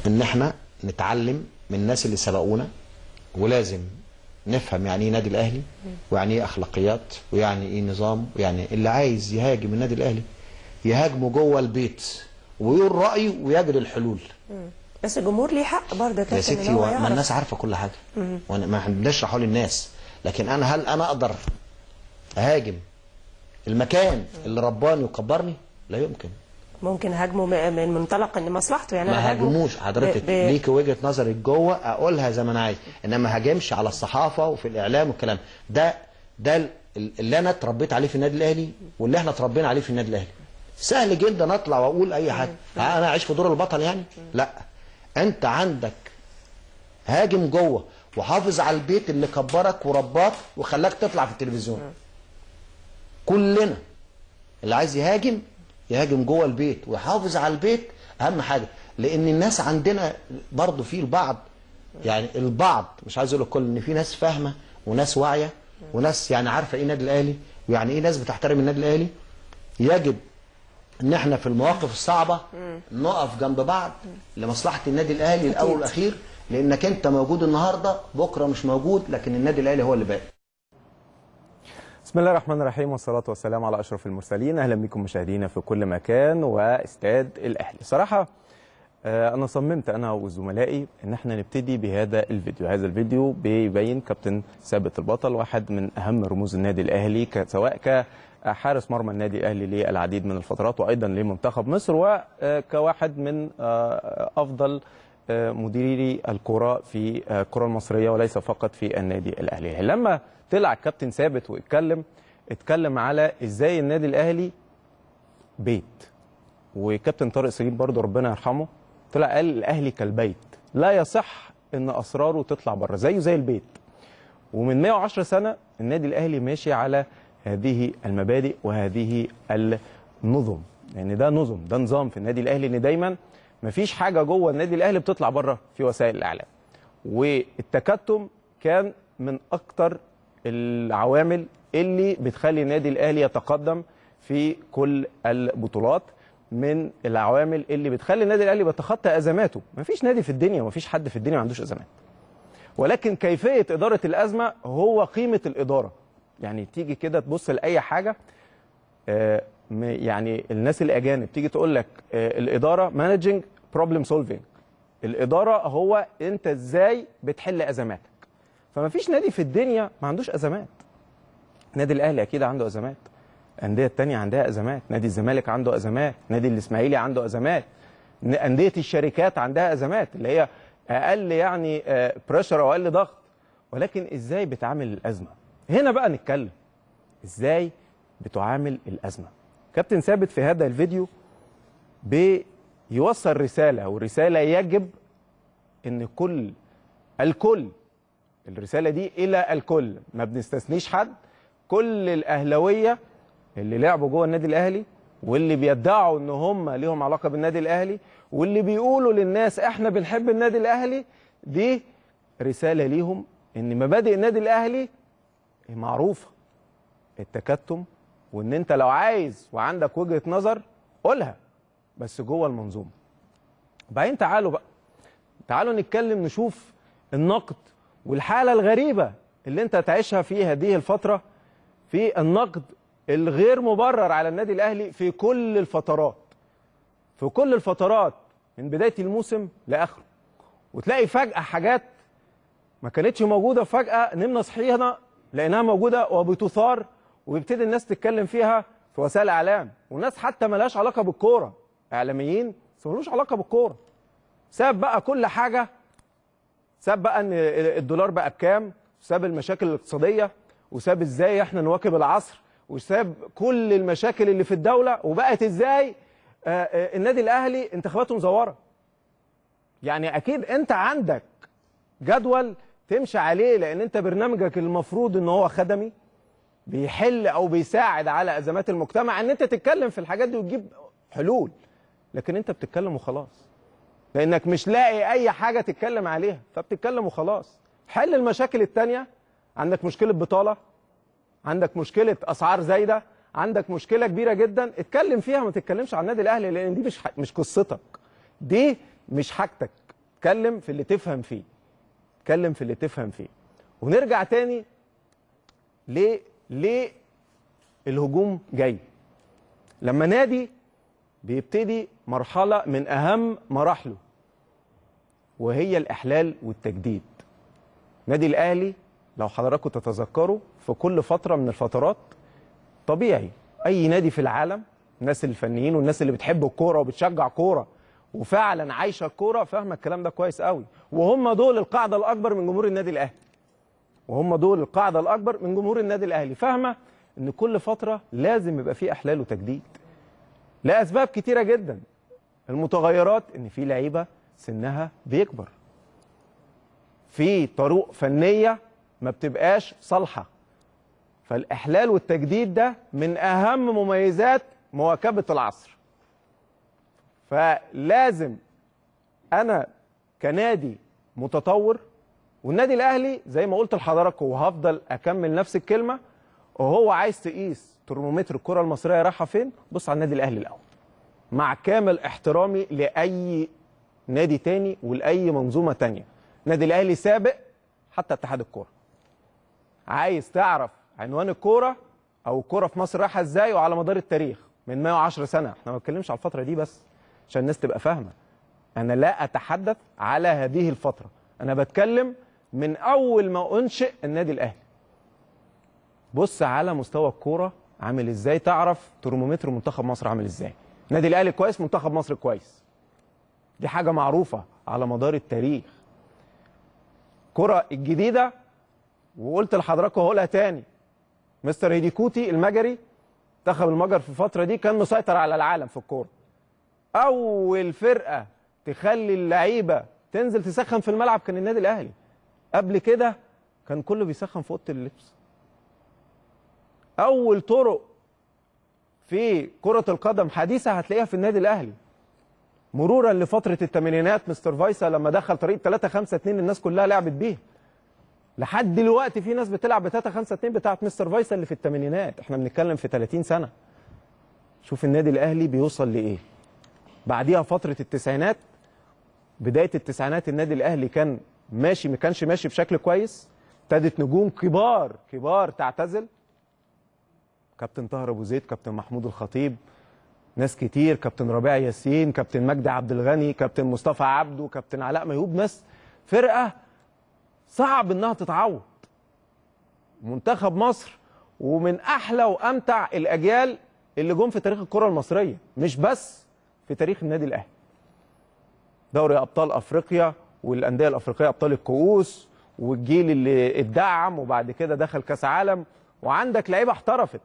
ان احنا نتعلم من الناس اللي سبقونا ولازم نفهم يعني ايه نادي الاهلي ويعني ايه اخلاقيات ويعني ايه نظام ويعني اللي عايز يهاجم النادي الاهلي يهاجمه جوه البيت ويقول رايه ويجري الحلول بس الجمهور ليه حق برضه يا يا كابتن ستي ان هو هو ما يعرف الناس عارفه كل حاجه وانا ما احنا بنشرحه للناس لكن انا هل انا اقدر اهاجم المكان اللي رباني وكبرني لا يمكن ممكن هاجمه م- من منطلق ان مصلحته يعني ما أنا هاجمه هاجموش حضرتك ب- ب- ليك وجهه نظرك جوه اقولها زي ما انا عايز انما ما هاجمش على الصحافه وفي الاعلام والكلام ده ده ال- اللي انا اتربيت عليه في النادي الاهلي واللي احنا اتربينا عليه في النادي الاهلي سهل جدا اطلع واقول اي حاجه ها انا اعيش في دور البطل يعني لا انت عندك هاجم جوه وحافظ على البيت اللي كبرك ورباك وخلاك تطلع في التلفزيون كلنا اللي عايز يهاجم يهاجم جوه البيت ويحافظ على البيت اهم حاجه لان الناس عندنا برضو في البعض يعني البعض مش عايز اقول الكل ان في ناس فاهمه وناس واعيه وناس يعني عارفه ايه النادي الاهلي ويعني ايه ناس بتحترم النادي الاهلي يجب ان احنا في المواقف الصعبه نقف جنب بعض لمصلحه النادي الاهلي الاول والاخير لانك انت موجود النهارده بكره مش موجود لكن النادي الاهلي هو اللي باقي بسم الله الرحمن الرحيم والصلاة والسلام على أشرف المرسلين أهلا بكم مشاهدينا في كل مكان واستاد الأهلي صراحة آه، أنا صممت أنا وزملائي إن احنا نبتدي بهذا الفيديو هذا الفيديو بيبين كابتن ثابت البطل واحد من أهم رموز النادي الأهلي ك- سواء كحارس مرمى النادي الأهلي للعديد من الفترات وأيضا لمنتخب مصر وكواحد من آه، أفضل آه، مديري الكرة في آه، الكرة المصرية وليس فقط في النادي الأهلي لما طلع الكابتن ثابت واتكلم اتكلم على ازاي النادي الاهلي بيت وكابتن طارق سليم برضه ربنا يرحمه طلع قال الاهلي كالبيت لا يصح ان اسراره تطلع بره زيه زي البيت ومن 110 سنه النادي الاهلي ماشي على هذه المبادئ وهذه النظم يعني ده نظم ده نظام في النادي الاهلي ان دايما مفيش حاجه جوه النادي الاهلي بتطلع بره في وسائل الاعلام والتكتم كان من اكتر العوامل اللي بتخلي النادي الاهلي يتقدم في كل البطولات من العوامل اللي بتخلي النادي الاهلي بيتخطى ازماته مفيش نادي في الدنيا مفيش حد في الدنيا ما عندوش ازمات ولكن كيفيه اداره الازمه هو قيمه الاداره يعني تيجي كده تبص لاي حاجه آه، م- يعني الناس الاجانب تيجي تقول لك آه، الاداره مانجنج بروبلم سولفينج الاداره هو انت ازاي بتحل ازماتك فما فيش نادي في الدنيا ما عندوش ازمات نادي الاهلي اكيد عنده ازمات الانديه التانية عندها ازمات نادي الزمالك عنده ازمات نادي الاسماعيلي عنده ازمات ن- انديه الشركات عندها ازمات اللي هي اقل يعني بريشر او اقل ضغط ولكن ازاي بتعامل الازمه هنا بقى نتكلم ازاي بتعامل الازمه كابتن ثابت في هذا الفيديو بيوصل رساله والرساله يجب ان كل الكل الرساله دي الى الكل ما بنستثنيش حد كل الاهلاويه اللي لعبوا جوه النادي الاهلي واللي بيدعوا ان هم ليهم علاقه بالنادي الاهلي واللي بيقولوا للناس احنا بنحب النادي الاهلي دي رساله ليهم ان مبادئ النادي الاهلي معروفه التكتم وان انت لو عايز وعندك وجهه نظر قولها بس جوه المنظومه بعدين تعالوا بقى تعالوا نتكلم نشوف النقد والحاله الغريبه اللي انت تعيشها في هذه الفتره في النقد الغير مبرر على النادي الاهلي في كل الفترات في كل الفترات من بدايه الموسم لاخره وتلاقي فجاه حاجات ما كانتش موجوده فجاه نمنا صحينا لانها موجوده وبتثار ويبتدي الناس تتكلم فيها في وسائل الاعلام والناس حتى ملهاش علاقه بالكوره اعلاميين بس ملوش علاقه بالكوره ساب بقى كل حاجه ساب بقى ان الدولار بقى بكام ساب المشاكل الاقتصاديه وساب ازاي احنا نواكب العصر وساب كل المشاكل اللي في الدوله وبقت ازاي آه، آه، النادي الاهلي انتخاباته مزوره يعني اكيد انت عندك جدول تمشي عليه لان انت برنامجك المفروض ان هو خدمي بيحل او بيساعد على ازمات المجتمع ان انت تتكلم في الحاجات دي وتجيب حلول لكن انت بتتكلم وخلاص لانك مش لاقي اي حاجه تتكلم عليها فبتتكلم وخلاص حل المشاكل التانية عندك مشكله بطاله عندك مشكله اسعار زايده عندك مشكله كبيره جدا اتكلم فيها ما تتكلمش عن النادي الاهلي لان دي مش ح- مش قصتك دي مش حاجتك اتكلم في اللي تفهم فيه اتكلم في اللي تفهم فيه ونرجع تاني ليه ليه الهجوم جاي لما نادي بيبتدي مرحلة من أهم مراحله وهي الإحلال والتجديد نادي الأهلي لو حضراتكم تتذكروا في كل فترة من الفترات طبيعي أي نادي في العالم الناس الفنيين والناس اللي بتحب الكورة وبتشجع كورة وفعلا عايشة الكورة فاهمة الكلام ده كويس قوي وهم دول القاعدة الأكبر من جمهور النادي الأهلي وهم دول القاعدة الأكبر من جمهور النادي الأهلي فاهمة إن كل فترة لازم يبقى فيه إحلال وتجديد لأسباب كتيرة جدا المتغيرات إن في لعيبة سنها بيكبر في طرق فنية ما بتبقاش صالحة فالإحلال والتجديد ده من أهم مميزات مواكبة العصر فلازم أنا كنادي متطور والنادي الأهلي زي ما قلت لحضراتكم وهفضل أكمل نفس الكلمة وهو عايز تقيس ترمومتر الكرة المصرية رايحة فين بص على النادي الأهلي الأول مع كامل احترامي لأي نادي تاني ولأي منظومة تانية النادي الأهلي سابق حتى اتحاد الكورة عايز تعرف عنوان الكورة أو الكورة في مصر رايحة إزاي وعلى مدار التاريخ من 110 سنة احنا ما بنتكلمش على الفترة دي بس عشان الناس تبقى فاهمة أنا لا أتحدث على هذه الفترة أنا بتكلم من أول ما أنشئ النادي الأهلي بص على مستوى الكورة عامل إزاي تعرف ترمومتر منتخب مصر عامل إزاي النادي الأهلي كويس منتخب مصر كويس دي حاجة معروفة على مدار التاريخ كرة الجديدة وقلت لحضراتكم هقولها تاني مستر هيديكوتي المجري منتخب المجر في الفترة دي كان مسيطر على العالم في الكورة أول فرقة تخلي اللعيبة تنزل تسخن في الملعب كان النادي الأهلي قبل كده كان كله بيسخن في أوضة اللبس أول طرق في كرة القدم حديثة هتلاقيها في النادي الأهلي مرورا لفترة الثمانينات مستر فايسا لما دخل طريقة 3 5 2 الناس كلها لعبت بيها لحد دلوقتي في ناس بتلعب ب 3 5 2 بتاعت مستر فايسا اللي في الثمانينات احنا بنتكلم في 30 سنة شوف النادي الأهلي بيوصل لإيه بعديها فترة التسعينات بداية التسعينات النادي الأهلي كان ماشي ما كانش ماشي بشكل كويس ابتدت نجوم كبار كبار تعتزل كابتن طاهر ابو زيد كابتن محمود الخطيب ناس كتير كابتن ربيع ياسين كابتن مجدي عبد الغني كابتن مصطفى عبده كابتن علاء ميهوب ناس فرقه صعب انها تتعوض منتخب مصر ومن احلى وامتع الاجيال اللي جم في تاريخ الكره المصريه مش بس في تاريخ النادي الاهلي دوري ابطال افريقيا والانديه الافريقيه ابطال الكؤوس والجيل اللي اتدعم وبعد كده دخل كاس عالم وعندك لعيبه احترفت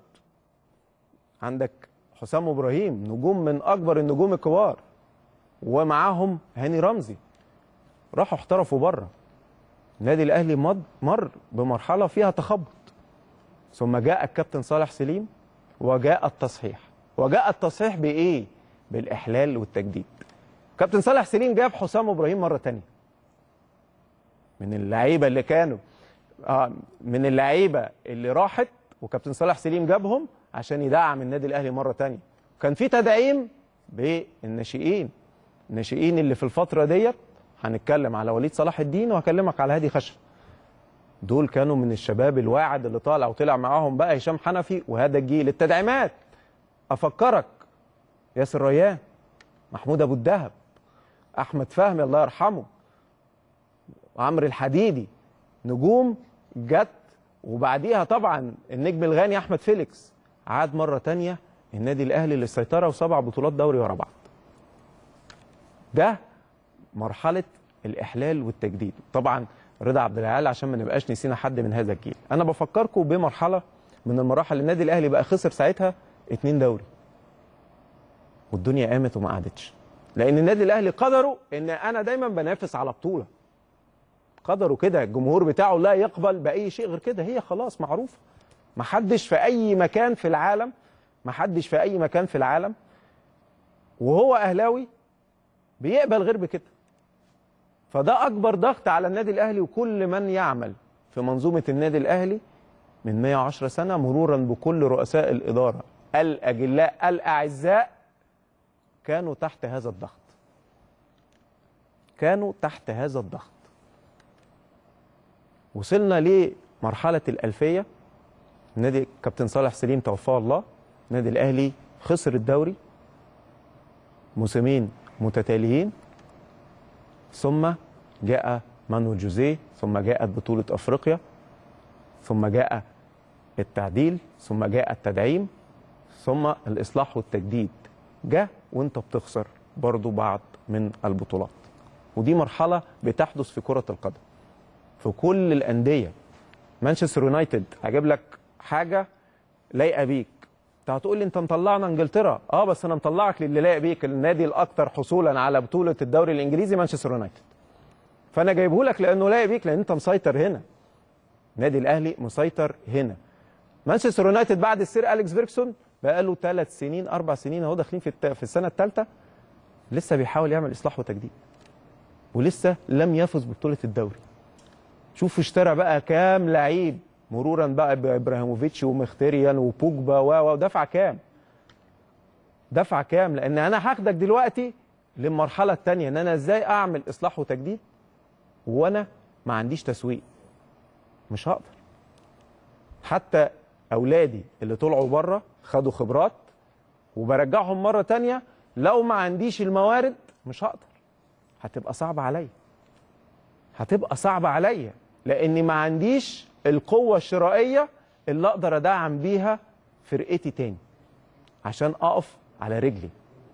عندك حسام ابراهيم نجوم من اكبر النجوم الكبار ومعاهم هاني رمزي راحوا احترفوا بره النادي الاهلي مض مر بمرحله فيها تخبط ثم جاء الكابتن صالح سليم وجاء التصحيح وجاء التصحيح بايه بالاحلال والتجديد كابتن صالح سليم جاب حسام ابراهيم مره تانية من اللعيبه اللي كانوا آه من اللعيبه اللي راحت وكابتن صالح سليم جابهم عشان يدعم النادي الاهلي مره تانية كان في تدعيم بالناشئين الناشئين اللي في الفتره ديت هنتكلم على وليد صلاح الدين وهكلمك على هادي خشب دول كانوا من الشباب الواعد اللي طالع وطلع معاهم بقى هشام حنفي وهذا الجيل التدعيمات افكرك ياسر ريان محمود ابو الدهب احمد فهمي الله يرحمه وعمرو الحديدي نجوم جت وبعديها طبعا النجم الغاني احمد فيليكس عاد مره تانية النادي الاهلي للسيطره وسبع بطولات دوري ورا بعض ده مرحله الاحلال والتجديد طبعا رضا عبد العال عشان ما نبقاش نسينا حد من هذا الجيل انا بفكركم بمرحله من المراحل اللي النادي الاهلي بقى خسر ساعتها اتنين دوري والدنيا قامت وما قعدتش لان النادي الاهلي قدره ان انا دايما بنافس على بطوله قدره كده الجمهور بتاعه لا يقبل باي شيء غير كده هي خلاص معروفه ما حدش في اي مكان في العالم ما حدش في اي مكان في العالم وهو اهلاوي بيقبل غير بكده فده اكبر ضغط على النادي الاهلي وكل من يعمل في منظومه النادي الاهلي من 110 سنه مرورا بكل رؤساء الاداره الاجلاء الاعزاء كانوا تحت هذا الضغط كانوا تحت هذا الضغط وصلنا لمرحله الالفيه نادي كابتن صالح سليم توفاه الله النادي الاهلي خسر الدوري موسمين متتاليين ثم جاء مانويل جوزيه ثم جاءت بطوله افريقيا ثم جاء التعديل ثم جاء التدعيم ثم الاصلاح والتجديد جاء وانت بتخسر برضو بعض من البطولات ودي مرحله بتحدث في كره القدم في كل الانديه مانشستر يونايتد هجيب لك حاجه لايقه بيك انت هتقول لي انت مطلعنا انجلترا اه بس انا مطلعك للي لايق بيك النادي الاكثر حصولا على بطوله الدوري الانجليزي مانشستر يونايتد فانا جايبه لك لانه لايق بيك لان انت مسيطر هنا النادي الاهلي مسيطر هنا مانشستر يونايتد بعد السير اليكس فيركسون بقى له ثلاث سنين اربع سنين اهو داخلين في الت... في السنه الثالثه لسه بيحاول يعمل اصلاح وتجديد ولسه لم يفز ببطوله الدوري شوف اشترى بقى كام لعيب مرورا بقى بابراهيموفيتش ومختريان وبوجبا و ودفع كام دفع كام لان انا هاخدك دلوقتي للمرحله الثانيه ان انا ازاي اعمل اصلاح وتجديد وانا ما عنديش تسويق مش هقدر حتى اولادي اللي طلعوا بره خدوا خبرات وبرجعهم مره تانية لو ما عنديش الموارد مش هقدر هتبقى صعبه عليا هتبقى صعبه عليا لاني ما عنديش القوه الشرائيه اللي اقدر ادعم بيها فرقتي تاني عشان اقف على رجلي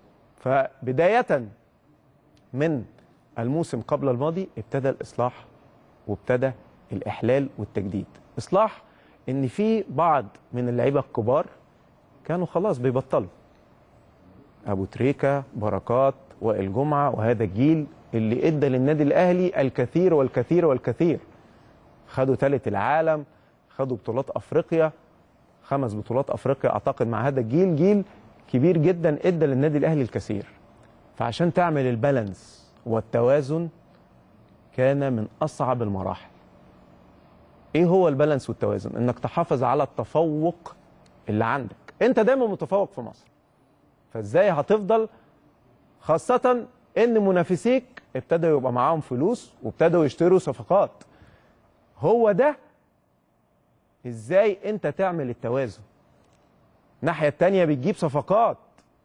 فبدايه من الموسم قبل الماضي ابتدى الاصلاح وابتدى الاحلال والتجديد اصلاح ان في بعض من اللعيبه الكبار كانوا خلاص بيبطلوا ابو تريكه بركات وائل جمعه وهذا الجيل اللي ادى للنادي الاهلي الكثير والكثير والكثير خدوا ثالث العالم خدوا بطولات افريقيا خمس بطولات افريقيا اعتقد مع هذا الجيل جيل كبير جدا ادى للنادي الاهلي الكثير فعشان تعمل البالانس والتوازن كان من اصعب المراحل ايه هو البالانس والتوازن انك تحافظ على التفوق اللي عندك انت دايما متفوق في مصر فازاي هتفضل خاصة ان منافسيك ابتدوا يبقى معاهم فلوس وابتدوا يشتروا صفقات هو ده ازاي انت تعمل التوازن الناحية التانية بتجيب صفقات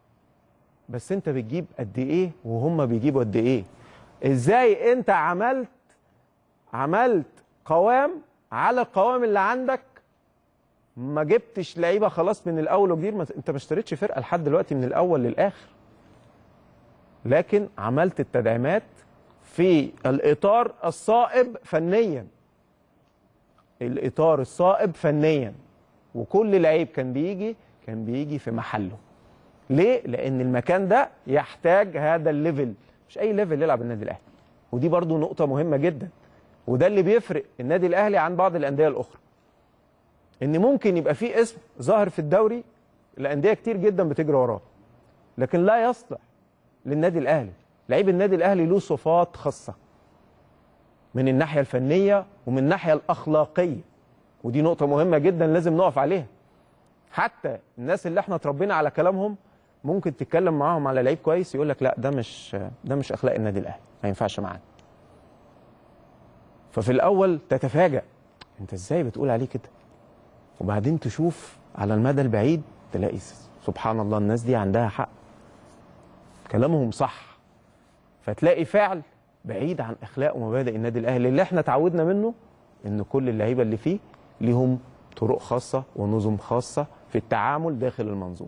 بس انت بتجيب قد ايه وهم بيجيبوا قد ايه ازاي انت عملت عملت قوام على القوام اللي عندك ما جبتش لعيبه خلاص من الاول وجديد ما انت ما اشتريتش فرقه لحد دلوقتي من الاول للاخر لكن عملت التدعيمات في الاطار الصائب فنيا الاطار الصائب فنيا وكل لعيب كان بيجي كان بيجي في محله ليه لان المكان ده يحتاج هذا الليفل مش اي ليفل يلعب النادي الاهلي ودي برضو نقطه مهمه جدا وده اللي بيفرق النادي الاهلي عن بعض الانديه الاخرى ان ممكن يبقى في اسم ظاهر في الدوري الانديه كتير جدا بتجري وراه لكن لا يصلح للنادي الاهلي لعيب النادي الاهلي له صفات خاصه من الناحيه الفنيه ومن الناحيه الاخلاقيه ودي نقطه مهمه جدا لازم نقف عليها حتى الناس اللي احنا اتربينا على كلامهم ممكن تتكلم معاهم على لعيب كويس يقول لك لا ده مش ده مش اخلاق النادي الاهلي ما ينفعش معانا ففي الاول تتفاجأ انت ازاي بتقول عليه كده وبعدين تشوف على المدى البعيد تلاقي سبحان الله الناس دي عندها حق كلامهم صح فتلاقي فعل بعيد عن اخلاق ومبادئ النادي الاهلي اللي احنا اتعودنا منه ان كل اللعيبه اللي فيه ليهم طرق خاصه ونظم خاصه في التعامل داخل المنظومه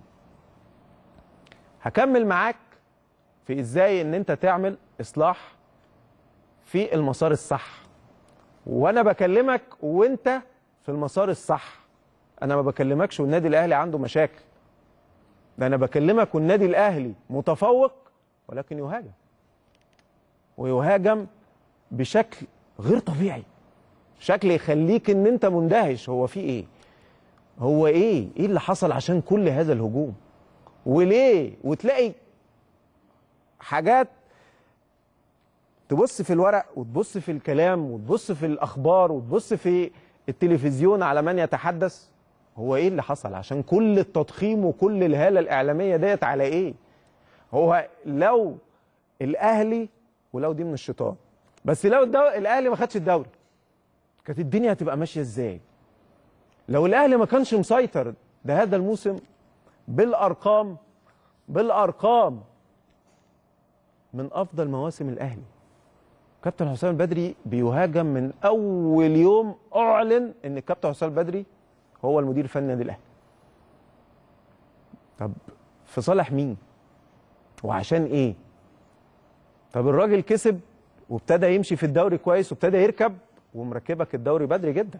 هكمل معاك في ازاي ان انت تعمل اصلاح في المسار الصح وانا بكلمك وانت في المسار الصح انا ما بكلمكش والنادي الاهلي عنده مشاكل ده انا بكلمك والنادي الاهلي متفوق ولكن يهاجم ويهاجم بشكل غير طبيعي شكل يخليك ان انت مندهش هو في ايه هو ايه ايه اللي حصل عشان كل هذا الهجوم وليه وتلاقي حاجات تبص في الورق وتبص في الكلام وتبص في الاخبار وتبص في التلفزيون على من يتحدث هو ايه اللي حصل عشان كل التضخيم وكل الهاله الاعلاميه ديت على ايه هو لو الاهلي ولو دي من الشيطان بس لو الدو... الاهلي ما خدش الدوري كانت الدنيا هتبقى ماشيه ازاي لو الاهلي ما كانش مسيطر ده هذا الموسم بالارقام بالارقام من افضل مواسم الاهلي كابتن حسام البدري بيهاجم من اول يوم اعلن ان الكابتن حسام البدري هو المدير الفني للنادي الاهلي طب في صالح مين وعشان ايه طب الراجل كسب وابتدى يمشي في الدوري كويس وابتدى يركب ومركبك الدوري بدري جدا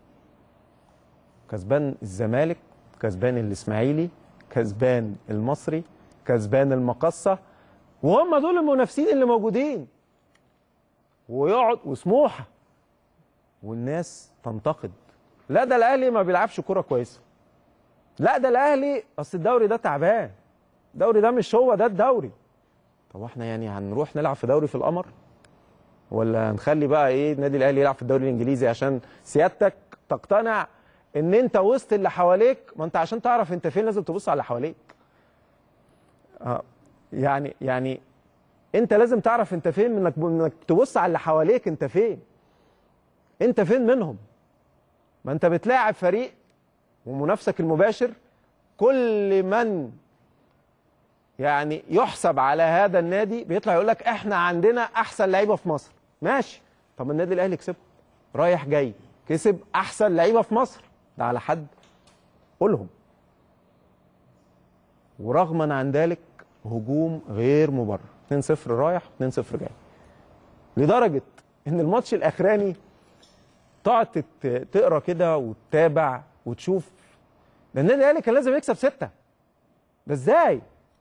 كسبان الزمالك كسبان الاسماعيلي كسبان المصري كسبان المقصه وهم دول المنافسين اللي موجودين ويقعد وسموحه والناس تنتقد لا ده الاهلي ما بيلعبش كوره كويسه لا ده الاهلي اصل الدوري ده تعبان الدوري ده مش هو ده الدوري طب احنا يعني هنروح نلعب في دوري في القمر ولا هنخلي بقى ايه النادي الاهلي يلعب في الدوري الانجليزي عشان سيادتك تقتنع ان انت وسط اللي حواليك ما انت عشان تعرف انت فين لازم تبص على اللي حواليك اه يعني يعني انت لازم تعرف انت فين منك انك تبص على اللي حواليك انت فين انت فين منهم ما انت بتلاعب فريق ومنافسك المباشر كل من يعني يحسب على هذا النادي بيطلع يقول لك احنا عندنا احسن لعيبه في مصر ماشي طب النادي الاهلي كسبه رايح جاي كسب احسن لعيبه في مصر ده على حد قولهم ورغما عن ذلك هجوم غير مبرر 2-0 رايح 2-0 جاي لدرجه ان الماتش الاخراني تقعد تت- تقرا كده وتتابع وتشوف ده النادي الاهلي كان لازم يكسب سته ده ازاي؟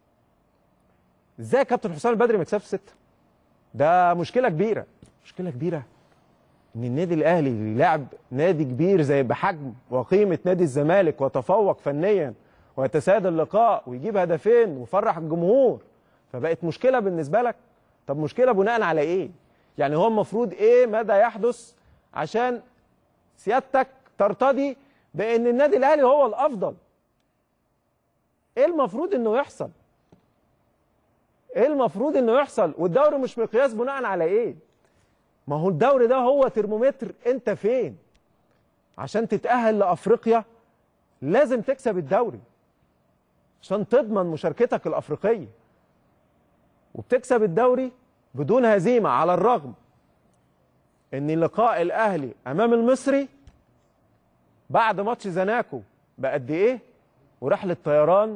ازاي كابتن حسام البدري ما يكسبش سته؟ ده مشكله كبيره مشكله كبيره ان النادي الاهلي اللي لعب نادي كبير زي بحجم وقيمه نادي الزمالك وتفوق فنيا ويتسيد اللقاء ويجيب هدفين ويفرح الجمهور فبقت مشكله بالنسبه لك طب مشكله بناء على ايه؟ يعني هو المفروض ايه ماذا يحدث عشان سيادتك ترتضي بان النادي الاهلي هو الافضل ايه المفروض انه يحصل ايه المفروض انه يحصل والدوري مش مقياس بناء على ايه ما هو الدوري ده هو ترمومتر انت فين عشان تتأهل لأفريقيا لازم تكسب الدوري عشان تضمن مشاركتك الأفريقية وبتكسب الدوري بدون هزيمة على الرغم ان لقاء الاهلي امام المصري بعد ماتش زناكو بقد ايه ورحله طيران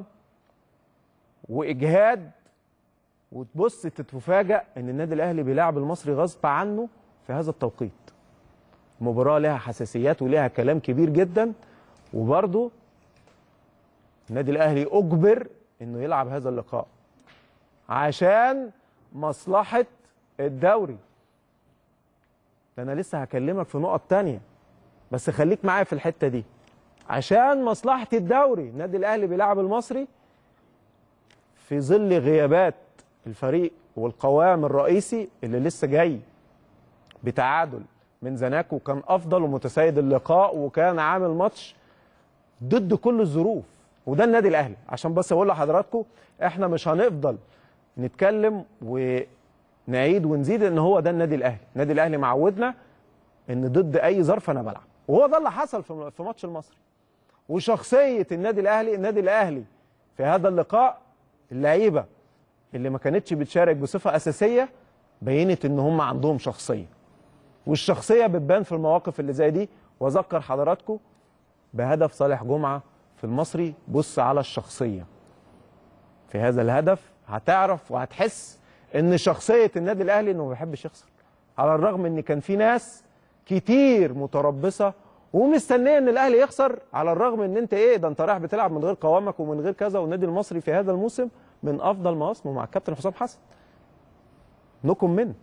واجهاد وتبص تتفاجأ ان النادي الاهلي بيلعب المصري غصب عنه في هذا التوقيت مباراه لها حساسيات ولها كلام كبير جدا وبرضه النادي الاهلي اجبر انه يلعب هذا اللقاء عشان مصلحه الدوري ده انا لسه هكلمك في نقط تانية بس خليك معايا في الحته دي عشان مصلحه الدوري النادي الاهلي بيلعب المصري في ظل غيابات الفريق والقوام الرئيسي اللي لسه جاي بتعادل من زناكو كان افضل ومتسيد اللقاء وكان عامل ماتش ضد كل الظروف وده النادي الاهلي عشان بس اقول لحضراتكم احنا مش هنفضل نتكلم ونعيد ونزيد ان هو ده النادي الاهلي النادي الاهلي معودنا ان ضد اي ظرف انا بلعب وهو ده اللي حصل في في ماتش المصري وشخصيه النادي الاهلي النادي الاهلي في هذا اللقاء اللعيبه اللي ما كانتش بتشارك بصفه اساسيه بينت ان هم عندهم شخصيه والشخصيه بتبان في المواقف اللي زي دي واذكر حضراتكم بهدف صالح جمعه في المصري بص على الشخصيه في هذا الهدف هتعرف وهتحس ان شخصيه النادي الاهلي انه ما بيحبش يخسر على الرغم ان كان في ناس كتير متربصه ومستنيه ان الاهلي يخسر على الرغم ان انت ايه ده انت رايح بتلعب من غير قوامك ومن غير كذا والنادي المصري في هذا الموسم من افضل مواسمه مع الكابتن حسام حسن نو كومنت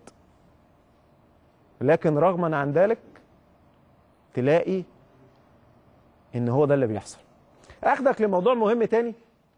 لكن رغما عن ذلك تلاقي ان هو ده اللي بيحصل اخدك لموضوع مهم تاني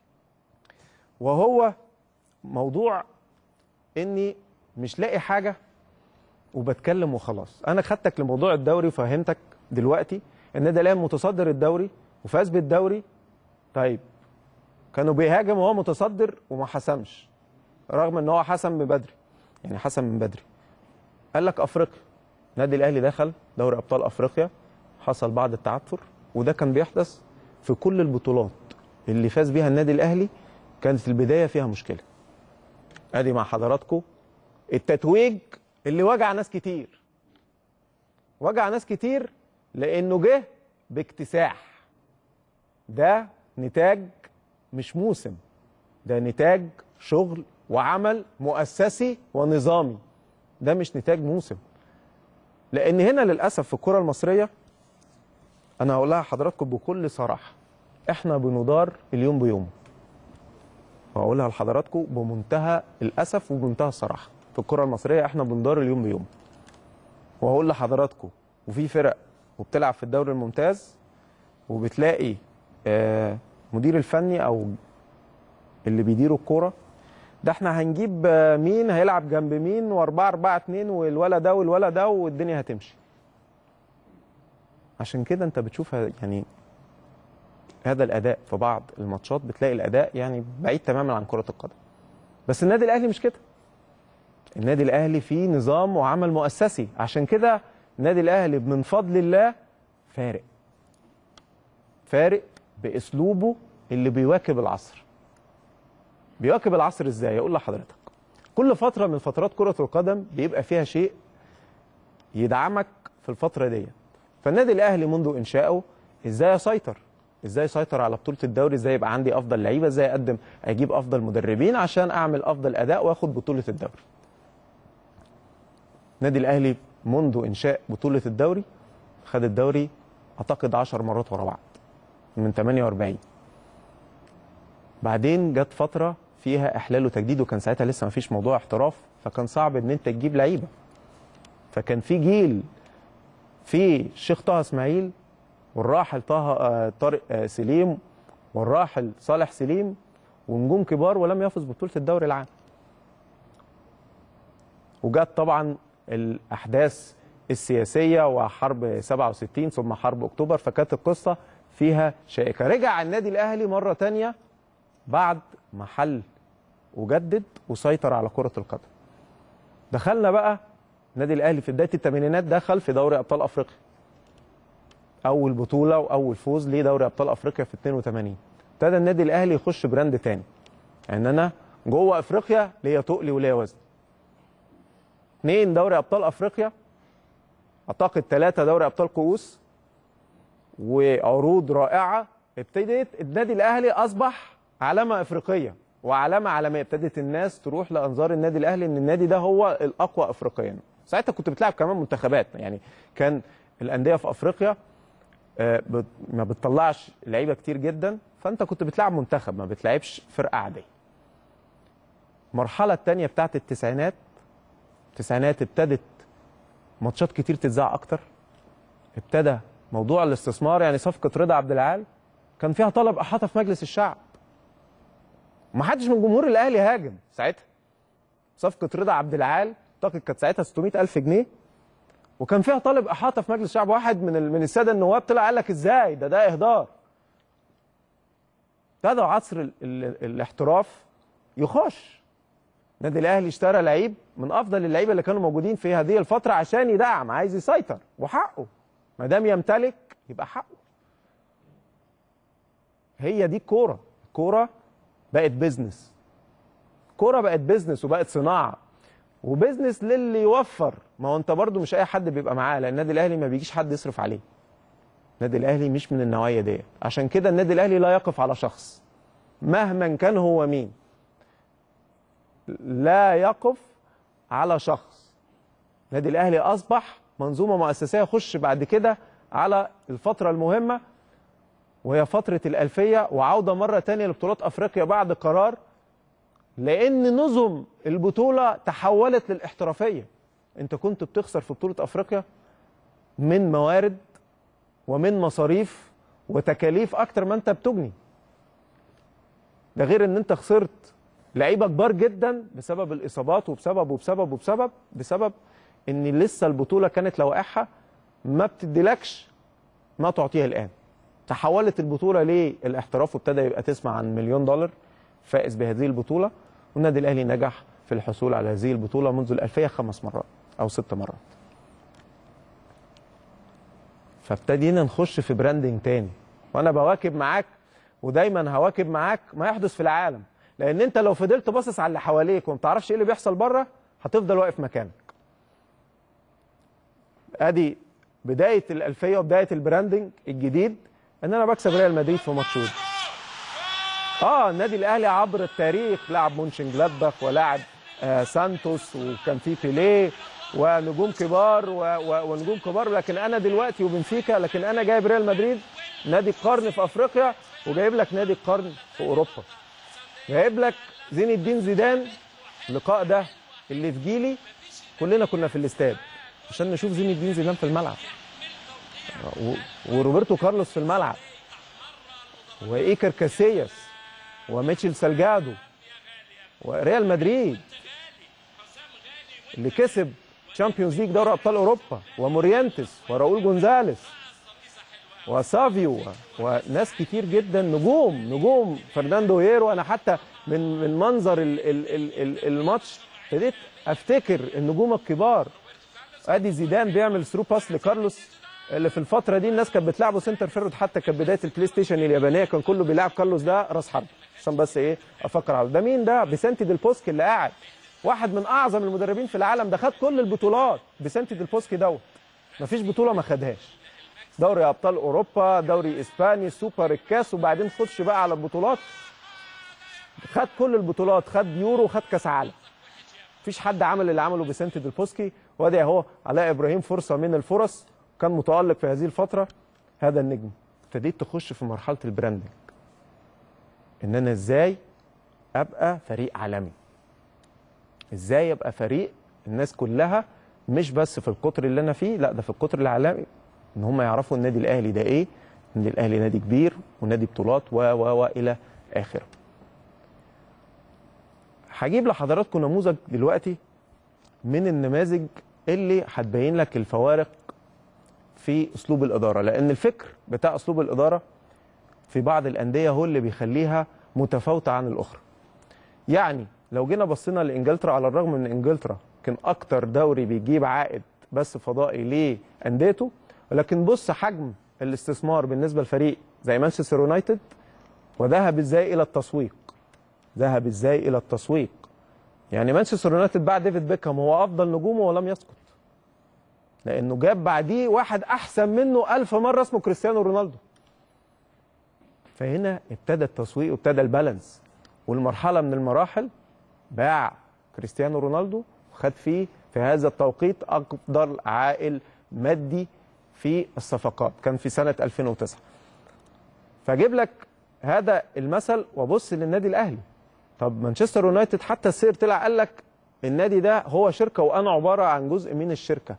وهو موضوع اني مش لاقي حاجه وبتكلم وخلاص انا خدتك لموضوع الدوري وفهمتك دلوقتي النادي الاهلي متصدر الدوري وفاز بالدوري طيب كانوا بيهاجم وهو متصدر وما حسمش رغم ان هو حسم بدري يعني حسن من بدري قال لك افريقيا النادي الاهلي دخل دوري ابطال افريقيا حصل بعض التعثر وده كان بيحدث في كل البطولات اللي فاز بيها النادي الاهلي كانت البدايه فيها مشكله ادي مع حضراتكم التتويج اللي وجع ناس كتير وجع ناس كتير لانه جه باكتساح ده نتاج مش موسم ده نتاج شغل وعمل مؤسسي ونظامي ده مش نتاج موسم لان هنا للاسف في الكره المصريه انا هقولها لحضراتكم بكل صراحه احنا بندار اليوم بيوم وهقولها لحضراتكم بمنتهى الاسف وبمنتهى الصراحه في الكره المصريه احنا بندار اليوم بيوم وهقول لحضراتكم وفي فرق وبتلعب في الدوري الممتاز وبتلاقي آه، مدير الفني او اللي بيديروا الكوره ده احنا هنجيب آه، مين هيلعب جنب مين و4 4 2 والولا ده والولا ده والدنيا هتمشي عشان كده انت بتشوف ه- يعني هذا الاداء في بعض الماتشات بتلاقي الاداء يعني بعيد تماما عن كره القدم بس النادي الاهلي مش كده النادي الاهلي فيه نظام وعمل مؤسسي عشان كده النادي الاهلي من فضل الله فارق فارق باسلوبه اللي بيواكب العصر بيواكب العصر ازاي اقول لحضرتك كل فتره من فترات كره القدم بيبقى فيها شيء يدعمك في الفتره ديت فالنادي الاهلي منذ انشائه ازاي يسيطر ازاي يسيطر على بطوله الدوري ازاي يبقى عندي افضل لعيبه ازاي اقدم اجيب افضل مدربين عشان اعمل افضل اداء واخد بطوله الدوري النادي الاهلي منذ انشاء بطوله الدوري خد الدوري اعتقد 10 مرات ورا بعض من 48 بعدين جت فتره فيها احلال وتجديد وكان ساعتها لسه ما فيش موضوع احتراف فكان صعب ان انت تجيب لعيبه فكان في جيل في الشيخ طه اسماعيل والراحل طه آه، طارق آه، سليم والراحل صالح سليم ونجوم كبار ولم يفز ببطوله الدوري العام وجت طبعا الاحداث السياسيه وحرب 67 ثم حرب اكتوبر فكانت القصه فيها شائكه رجع النادي الاهلي مره تانية بعد ما حل وجدد وسيطر على كره القدم دخلنا بقى النادي الاهلي في بدايه الثمانينات دخل في دوري ابطال افريقيا اول بطوله واول فوز لدوري ابطال افريقيا في 82 ابتدى النادي الاهلي يخش براند تاني ان انا جوه افريقيا ليا تقلي وليا وزن اثنين دوري ابطال افريقيا اعتقد ثلاثه دوري ابطال كؤوس وعروض رائعه ابتدت النادي الاهلي اصبح علامه افريقيه وعلامه عالميه ابتدت الناس تروح لانظار النادي الاهلي ان النادي ده هو الاقوى افريقيا ساعتها كنت بتلعب كمان منتخبات يعني كان الانديه في افريقيا آه، بت- ما بتطلعش لعيبه كتير جدا فانت كنت بتلعب منتخب ما بتلعبش فرقه عاديه المرحله الثانيه بتاعت التسعينات التسعينات ابتدت ماتشات كتير تتذاع اكتر ابتدى موضوع الاستثمار يعني صفقه رضا عبد العال كان فيها طلب احاطه في مجلس الشعب ما حدش من جمهور الاهلي هاجم ساعتها صفقه رضا عبد العال اعتقد كانت ساعتها 600 الف جنيه وكان فيها طالب احاطه في مجلس الشعب واحد من ال- من الساده النواب طلع قال لك ازاي ده ده اهدار ابتدى عصر ال ال الاحتراف يخش النادي الاهلي اشترى لعيب من افضل اللعيبه اللي كانوا موجودين في هذه الفتره عشان يدعم عايز يسيطر وحقه ما دام يمتلك يبقى حقه هي دي الكوره الكوره بقت بيزنس كوره بقت بيزنس وبقت صناعه وبيزنس للي يوفر ما هو انت برضو مش اي حد بيبقى معاه لان النادي الاهلي ما بيجيش حد يصرف عليه النادي الاهلي مش من النوعيه دي عشان كده النادي الاهلي لا يقف على شخص مهما كان هو مين لا يقف على شخص النادي الاهلي اصبح منظومه مؤسسيه يخش بعد كده على الفتره المهمه وهي فتره الالفيه وعوده مره تانية لبطولات افريقيا بعد قرار لان نظم البطوله تحولت للاحترافيه انت كنت بتخسر في بطوله افريقيا من موارد ومن مصاريف وتكاليف اكتر ما انت بتجني ده غير ان انت خسرت لعيبه كبار جدا بسبب الاصابات وبسبب وبسبب وبسبب بسبب ان لسه البطوله كانت لوائحها ما بتديلكش ما تعطيها الان تحولت البطوله للاحتراف وابتدى يبقى تسمع عن مليون دولار فائز بهذه البطوله والنادي الاهلي نجح في الحصول على هذه البطوله منذ الالفيه خمس مرات او ست مرات فابتدينا نخش في براندنج تاني وانا بواكب معاك ودايما هواكب معاك ما يحدث في العالم لان انت لو فضلت باصص على اللي حواليك وما تعرفش ايه اللي بيحصل بره هتفضل واقف مكانك ادي بدايه الالفيه وبدايه البراندنج الجديد ان انا بكسب ريال مدريد في ماتش ودي اه النادي الاهلي عبر التاريخ لعب مونشن جلادباخ ولعب آه سانتوس وكان في بيليه ونجوم كبار و و ونجوم كبار لكن انا دلوقتي وبنفيكا لكن انا جايب ريال مدريد نادي القرن في افريقيا وجايب لك نادي القرن في اوروبا جايب لك زين الدين زيدان اللقاء ده اللي في جيلي كلنا كنا في الاستاد عشان نشوف زين الدين زيدان في الملعب و- وروبرتو كارلوس في الملعب وايكر كاسياس وميتشل سالجادو وريال مدريد اللي كسب تشامبيونز ليج دوري ابطال اوروبا ومورينتس وراؤول جونزاليس وسافيو و- وناس كتير جدا نجوم نجوم فرناندو هيرو انا حتى من من منظر ال ال ال ال الماتش ابتديت افتكر النجوم الكبار ادي زيدان بيعمل ثرو باس لكارلوس اللي في الفتره دي الناس كانت بتلعبه سنتر فيرود حتى كانت بدايه البلاي ستيشن اليابانيه كان كله بيلعب كارلوس ده راس حرب عشان بس ايه افكر على ده مين ده بيسنتي ديل بوسكي اللي قاعد واحد من اعظم المدربين في العالم ده خد كل البطولات بيسنتي ديل بوسكي دوت مفيش بطوله ما خدهاش دوري ابطال اوروبا دوري اسباني سوبر الكاس وبعدين خدش بقى على البطولات خد كل البطولات خد يورو خد كاس عالم مفيش حد عمل اللي عمله بسنت ديلبوسكي وادي اهو علاء ابراهيم فرصه من الفرص كان متالق في هذه الفتره هذا النجم ابتديت تخش في مرحله البراندنج ان انا ازاي ابقى فريق عالمي ازاي ابقى فريق الناس كلها مش بس في القطر اللي انا فيه لا ده في القطر العالمي ان هم يعرفوا النادي الاهلي ده ايه النادي الاهلي نادي كبير ونادي بطولات و و و الى اخره هجيب لحضراتكم نموذج دلوقتي من النماذج اللي هتبين لك الفوارق في اسلوب الاداره لان الفكر بتاع اسلوب الاداره في بعض الانديه هو اللي بيخليها متفاوته عن الاخرى يعني لو جينا بصينا لانجلترا على الرغم من انجلترا كان اكتر دوري بيجيب عائد بس فضائي لانديته ولكن بص حجم الاستثمار بالنسبه لفريق زي مانشستر يونايتد وذهب ازاي الى التسويق ذهب ازاي الى التسويق يعني مانشستر يونايتد بعد ديفيد بيكهام هو افضل نجومه ولم يسقط لانه جاب بعديه واحد احسن منه ألف مره اسمه كريستيانو رونالدو فهنا ابتدى التسويق وابتدى البالانس والمرحله من المراحل باع كريستيانو رونالدو وخد فيه في هذا التوقيت افضل عائل مادي في الصفقات كان في سنه 2009 فاجيب لك هذا المثل وابص للنادي الاهلي طب مانشستر يونايتد حتى السير طلع قال لك النادي ده هو شركه وانا عباره عن جزء من الشركه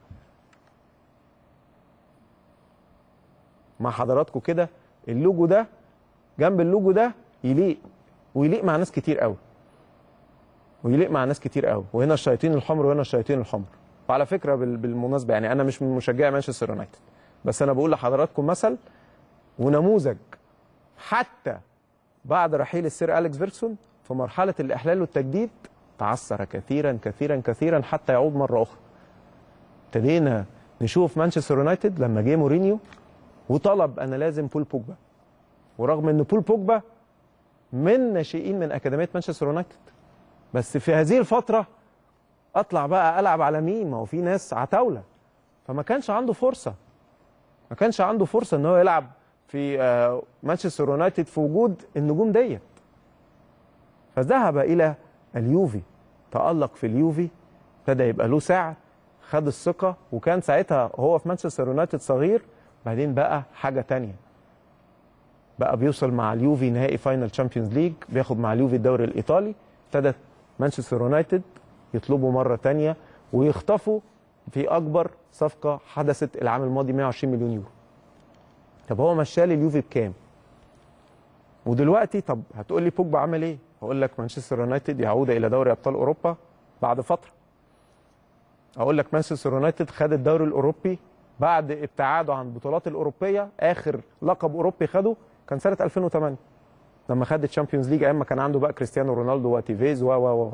مع حضراتكم كده اللوجو ده جنب اللوجو ده يليق ويليق مع ناس كتير قوي ويليق مع ناس كتير قوي وهنا الشياطين الحمر وهنا الشياطين الحمر وعلى فكره بال- بالمناسبه يعني انا مش من مشجعي مانشستر يونايتد بس انا بقول لحضراتكم مثل ونموذج حتى بعد رحيل السير اليكس فيركسون في مرحله الاحلال والتجديد تعثر كثيرا كثيرا كثيرا حتى يعود مره اخرى ابتدينا نشوف مانشستر يونايتد لما جه مورينيو وطلب انا لازم بول بوجبا ورغم ان بول بوجبا من ناشئين من اكاديميه مانشستر يونايتد بس في هذه الفتره اطلع بقى العب على مين ما هو في ناس عتاوله فما كانش عنده فرصه ما كانش عنده فرصه ان هو يلعب في آه، مانشستر يونايتد في وجود النجوم ديت فذهب الى اليوفي تالق في اليوفي ابتدى يبقى له سعر خد الثقه وكان ساعتها هو في مانشستر يونايتد صغير بعدين بقى حاجه تانية بقى بيوصل مع اليوفي نهائي فاينل تشامبيونز ليج بياخد مع اليوفي الدوري الايطالي ابتدت مانشستر يونايتد يطلبوا مره تانية ويخطفوا في اكبر صفقه حدثت العام الماضي 120 مليون يورو طب هو مشاه لليوفي بكام ودلوقتي طب هتقول لي بوجبا عمل ايه هقول لك مانشستر يونايتد يعود الى دوري ابطال اوروبا بعد فتره اقول لك مانشستر يونايتد خد الدوري الاوروبي بعد ابتعاده عن البطولات الاوروبيه اخر لقب اوروبي خده كان سنه 2008 لما خد الشامبيونز ليج ايام ما كان عنده بقى كريستيانو رونالدو وتيفيز و و و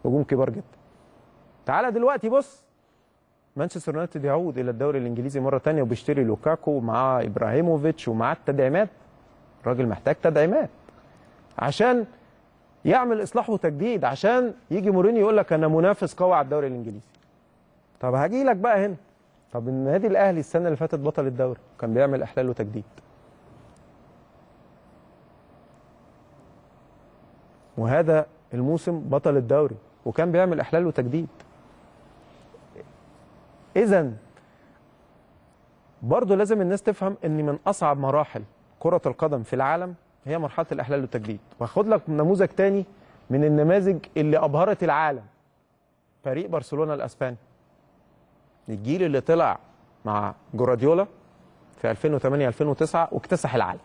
نجوم كبار جدا تعالى دلوقتي بص مانشستر يونايتد يعود الى الدوري الانجليزي مره تانية وبيشتري لوكاكو ومعاه ابراهيموفيتش ومعاه التدعيمات الراجل محتاج تدعيمات عشان يعمل اصلاح وتجديد عشان يجي مورينيو يقول لك انا منافس قوي على الدوري الانجليزي طب هاجي لك بقى هنا طب النادي الاهلي السنه اللي فاتت بطل الدوري كان بيعمل احلال وتجديد وهذا الموسم بطل الدوري وكان بيعمل احلال وتجديد اذا برضه لازم الناس تفهم ان من اصعب مراحل كره القدم في العالم هي مرحله الاحلال والتجديد واخد لك نموذج تاني من النماذج اللي ابهرت العالم فريق برشلونه الاسباني الجيل اللي طلع مع جوراديولا في 2008 2009 واكتسح العالم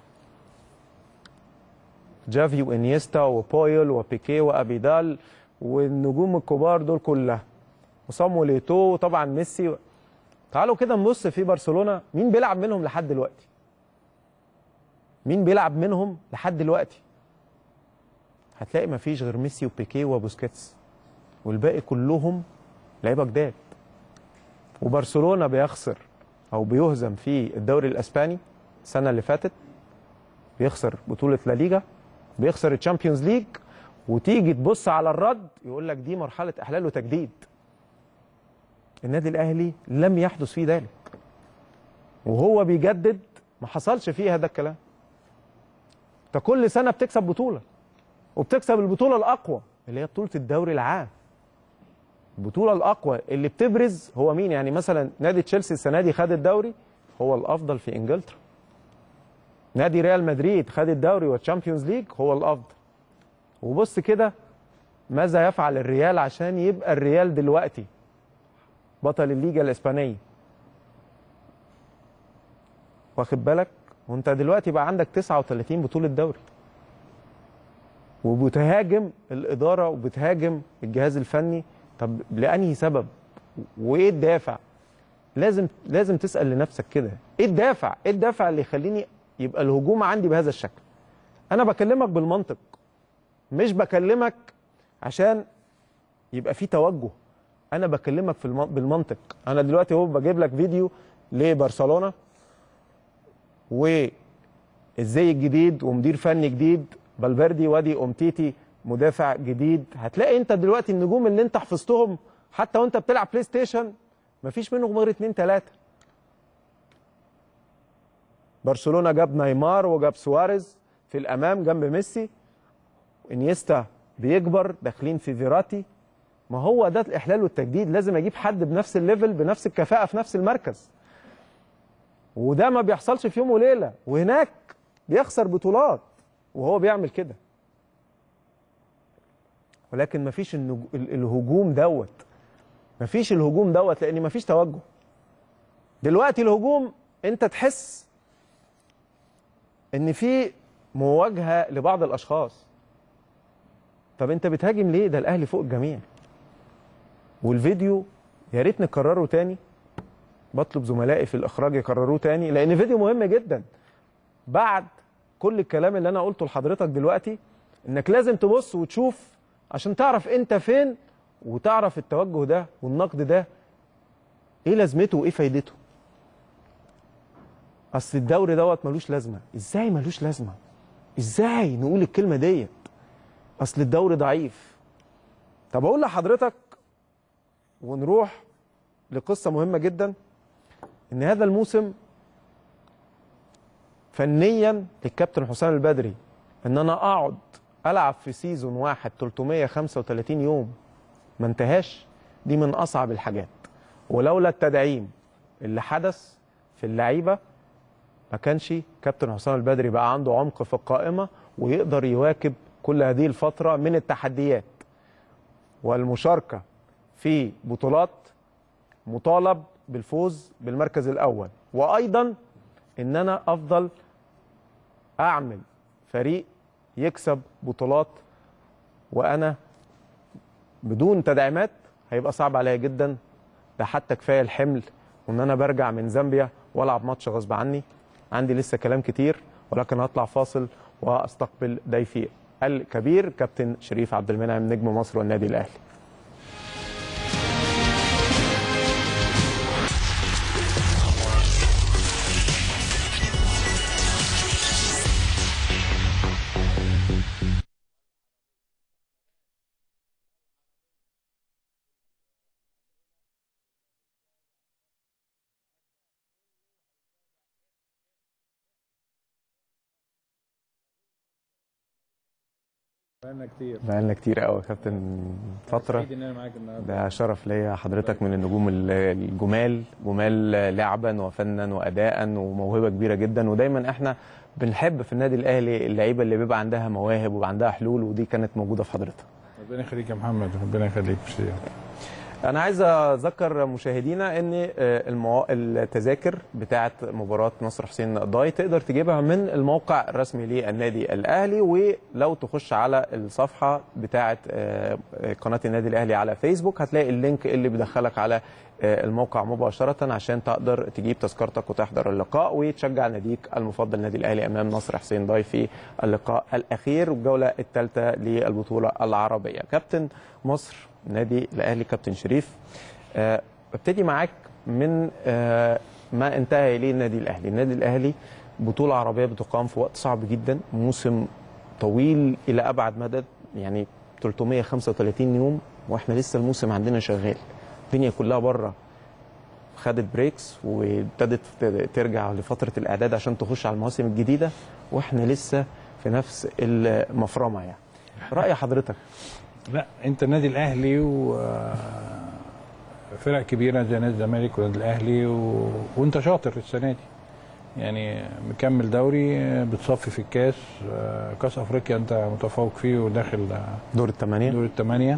جافي وانيستا وبويل وبيكي وابيدال والنجوم الكبار دول كلها وصامويل ايتو وطبعا ميسي تعالوا كده نبص في برشلونه مين بيلعب منهم لحد دلوقتي مين بيلعب منهم لحد دلوقتي هتلاقي مفيش غير ميسي وبيكي وبوسكيتس والباقي كلهم لعيبه جداد وبرشلونه بيخسر او بيهزم في الدوري الاسباني السنه اللي فاتت بيخسر بطوله لا ليجا بيخسر الشامبيونز ليج وتيجي تبص على الرد يقول لك دي مرحله احلال وتجديد النادي الاهلي لم يحدث فيه ذلك وهو بيجدد ما حصلش فيه هذا الكلام انت كل سنه بتكسب بطوله وبتكسب البطوله الاقوى اللي هي بطوله الدوري العام البطوله الاقوى اللي بتبرز هو مين يعني مثلا نادي تشيلسي السنه دي خد الدوري هو الافضل في انجلترا نادي ريال مدريد خد الدوري والتشامبيونز ليج هو الافضل وبص كده ماذا يفعل الريال عشان يبقى الريال دلوقتي بطل الليجا الاسبانيه واخد بالك وانت دلوقتي بقى عندك 39 بطوله دوري وبتهاجم الاداره وبتهاجم الجهاز الفني طب لانهي سبب وايه الدافع لازم لازم تسال لنفسك كده ايه الدافع ايه الدافع اللي يخليني يبقى الهجوم عندي بهذا الشكل انا بكلمك بالمنطق مش بكلمك عشان يبقى في توجه انا بكلمك في الم... بالمنطق انا دلوقتي اهو بجيب لك فيديو لبرشلونه والزي الجديد ومدير فني جديد فالفيردي وادي اومتيتي مدافع جديد هتلاقي انت دلوقتي النجوم اللي انت حفظتهم حتى وانت بتلعب بلاي ستيشن مفيش منهم غير اتنين تلاته برشلونه جاب نيمار وجاب سواريز في الامام جنب ميسي انيستا بيكبر داخلين في فيراتي ما هو ده الاحلال والتجديد لازم اجيب حد بنفس الليفل بنفس الكفاءه في نفس المركز وده ما بيحصلش في يوم وليله وهناك بيخسر بطولات وهو بيعمل كده ولكن مفيش النج... الهجوم دوت مفيش الهجوم دوت لان مفيش توجه دلوقتي الهجوم انت تحس ان في مواجهه لبعض الاشخاص طب انت بتهاجم ليه ده الاهلي فوق الجميع والفيديو يا ريت نكرره تاني بطلب زملائي في الاخراج يكرروه تاني لان فيديو مهم جدا بعد كل الكلام اللي انا قلته لحضرتك دلوقتي انك لازم تبص وتشوف عشان تعرف انت فين وتعرف التوجه ده والنقد ده ايه لازمته وايه فايدته اصل الدوري دوت ملوش لازمه ازاي ملوش لازمه ازاي نقول الكلمه ديت اصل الدوري ضعيف طب اقول لحضرتك ونروح لقصه مهمه جدا ان هذا الموسم فنيا للكابتن حسام البدري ان انا اقعد العب في سيزون واحد 335 يوم ما انتهاش دي من اصعب الحاجات ولولا التدعيم اللي حدث في اللعيبه ما كانش كابتن حسام البدري بقى عنده عمق في القائمه ويقدر يواكب كل هذه الفتره من التحديات والمشاركه في بطولات مطالب بالفوز بالمركز الاول وايضا ان انا افضل اعمل فريق يكسب بطولات وانا بدون تدعيمات هيبقى صعب عليا جدا ده حتى كفايه الحمل وان انا برجع من زامبيا والعب ماتش غصب عني عندي لسه كلام كتير ولكن هطلع فاصل واستقبل ضيفي الكبير كابتن شريف عبد المنعم نجم مصر والنادي الاهلي بقالنا كتير بقالنا كتير قوي يا كابتن فتره سعيد ان انا معاك النهارده ده شرف ليا حضرتك من النجوم ال- الجمال جمال لعبا وفنا واداء وموهبه كبيره جدا ودايما احنا بنحب في النادي الاهلي اللعيبه اللي بيبقى عندها مواهب وبيبقى عندها حلول ودي كانت موجوده في حضرتك ربنا يخليك يا محمد ربنا يخليك ميرسي. انا عايز اذكر مشاهدينا ان آه، الموا... التذاكر بتاعه مباراه نصر حسين ضاي تقدر تجيبها من الموقع الرسمي للنادي الاهلي ولو تخش على الصفحه بتاعه آه، قناه النادي الاهلي على فيسبوك هتلاقي اللينك اللي بيدخلك على آه، الموقع مباشره عشان تقدر تجيب تذكرتك وتحضر اللقاء وتشجع ناديك المفضل النادي الاهلي امام نصر حسين ضاي في اللقاء الاخير والجوله الثالثه للبطوله العربيه كابتن مصر نادي الاهلي كابتن شريف أه ببتدي معاك من أه ما انتهى اليه النادي الاهلي النادي الاهلي بطوله عربيه بتقام في وقت صعب جدا موسم طويل الى ابعد مدى يعني 335 يوم واحنا لسه الموسم عندنا شغال الدنيا كلها بره خدت بريكس وابتدت ترجع لفتره الاعداد عشان تخش على المواسم الجديده واحنا لسه في نفس المفرمه يعني راي حضرتك لا انت النادي الاهلي و فرق كبيره زي نادي الزمالك والنادي الاهلي و... وانت شاطر السنه دي يعني مكمل دوري بتصفي في الكاس آه، كاس افريقيا انت متفوق فيه وداخل دور الثمانيه دور الثمانيه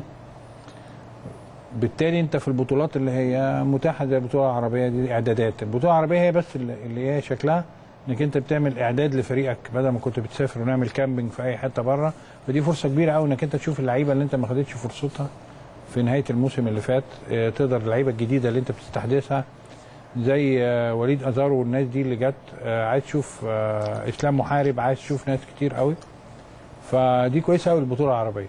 بالتالي انت في البطولات اللي هي متاحه زي البطوله العربيه دي اعدادات البطوله العربيه هي بس اللي اللي هي شكلها انك انت بتعمل اعداد لفريقك بدل ما كنت بتسافر ونعمل كامبينج في اي حته بره فدي فرصه كبيره قوي انك انت تشوف اللعيبه اللي انت ما خدتش فرصتها في نهايه الموسم اللي فات اه، تقدر اللعيبه الجديده اللي انت بتستحدثها زي اه، وليد ازارو والناس دي اللي جت اه، عايز تشوف اه، اسلام محارب عايز تشوف ناس كتير قوي فدي كويسه قوي البطوله العربيه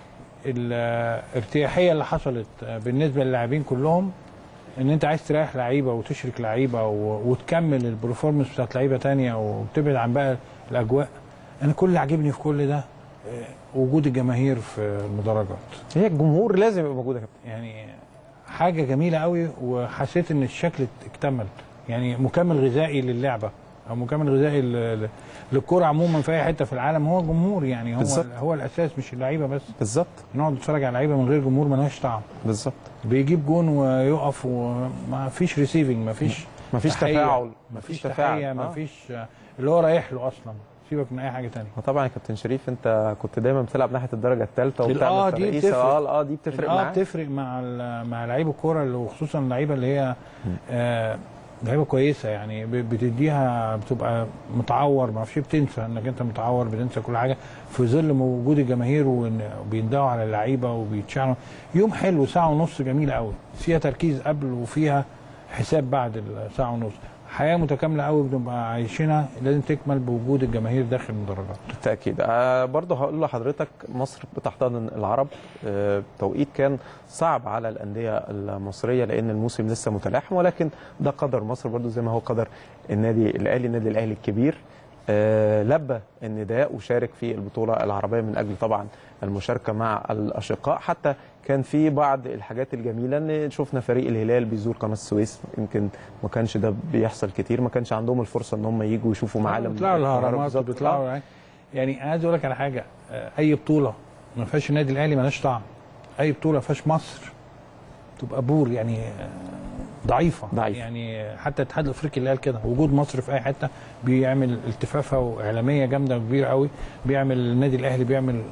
الارتياحيه اللي حصلت بالنسبه للاعبين كلهم ان انت عايز تريح لعيبه وتشرك لعيبه و... وتكمل البرفورمانس بتاعت لعيبه تانية وتبعد عن بقى الاجواء انا كل اللي عاجبني في كل ده آه، وجود الجماهير في المدرجات هي الجمهور لازم يبقى موجود يا كابتن يعني حاجه جميله قوي وحسيت ان الشكل اكتمل يعني مكمل غذائي للعبه او مكمل غذائي ل- ل- للكره عموما في اي حته في العالم هو الجمهور يعني هو بالظبط. هو الاساس مش اللعيبه بس بالظبط نقعد نتفرج على لعيبه من غير جمهور ملهاش طعم بالظبط بيجيب جون ويقف وما فيش ريسيفنج ما فيش مفيش تحية، تفاعل ما مفيش فيش تفاعل تحيه ما آه. فيش اللي هو رايح له اصلا سيبك من اي حاجه تانية وطبعا يا كابتن شريف انت كنت دايما بتلعب ناحيه الدرجه الثالثه ال- وبتعمل آه، دي ترقيصة. بتفرق. اه اه دي بتفرق اه معاك بتفرق مع ال- مع لعيب الكوره اللي وخصوصا اللعيبه اللي هي آه لعيبه كويسه يعني ب- بتديها بتبقى متعور ما اعرفش بتنسى انك انت متعور بتنسى كل حاجه في ظل وجود الجماهير وإن- وبيندهوا على اللعيبه وبيتشعنوا يوم حلو ساعه ونص جميله قوي فيها تركيز قبل وفيها حساب بعد الساعه ونص حياه متكامله قوي بنبقى عايشينها لازم تكمل بوجود الجماهير داخل المدرجات بالتاكيد آه برضه هقول لحضرتك مصر بتحتضن العرب آه توقيت كان صعب على الانديه المصريه لان الموسم لسه متلاحم ولكن ده قدر مصر برضه زي ما هو قدر النادي الاهلي النادي الاهلي الكبير آه لبى النداء وشارك في البطوله العربيه من اجل طبعا المشاركه مع الاشقاء حتى كان في بعض الحاجات الجميله ان شفنا فريق الهلال بيزور قناه السويس يمكن ما كانش ده بيحصل كتير ما كانش عندهم الفرصه ان هم يجوا يشوفوا معالم بيطلعوا الهرمات بالظبط. بيطلعوا يعني انا عايز اقول لك على حاجه آه، اي بطوله ما فيهاش النادي الاهلي مالهاش طعم اي بطوله ما فيهاش مصر تبقى بور يعني آه، ضعيفه ضعيفة. يعني حتى الاتحاد الافريقي اللي قال كده وجود مصر في اي حته بيعمل التفافه واعلاميه جامده وكبيره قوي بيعمل النادي الاهلي بيعمل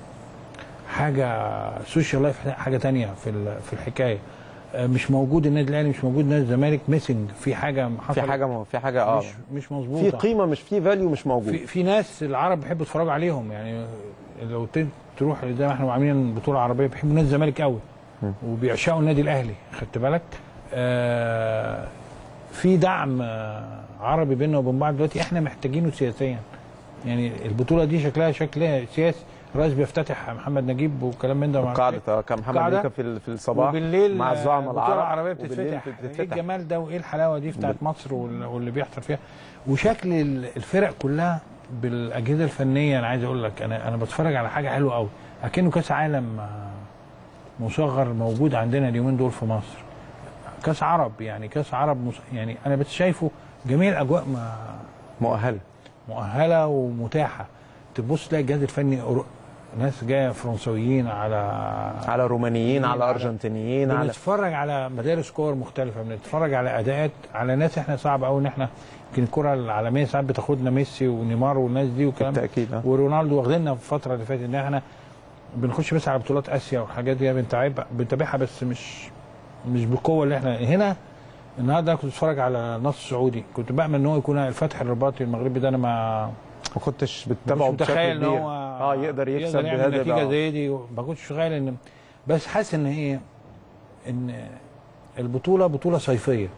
حاجه سوشيال لايف حاجه تانية في ال- في الحكايه آه، مش موجود النادي الاهلي مش موجود نادي الزمالك ميسنج في حاجه في حصلت حاجه في حاجه اه مش مش مظبوطه في قيمه مش في فاليو مش موجود في في ناس العرب بيحبوا يتفرجوا عليهم يعني لو ت- تروح زي ما احنا عاملين بطوله عربيه بيحبوا نادي الزمالك قوي وبيعشقوا النادي الاهلي خدت بالك آه في دعم آه، عربي بيننا وبين بعض دلوقتي احنا محتاجينه سياسيا يعني البطوله دي شكلها شكل سياسي الرئيس بيفتتح محمد نجيب وكلام من ده ومعرفش قاعده إيه. آه، كان محمد قاعدة. نجيب في ال- في الصباح وبالليل مع الزعماء البطوله العرب العربيه وبالليل بتتفتح ايه الجمال ده وايه الحلاوه دي بتاعت مصر وال- واللي بيحصل فيها وشكل ال- الفرق كلها بالاجهزه الفنيه انا عايز اقول لك انا انا بتفرج على حاجه حلوه قوي اكنه كاس عالم آه، مصغر موجود عندنا اليومين دول في مصر كاس عرب يعني كاس عرب مص... يعني انا بس شايفه جميع الاجواء ما مؤهله مؤهله ومتاحه تبص تلاقي الجهاز الفني أورو- ناس جايه فرنسويين على على رومانيين على ارجنتينيين على بنتفرج على مدارس كور مختلفه بنتفرج على اداءات على ناس احنا صعب قوي ان احنا يمكن الكره العالميه ساعات بتاخدنا ميسي ونيمار والناس دي والكلام ده. بالتأكيد، آه. ورونالدو واخديننا في الفتره اللي فاتت ان احنا بنخش بس على بطولات اسيا والحاجات دي بنتابعها بنتابعها بس مش مش بالقوه اللي احنا هنا النهارده أنا كنت بتفرج على النصر السعودي كنت بامل ان هو يكون الفتح الرباطي المغربي ده انا ما ما كنتش مش بتتابعه بشكل متخيل ان كبير هو اه يقدر يكسب يعمل بهذا نتيجه بقى. زي دي ما كنتش متخيل ان بس حاسس ان هي ان البطوله بطوله صيفيه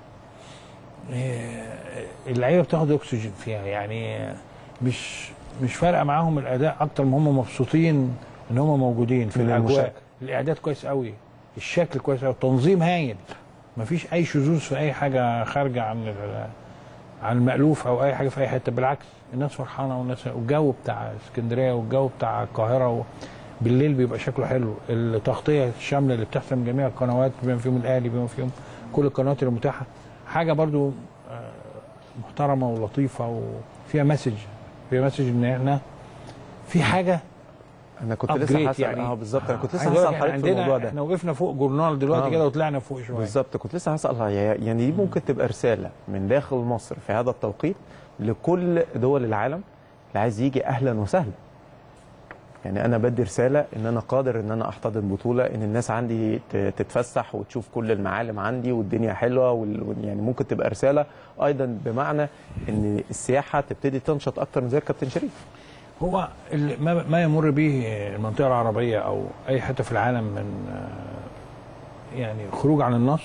إيه، اللعيبه بتاخد اكسجين فيها يعني مش مش فارقه معاهم الاداء اكتر ما هم مبسوطين ان هم موجودين في من الاجواء المشاركة. الاعداد كويس قوي الشكل كويس قوي التنظيم هايل مفيش اي شذوذ في اي حاجه خارجه عن ال- عن المألوف او اي حاجه في اي حته بالعكس الناس فرحانه والناس والجو بتاع اسكندريه والجو بتاع القاهره و... بالليل بيبقى شكله حلو التغطيه الشامله اللي بتحصل من جميع القنوات بما فيهم الاهلي بما فيهم كل القنوات المتاحه حاجه برضو آه، محترمه ولطيفه وفيها مسج فيها مسج ان احنا في حاجه انا كنت upgrade لسه هسال يعني اه بالظبط انا كنت عايز لسه أقول هسال لك حضرتك في عندنا الموضوع ده احنا وقفنا فوق جورنال دلوقتي آه. كده وطلعنا فوق شويه بالظبط كنت لسه هسال يعني دي ممكن تبقى رساله من داخل مصر في هذا التوقيت لكل دول العالم اللي عايز يجي اهلا وسهلا يعني انا بدي رساله ان انا قادر ان انا احتضن بطوله ان الناس عندي ت- تتفسح وتشوف كل المعالم عندي والدنيا حلوه وال- وال- يعني ممكن تبقى رساله ايضا بمعنى ان السياحه تبتدي تنشط اكتر من زي كابتن شريف هو اللي ما, ما يمر به المنطقه العربيه او اي حته في العالم من آه، يعني خروج عن النص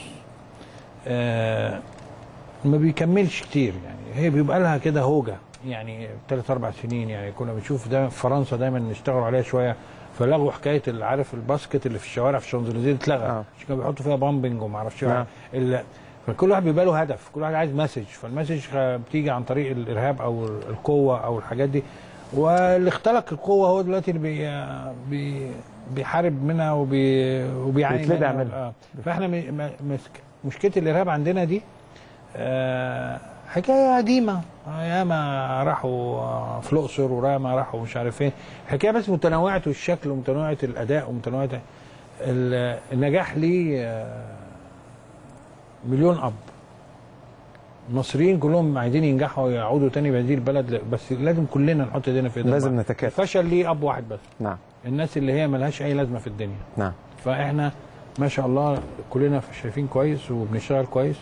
آه، ما بيكملش كتير يعني هي بيبقى لها كده هوجه يعني ثلاث اربع سنين يعني كنا بنشوف ده في فرنسا دايما نشتغلوا عليها شويه فلغوا حكايه اللي عارف الباسكت اللي في الشوارع في الشانزليزيه اتلغى آه. عشان كانوا بيحطوا فيها بامبنج وما اعرفش إيه. نعم. ال- فكل واحد بيبقى له هدف كل واحد عايز مسج فالمسج بتيجي عن طريق الارهاب او القوه او الحاجات دي واللي اختلق القوه هو دلوقتي اللي بي بي بيحارب منها وبي وبيعاني بيتلدع منها. منها. آه. فاحنا م- م- مسك- مشكله الارهاب عندنا دي آه، حكايه قديمه آه، ياما راحوا آه، في الاقصر وياما راحوا مش عارف فين حكايه بس متنوعه الشكل ومتنوعه الاداء ومتنوعه ال- النجاح ليه آه، مليون اب المصريين كلهم عايزين ينجحوا ويعودوا تاني بهذه البلد بس لازم كلنا نحط ايدينا في ايدين لازم بعض. نتكاتف. الفشل ليه اب واحد بس نعم الناس اللي هي ملهاش اي لازمه في الدنيا نعم فاحنا ما شاء الله كلنا شايفين كويس وبنشتغل كويس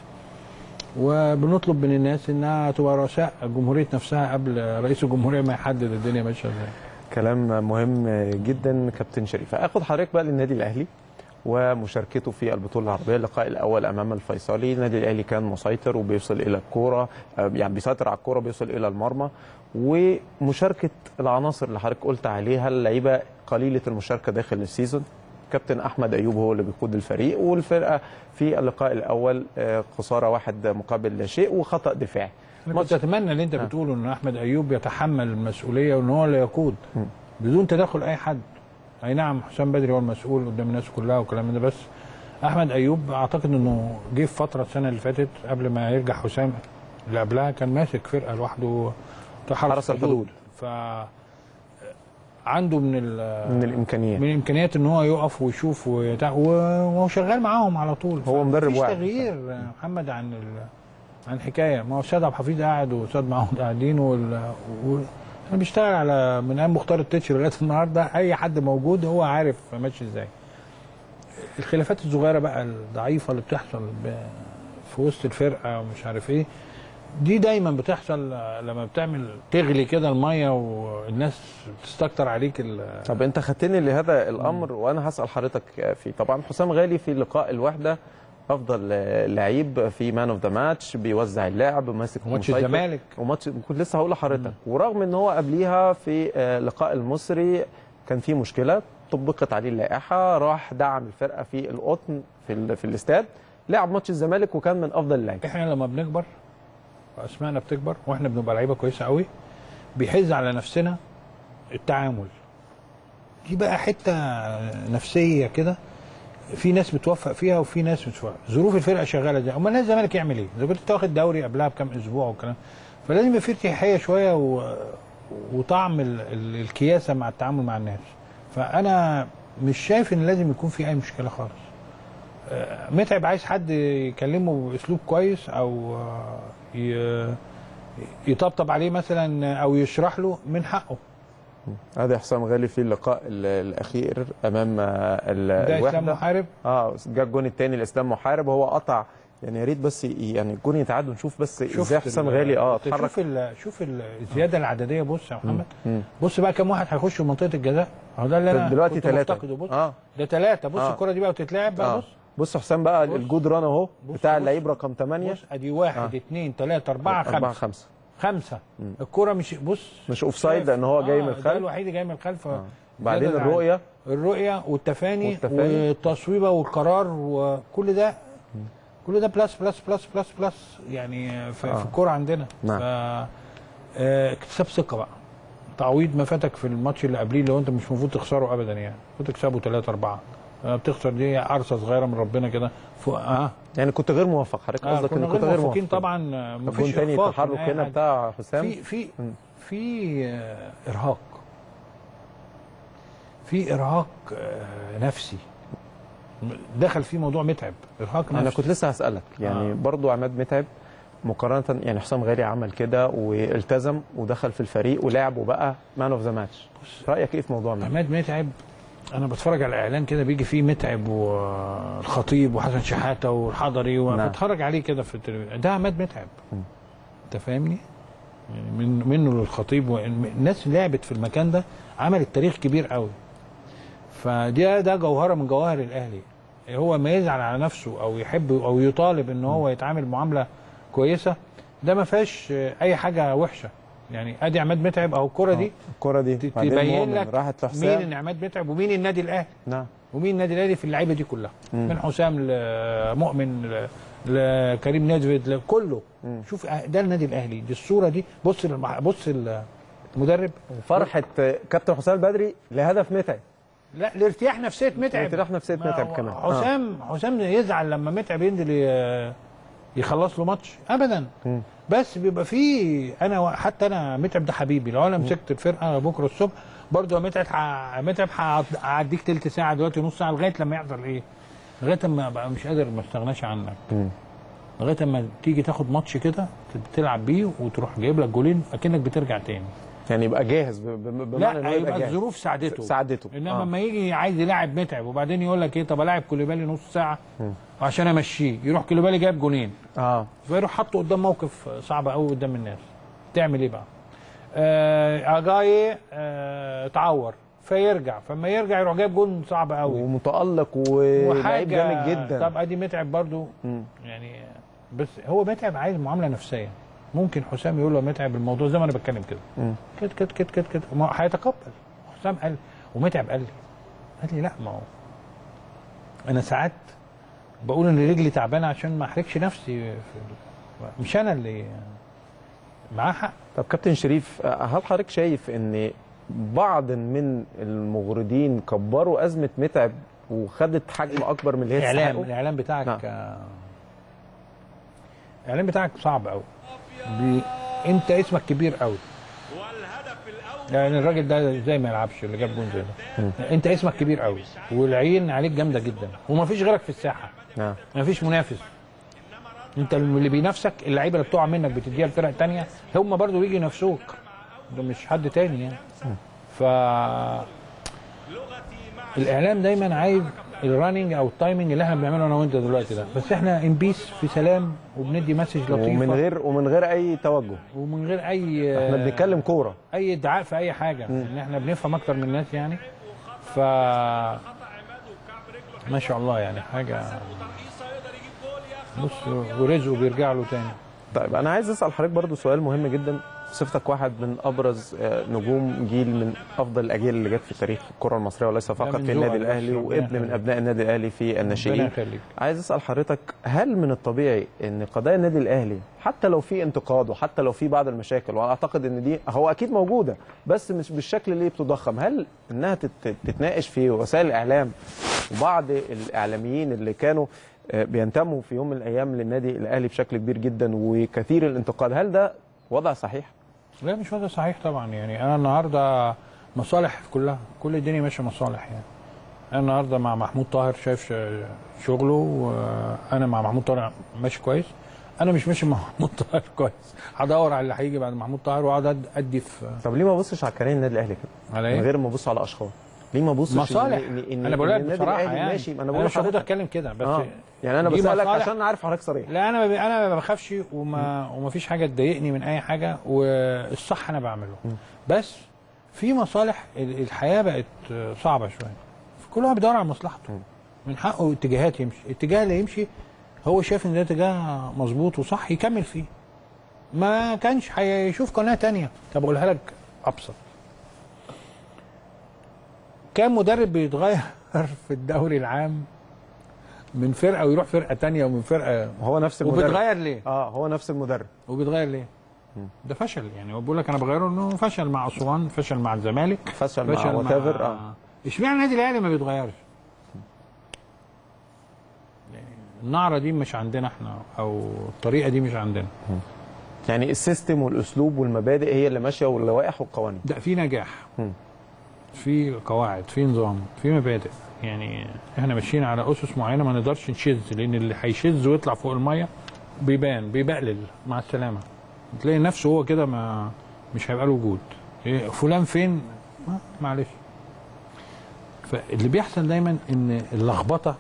وبنطلب من الناس انها تبقى رؤساء الجمهوريه نفسها قبل رئيس الجمهوريه ما يحدد الدنيا ماشيه ازاي كلام مهم جدا كابتن شريف اخد حضرتك بقى للنادي الاهلي ومشاركته في البطوله العربيه اللقاء الاول امام الفيصلي النادي الاهلي كان مسيطر وبيوصل الى الكوره آه، يعني بيسيطر على الكوره بيوصل الى المرمى ومشاركه العناصر اللي حضرتك قلت عليها اللعيبه قليله المشاركه داخل السيزون كابتن احمد ايوب هو اللي بيقود الفريق والفرقه في اللقاء الاول آه، خساره واحد مقابل لا شيء وخطا دفاعي انا كنت اتمنى اللي انت بتقوله ان احمد ايوب يتحمل المسؤوليه وان هو اللي يقود بدون تدخل اي حد اي نعم حسام بدري هو المسؤول قدام الناس كلها والكلام ده بس احمد ايوب اعتقد انه جه في فتره السنه اللي فاتت قبل ما يرجع حسام اللي قبلها كان ماسك فرقه لوحده بتاع حرس حرس الحدود. الحدود ف عنده من ال- من الامكانيات من الامكانيات ان هو يقف ويشوف ويتع... وهو شغال معاهم على طول هو مدرب مفيش واعد. تغيير يا محمد عن ال... عن حكايه ما هو استاذ عبد الحفيظ قاعد واستاذ معاهم قاعدين وال... و... انا بيشتغل على من ايام مختار التتش لغايه النهارده اي حد موجود هو عارف ماشي ازاي الخلافات الصغيره بقى الضعيفه اللي بتحصل ب... في وسط الفرقه ومش عارف ايه دي دايما بتحصل لما بتعمل تغلي كده الميه والناس تستكتر عليك ال... طب انت خدتني لهذا الامر وانا هسال حضرتك فيه طبعا حسام غالي في لقاء الوحده افضل لعيب في مان اوف ذا ماتش بيوزع اللعب ماسك ماتش مسيطر. الزمالك. وماتش كنت لسه هقول لحضرتك ورغم ان هو قبليها في آه، لقاء المصري كان في مشكله طبقت عليه اللائحه راح دعم الفرقه في القطن في ال... في الاستاد لعب ماتش الزمالك وكان من افضل اللعيبه احنا لما بنكبر واسمائنا بتكبر واحنا بنبقى لعيبه كويسه قوي بيحز على نفسنا التعامل دي بقى حته نفسيه كده في ناس بتوفق فيها وفي ناس مش بتوفق ظروف الفرقه شغاله زي امال الناس الزمالك يعمل ايه؟ اذا كنت انت واخد دوري قبلها بكام اسبوع والكلام فلازم يبقى في ارتياحيه شويه و... وطعم ال... ال... الكياسه مع التعامل مع الناس فانا مش شايف ان لازم يكون في اي مشكله خالص آه، متعب عايز حد يكلمه باسلوب كويس او آه، ي- يطبطب عليه مثلا او يشرح له من حقه ادي حسام غالي في اللقاء ال- الاخير امام آه، ال- ده اسلام الوحده محارب اه جه الجون الثاني لاسلام محارب وهو قطع يعني يا ريت بس ي- يعني الجون يتعاد ونشوف بس ازاي حسام ال- غالي اه اتحرك شوف ال- شوف ال- الزياده العدديه بص يا محمد مم. بص بقى كم واحد هيخش في منطقه الجزاء اهو ده اللي انا دلوقتي كنت ثلاثة مفتقده بص اه ده ثلاثه بص آه. الكره دي بقى وتتلعب بقى اه بص بص حسام بقى بص. الجود ران اهو بص، بتاع بص. اللعيب رقم 8 بص ادي واحد اثنين ثلاثه اربعه أربعة خمسه خمسة خمسه الكره مش بص مش اوف سايد شايف؟ لان هو جاي آه، من ده الخلف الوحيد اللي جاي من الخلف آه. بعدين زيادة الرؤيه الرؤيه والتفاني, والتفاني. والتصويبه والقرار وكل ده كل ده بلس بلس بلس بلس بلس يعني في, آه. في الكوره عندنا نعم. ف آه، اكتساب ثقه بقى تعويض ما فاتك في الماتش اللي قبليه اللي هو انت مش المفروض تخسره ابدا يعني المفروض تكسبه 3 4 بتخسر دي عرصه صغيره من ربنا كده فوق اه, يعني كنت غير موفق حضرتك آه قصدك كنا ان كنت غير غير موفقين موفق طبعا آه، الجون مفيش تاني إخفاق من التحرك أي هنا حد. بتاع حسام في في مم. في آه، ارهاق في ارهاق آه، نفسي دخل فيه موضوع متعب ارهاق نفسي انا كنت لسه هسالك يعني آه. برضو عماد متعب مقارنه يعني حسام غالي عمل كده والتزم ودخل في الفريق ولعب وبقى مان اوف ذا ماتش رايك ايه في موضوع متعب عماد متعب انا بتفرج على الاعلان كده بيجي فيه متعب والخطيب وحسن شحاته والحضري نعم. وبتفرج عليه كده في التلفزيون ده عماد متعب انت فاهمني؟ يعني من منه للخطيب والناس لعبت في المكان ده عملت تاريخ كبير قوي فده ده جوهره من جواهر الاهلي هو ما يزعل على نفسه او يحب او يطالب ان هو يتعامل معامله كويسه ده ما فيهاش اي حاجه وحشه يعني ادي عماد متعب او الكره دي الكره دي ت- بعدين تبين مؤمن لك راحت مين لحسام ان عماد متعب ومين النادي الاهلي نعم ومين النادي الاهلي في اللعيبه دي كلها من حسام لمؤمن ل- لكريم نيدفيد لكله شوف ده النادي الاهلي دي الصوره دي بص للمح... بص المدرب فرحه كابتن حسام البدري لهدف متعب لا لارتياح نفسيه متعب ارتياح نفسية ما متعب هو كمان. آه. حسام حسام يزعل لما متعب ينزل ي- يخلص له ماتش ابدا بس بيبقى فيه انا و- حتى انا متعب ده حبيبي لو انا مسكت الفرقه بكره الصبح برضه يا متعب ه- متعب هقعد- هعديك تلت ساعه دلوقتي نص ساعه لغايه لما يحصل ايه؟ لغايه اما ابقى مش قادر ما استغناش عنك لغايه اما تيجي تاخد ماتش كده تلعب بيه وتروح جايب لك جولين اكنك بترجع تاني يعني يبقى جاهز ب- ب- بمعنى إن لا هو يبقى جاهز. الظروف ساعدته ساعدته. انما آه. لما يجي عايز يلاعب متعب وبعدين يقول لك ايه طب الاعب كوليبالي نص ساعه عشان امشيه يروح كوليبالي جايب جونين اه فيروح حاطه قدام موقف صعب قوي قدام الناس تعمل ايه بقى؟ آه اجاي آه تعور فيرجع فما يرجع يروح جايب جون صعب قوي ومتالق ولعيب جامد جدا طب ادي متعب برضو يعني بس هو متعب عايز معامله نفسيه ممكن حسام يقول له متعب الموضوع زي ما انا بتكلم كده كده كده كده كده كده ما هو هيتقبل حسام قال ومتعب قال لي قال لي لا ما هو انا ساعات بقول ان رجلي تعبانه عشان ما احرجش نفسي في مش انا اللي معاه حق طب كابتن شريف هل حضرتك شايف ان بعض من المغردين كبروا ازمه متعب وخدت حجم اكبر من اللي هي الاعلام تستحقه؟ الاعلام بتاعك نعم. آه، الاعلام بتاعك صعب قوي بي... انت اسمك كبير قوي يعني الراجل ده زي ما يلعبش اللي جاب جون زي ده انت اسمك كبير قوي والعين عليك جامده جدا ومفيش غيرك في الساحه نعم مفيش منافس انت اللي بينافسك اللعيبه اللي بتقع منك بتديها لفرق تانية هم برضو بيجي ينافسوك ده مش حد تاني يعني ف الاعلام دايما عايز الرننج او التايمنج اللي احنا بنعمله انا وانت دلوقتي ده بس احنا ان بيس في سلام وبندي مسج لطيفه ومن غير ومن غير اي توجه ومن غير اي احنا بنتكلم كوره اي ادعاء في اي حاجه ان احنا بنفهم اكتر من الناس يعني ف ما شاء الله يعني حاجه بص ورزقه بيرجع له تاني طيب انا عايز اسال حضرتك برضو سؤال مهم جدا صفتك واحد من ابرز آه، نجوم جيل من افضل الاجيال اللي جت في تاريخ الكره المصريه وليس فقط من في النادي ذوقك بس، الاهلي ربنا وابن من يخليك. ابناء النادي الاهلي في ربنا الناشئين يخليك عايز اسال حضرتك هل من الطبيعي ان قضايا النادي الاهلي حتى لو في انتقاد وحتى لو في بعض المشاكل وانا اعتقد ان دي هو اكيد موجوده بس مش بالشكل اللي بتضخم هل انها تت- تتناقش في وسائل الاعلام وبعض الاعلاميين اللي كانوا آه، بينتموا في يوم من الايام للنادي الاهلي بشكل كبير جدا وكثير الانتقاد هل ده وضع صحيح؟ لا مش وضع صحيح طبعا يعني انا النهارده مصالح كلها كل الدنيا ماشيه مصالح يعني انا النهارده مع محمود طاهر شايف ش- شغله وانا مع محمود طاهر ماشي كويس انا مش ماشي مع محمود طاهر كويس هدور على اللي هيجي بعد محمود طاهر واقعد أد- ادي في طب ليه ما ابصش على كيان النادي الاهلي كده على من ايه؟ غير ما ابص على اشخاص ليه ما ابصش مصالح إن- إن- انا بقول لك إن النادي بصراحه الأهلي يعني ماشي ما انا انا بقول مش المفروض لحضرتك اتكلم كده بس آه. يعني انا دي بسالك مصالح. عشان عارف حضرتك صريح لا انا ما انا ما بخافش وما وما فيش حاجه تضايقني من اي حاجه والصح انا بعمله بس في مصالح ال- الحياه بقت صعبه شويه كل واحد بيدور على مصلحته من حقه اتجاهات يمشي الاتجاه اللي يمشي هو شايف ان ده اتجاه مظبوط وصح يكمل فيه ما كانش هيشوف قناه تانية طب اقولها لك ابسط كام مدرب بيتغير في الدوري العام من فرقه ويروح فرقه تانية ومن فرقه هو نفس المدرب وبيتغير ليه؟ اه هو نفس المدرب وبيتغير ليه؟ ده فشل يعني هو بيقول لك انا بغيره انه فشل مع اسوان فشل مع الزمالك فشل مع whatever، آه. اشمعنى النادي الاهلي ما بيتغيرش؟ النعره دي مش عندنا احنا او الطريقه دي مش عندنا يعني السيستم والاسلوب والمبادئ هي اللي ماشيه واللوائح والقوانين ده في نجاح مم. في قواعد في نظام في مبادئ يعني احنا ماشيين على اسس معينه ما نقدرش نشذ لان اللي هيشذ ويطلع فوق الميه بيبان بيبقلل مع السلامه تلاقي نفسه هو كده ما مش هيبقى له وجود إيه فلان فين ما معلش فاللي بيحصل دايما ان اللخبطه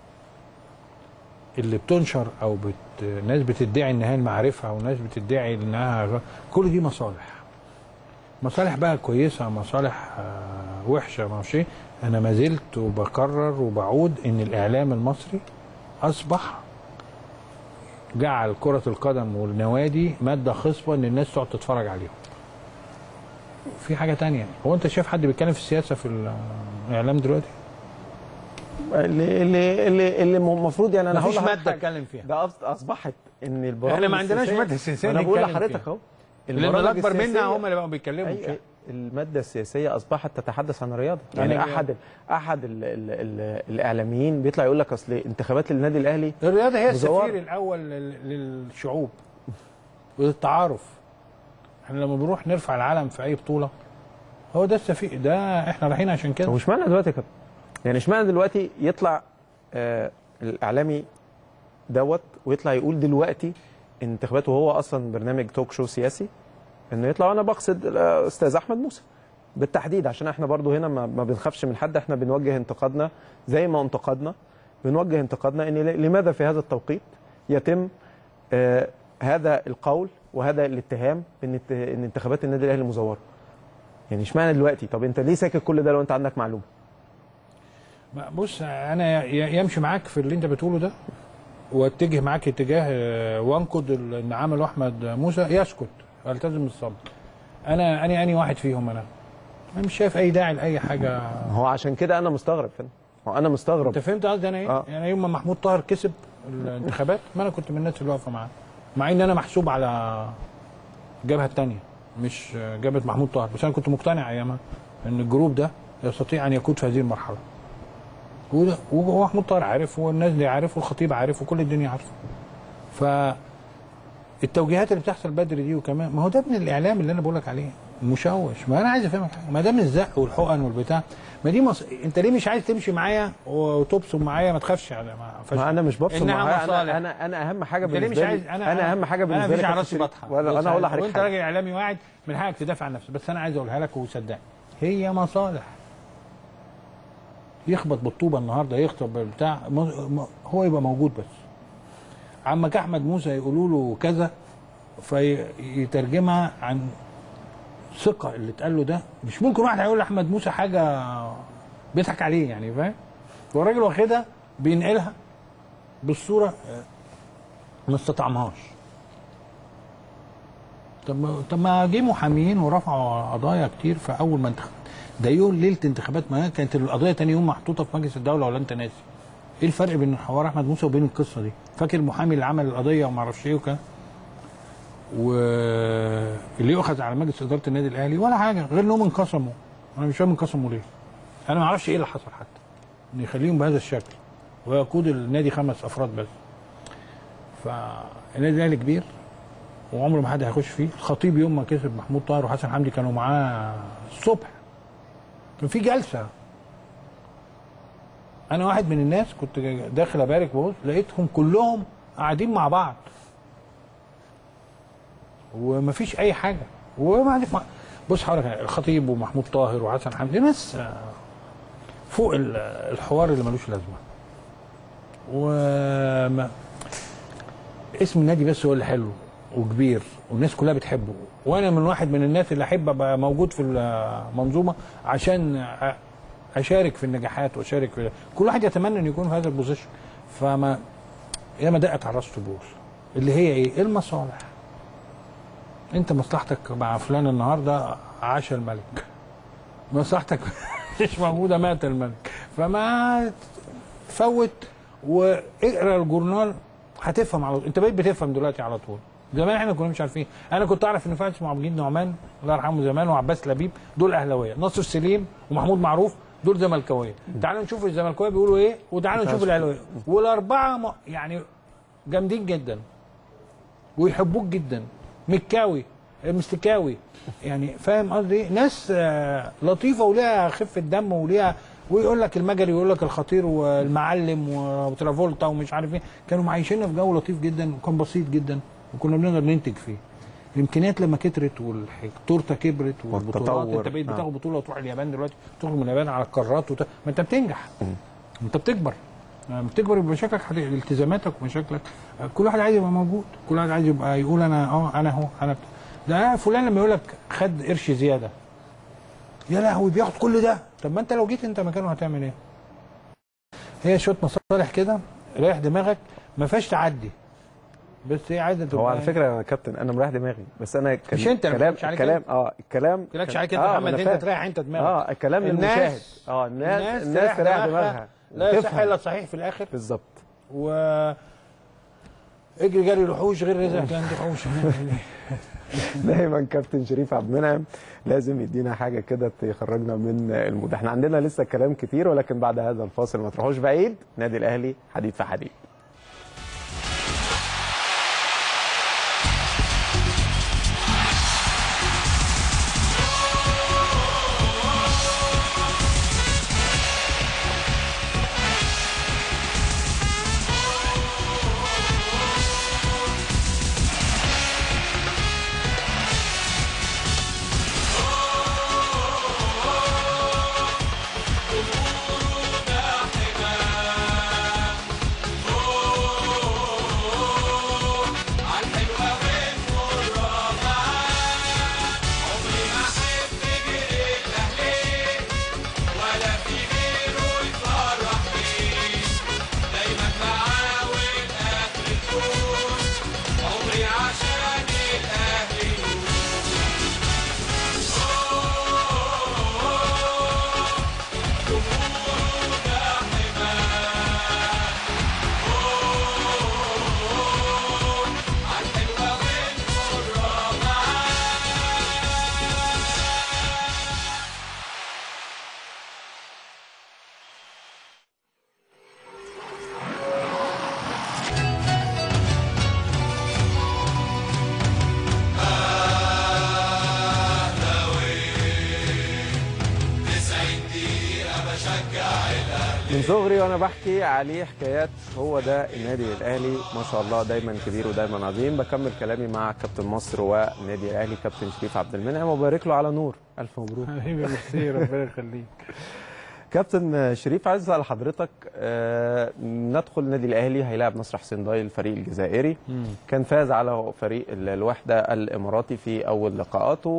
اللي بتنشر او بت... ناس بتدعي انها المعرفه وناس بتدعي انها كل دي مصالح مصالح بقى كويسه مصالح آه، وحشه ما اعرفش ايه انا ما زلت وبكرر وبعود ان الاعلام المصري اصبح جعل كره القدم والنوادي ماده خصبه ان الناس تقعد تتفرج عليهم في حاجه تانية هو انت شايف حد بيتكلم في السياسه في الاعلام دلوقتي اللي اللي اللي اللي المفروض يعني انا مفيش هقول لحضرتك مادة حاجة. اتكلم فيها. ده أص- اصبحت ان البرامج إحنا ما عندناش السياسية- مادة سياسية انا بقول نتكلم لحضرتك فيها. اهو لان البرامج الاكبر منها السياسية- هم اللي بقوا بيتكلموا أيوة. المادة السياسية أصبحت تتحدث عن الرياضة يعني, يعني أحد أحد ال ال ال الإعلاميين بيطلع يقول لك أصل انتخابات النادي الأهلي الرياضه هي مزورة. السفير الاول لل- للشعوب وللتعارف احنا لما بنروح نرفع العلم في اي بطوله هو ده السفير ده احنا رايحين عشان طب كده اشمعنى دلوقتي كده؟ يعني اشمعنى دلوقتي يطلع آه الإعلامي دوت ويطلع يقول دلوقتي انتخابات وهو أصلا برنامج توك شو سياسي إنه يطلع وأنا بقصد الأستاذ أحمد موسى بالتحديد عشان احنا برضو هنا ما, ما بنخافش من حد احنا بنوجه انتقادنا زي ما انتقدنا بنوجه انتقادنا ان ل- لماذا في هذا التوقيت يتم آه هذا القول وهذا الاتهام ان الت- ان انتخابات النادي الاهلي مزوره يعني اشمعنى دلوقتي طب انت ليه ساكت كل ده لو انت عندك معلومه بص انا ي- يمشي معاك في اللي انت بتقوله ده واتجه معاك اتجاه آه، وانقد ال- ان عمله احمد موسى يسكت التزم بالصمت انا انا اني واحد فيهم انا انا مش شايف اي داعي لاي حاجه هو عشان كده انا مستغرب فين هو انا مستغرب انت فهمت قصدي انا ايه؟ آه. يعني يوم ما محمود طاهر كسب الانتخابات ما انا كنت من الناس اللي واقفه معاه مع ان انا محسوب على الجبهه الثانيه مش جبهه محمود طاهر بس انا كنت مقتنع ايامها ان الجروب ده يستطيع ان يقود في هذه المرحله وده- وهو محمود طاهر عارف والناس دي عارف والخطيب عارف وكل الدنيا عارفه ف التوجيهات اللي بتحصل بدري دي وكمان ما هو ده من الاعلام اللي انا بقول لك عليه مشوش ما انا عايز افهمك حاجه ما دام الزق والحقن والبتاع ما دي مص... انت ليه مش عايز تمشي معايا وتبصم معايا ما تخافش على ما فش... ما انا مش ببصم إنها معاها مصالح. انا انا انا اهم حاجه انت ليه مش بالنسبه عايز لي انا, اهم حاجه بالنسبه انا لي مش على كابتن راسي شريف. بطحه ولا انا هقول لحضرتك وانت حاجة. راجل اعلامي واعد من حقك تدافع عن نفسك بس انا عايز اقولها لك وصدقني هي مصالح يخبط بالطوبه النهارده يخطب بتاع م... م... هو يبقى موجود بس عمك احمد موسى يقولوا له كذا فيترجمها عن ثقه اللي اتقال له ده مش ممكن واحد هيقول لاحمد موسى حاجه بيضحك عليه يعني فاهم والراجل واخدها بينقلها بالصوره آه، ما استطعمهاش طب ما- طب ما جه محاميين ورفعوا قضايا كتير في اول ما انتخب ده يوم ليله انتخابات ما كانت القضيه تاني يوم محطوطه في مجلس الدوله ولا انت ناسي ايه الفرق بين حوار احمد موسى وبين القصه دي فاكر المحامي اللي عمل القضيه وما اعرفش ايه وكده واللي يؤخذ على مجلس اداره النادي الاهلي ولا حاجه غير انهم انقسموا انا مش فاهم انقسموا ليه انا ما اعرفش ايه اللي حصل حتى ان يخليهم بهذا الشكل ويقود النادي خمس افراد بس فالنادي الاهلي كبير وعمره ما حد هيخش فيه الخطيب يوم ما كسب محمود طاهر وحسن حمدي كانوا معاه الصبح كان في جلسه انا واحد من الناس كنت داخل ابارك بص لقيتهم كلهم قاعدين مع بعض ومفيش اي حاجه وبعد ما بص حضرتك الخطيب ومحمود طاهر وحسن حمدي ناس آه، فوق ال- الحوار اللي ملوش لازمه وما اسم النادي بس هو اللي حلو وكبير والناس كلها بتحبه وانا من واحد من الناس اللي احب ابقى موجود في المنظومه عشان أ- اشارك في النجاحات واشارك في كل واحد يتمنى ان يكون في هذا البوزيشن فما ياما دقت على راس طبول اللي هي ايه المصالح انت مصلحتك مع فلان النهارده عاش الملك مصلحتك مش موجوده مات الملك فما فوت واقرا الجورنال هتفهم على طول انت بقيت بتفهم دلوقتي على طول زمان احنا كنا مش عارفين انا كنت اعرف ان فارس اسمه عبد المجيد نعمان الله يرحمه زمان وعباس لبيب دول اهلاويه ناصر سليم ومحمود معروف دول زملكاويه تعالوا نشوف الزملكاويه بيقولوا ايه وتعالوا نشوف الاهلاويه والاربعه م- يعني جامدين جدا ويحبوك جدا مكاوي مستكاوي يعني فاهم قصدي ايه؟ ناس آه، لطيفه وليها خفه دم وليها ويقول لك المجري ويقول لك الخطير والمعلم وترافولتا ومش عارف ايه كانوا معيشيننا في جو لطيف جدا وكان بسيط جدا وكنا بنقدر ننتج فيه الامكانيات لما كترت والتورته كبرت والبطولات والتطور. انت بقيت آه. بتاخد بطوله وتروح اليابان دلوقتي تخرج من اليابان على القارات وت... ما انت بتنجح انت بتكبر لما بتكبر يبقى مشاكلك هت- التزاماتك ومشاكلك كل واحد عايز يبقى موجود كل واحد عايز يبقى يقول انا اه انا اهو انا بت... ده فلان لما يقول لك خد قرش زياده يا لهوي بياخد كل ده طب ما انت لو جيت انت مكانه هتعمل ايه؟ هي شويه مصالح كده ريح دماغك ما فيهاش تعدي بس هي عايزه تبقى هو على فكره يا كابتن انا مريح دماغي بس انا كان مش أنت اللي كلام بتقولش عليك كلام اه الكلام ما قلتلكش عليك كان- انت آه، محمد أنا انت فاهم. تريح انت دماغك اه الكلام الناس- للمشاهد اه الناس الناس تريح دماغها لا يصح وتفهم. الا الصحيح في الاخر بالظبط و اجري جري الوحوش غير رزقك عندي وحوش دايما كابتن شريف عبد المنعم لازم يدينا حاجه كده تخرجنا من المود احنا عندنا لسه كلام كتير ولكن بعد هذا الفاصل ما تروحوش بعيد نادي الاهلي حديد في حديد من صغري وانا بحكي عليه حكايات هو ده النادي الاهلي ما شاء الله دايما كبير ودايما عظيم بكمل كلامي مع كابتن مصر والنادي الاهلي كابتن شريف عبد المنعم وبارك له على نور الف مبروك حبيبي ميرسي ربنا يخليك كابتن شريف عايز اسال حضرتك آه ندخل النادي الاهلي هيلاعب نصر حسين ضاي الفريق الجزائري كان فاز على فريق ال- الوحده الاماراتي في اول لقاءاته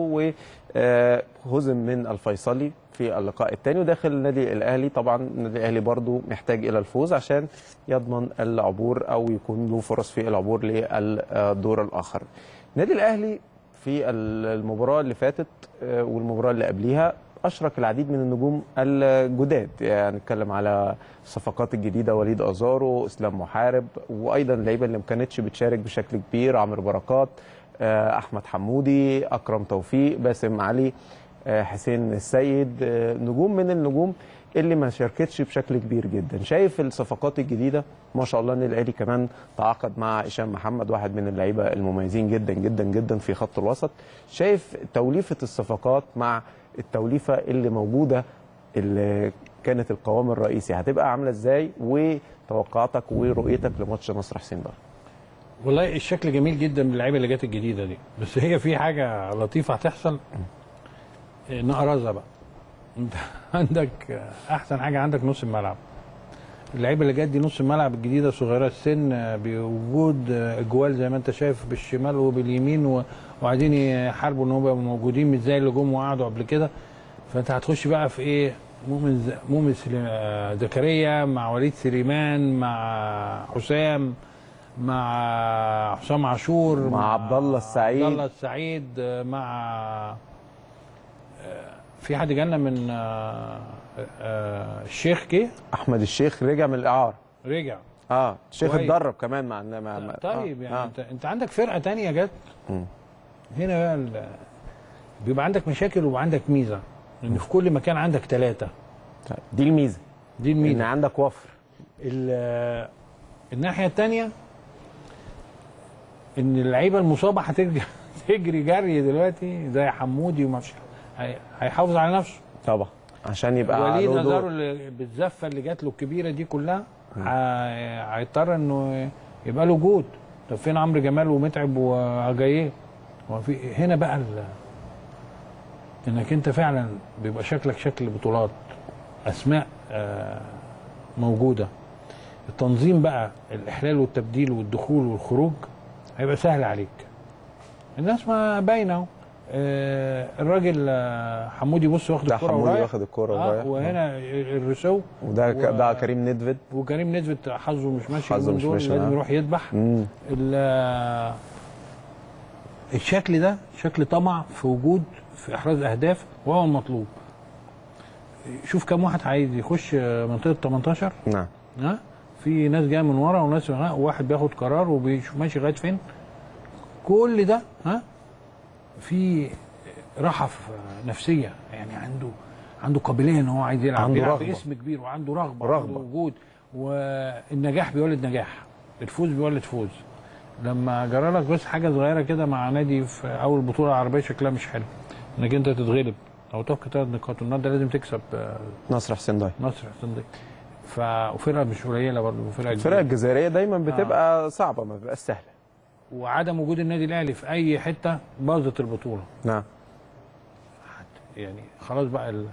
وهزم من الفيصلي في اللقاء الثاني وداخل النادي الاهلي طبعا النادي الاهلي برضو محتاج الى الفوز عشان يضمن العبور او يكون له فرص في العبور للدور الاخر النادي الاهلي في المباراه اللي فاتت آه، والمباراه اللي قبليها اشرك العديد من النجوم الجداد يعني نتكلم على الصفقات الجديده وليد ازارو اسلام محارب وايضا اللعيبه اللي ما كانتش بتشارك بشكل كبير عمرو بركات آه، احمد حمودي اكرم توفيق باسم علي آه، حسين السيد آه، نجوم من النجوم اللي ما شاركتش بشكل كبير جدا شايف الصفقات الجديده ما شاء الله النادي الاهلي كمان تعاقد مع هشام محمد واحد من اللعيبه المميزين جدا جدا جدا في خط الوسط شايف توليفه الصفقات مع التوليفه اللي موجوده اللي كانت القوام الرئيسي هتبقى عامله ازاي وتوقعاتك ورؤيتك لماتش نصر حسين بقى والله الشكل جميل جدا من اللعيبه اللي جت الجديده دي بس هي في حاجه لطيفه هتحصل إيه، نقرزه بقى انت عندك احسن حاجه عندك نص الملعب اللعيبه اللي جت دي نص الملعب الجديده صغيره السن آه، بوجود آه، اجوال زي ما انت شايف بالشمال وباليمين و- وعايزين يحاربوا ان هم يبقوا موجودين مش زي اللي جم وقعدوا قبل كده فانت هتخش بقى في ايه مؤمن ز- مؤمن سلي- آه، زكريا مع وليد سليمان مع حسام مع حسام عاشور مع عبد الله السعيد. عبد الله السعيد آه، مع آه، في حد جالنا من آه، آه، الشيخ جه احمد الشيخ رجع من الاعاره رجع اه الشيخ كويس. اتدرب كمان مع مع مع- طيب آه. يعني آه. انت انت عندك فرقه تانية جت مم. هنا بقى ال- بيبقى عندك مشاكل وبيبقى عندك ميزه ان في كل مكان عندك ثلاثه طيب، دي الميزه دي ان الميزه عندك وفر ال- الناحيه الثانيه ان اللعيبه المصابه هترجع تجري جري دلوقتي زي حمودي وما فيش هي- هيحافظ على نفسه طبعا عشان يبقى وليد له نزارو دور اللي بالزفه اللي جات له الكبيره دي كلها ه- هيضطر انه يبقى له وجود طب فين عمرو جمال ومتعب وجايه هو في هنا بقى ال- انك انت فعلا بيبقى شكلك شكل بطولات اسماء آه، موجوده التنظيم بقى الاحلال والتبديل والدخول والخروج هيبقى سهل عليك الناس ما باينه اهو آه، الراجل آه، حمودي بص واخد ده الكرة حمودي ورايح. واخد الكرة آه ورايح. وهنا الرسو وده ك- و- ده كريم ندفد وكريم نسبة حظه مش ماشي حظه اليومين مش دول، ماشي لازم معاه. يروح يذبح مم. ال- الشكل ده شكل طمع في وجود في احراز اهداف وهو المطلوب شوف كم واحد عايز يخش منطقه 18 نعم ها في ناس جايه من ورا وناس ها وواحد بياخد قرار وبيشوف ماشي لغايه فين كل ده ها في راحه في نفسيه يعني عنده عنده قابليه ان هو عايز يلعب عنده بيلعب رغبة. باسم كبير وعنده رغبه رغبة. وعنده وجود والنجاح بيولد نجاح الفوز بيولد فوز لما جرى لك بس حاجه صغيره كده مع نادي في اول بطوله عربيه شكلها مش حلو انك انت تتغلب او تفقد ثلاث نقاط والنهارده لازم تكسب آه، نصر حسين داي نصر حسين ضيق ف وفرقه مش قليله برضه وفرقه الفرق كبيره الجزائريه دايما بتبقى صعبه ما بتبقاش سهله وعدم وجود النادي الاهلي في اي حته باظت البطوله نعم يعني خلاص بقى ال...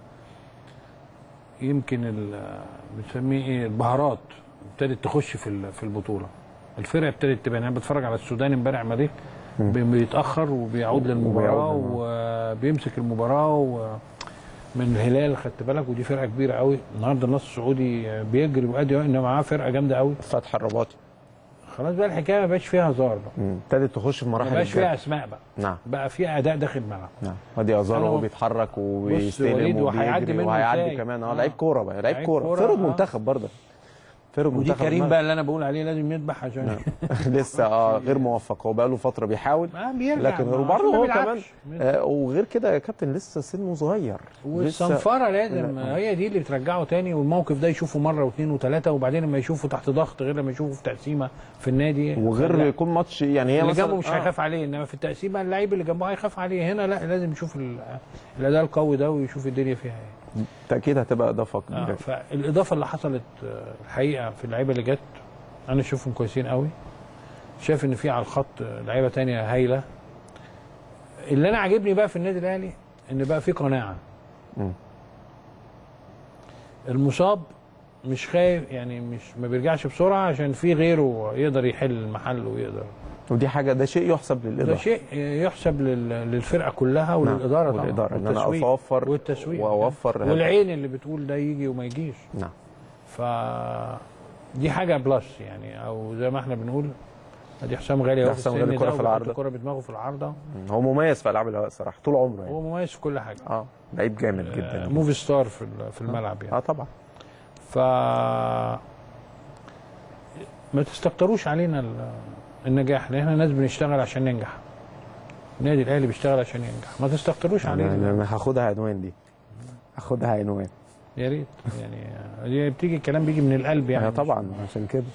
يمكن ال... بنسميه ايه البهارات ابتدت تخش في ال- في البطوله الفرق ابتدت تبان انا بتفرج على السودان امبارح مريخ بي- بيتاخر وبيعود للمباراه وبيعود وبيمسك المباراه و... من الهلال خدت بالك ودي فرقه كبيره قوي النهارده النصر السعودي بيجري وادي ان معاه فرقه جامده قوي فتح الرباطي خلاص بقى الحكايه ما بقاش فيها هزار بقى مم. ابتدت تخش في ما مراحل بقاش الجد. فيها اسماء بقى نعم بقى فيها اداء داخل الملعب نعم وادي ازار أنا- وهو بيتحرك وبيستلم وليد وهيعدي وبيجري منه وهيعدي إزاي؟ كمان اه آه. لعيب كوره بقى لعيب لعيب كوره كورة، فرد آه. منتخب برضه فرد ودي منتخب كريم المغرب. بقى اللي انا بقول عليه لازم يذبح عشان لسه اه غير موفق هو بقى له فتره بيحاول ما بيرجع لكن ما وبرضه عشان ما هو بيلعبش. كمان آه وغير كده يا كابتن لسه سنه صغير لسه والصنفره لازم هي دي اللي بترجعه تاني والموقف ده يشوفه مره واثنين وثلاثه وبعدين لما يشوفه تحت ضغط غير لما يشوفه في تقسيمه في النادي وغير لا. يكون ماتش يعني هي اللي مثلا جنبه مش آه. هيخاف عليه انما في التقسيمه اللعيب اللي جنبه هيخاف عليه هنا لا لازم يشوف ال- الاداء القوي ده ويشوف الدنيا فيها ايه بالتاكيد هتبقى اضافه آه، كبيره فالاضافه اللي حصلت آه، الحقيقه في اللعيبه اللي جت انا شايفهم كويسين قوي شايف ان في على الخط آه، لعيبه تانية هايله اللي انا عاجبني بقى في النادي الاهلي ان بقى في قناعه مم. المصاب مش خايف يعني مش ما بيرجعش بسرعه عشان في غيره يقدر يحل المحل ويقدر ودي حاجه ده شيء يحسب ده للاداره شيء يحسب لل- للفرقه كلها وللاداره طبعا والاداره ان انا والتسويق. اوفر والتسويق واوفر هذا. والعين اللي بتقول ده يجي وما يجيش نعم ف دي حاجه بلس يعني او زي ما احنا بنقول ادي حسام غالي ده اهو في حسام السن غالي كرة ده في وبيحط العارضة. الكره بدماغه في العارضه هو مميز في العاب الهواء صراحه طول عمره يعني هو مميز في كل حاجه اه لعيب جامد آه، جدا موفي ستار في ال- في الملعب يعني اه طبعا ف ما تستكتروش علينا ال- النجاح لان احنا ناس بنشتغل عشان ننجح النادي الاهلي بيشتغل عشان ينجح ما تستكتروش يعني علينا انا هاخدها عنوان دي هاخدها عنوان يا ريت يعني دي بتيجي الكلام بيجي من القلب يعني يعني طبعا عشان كده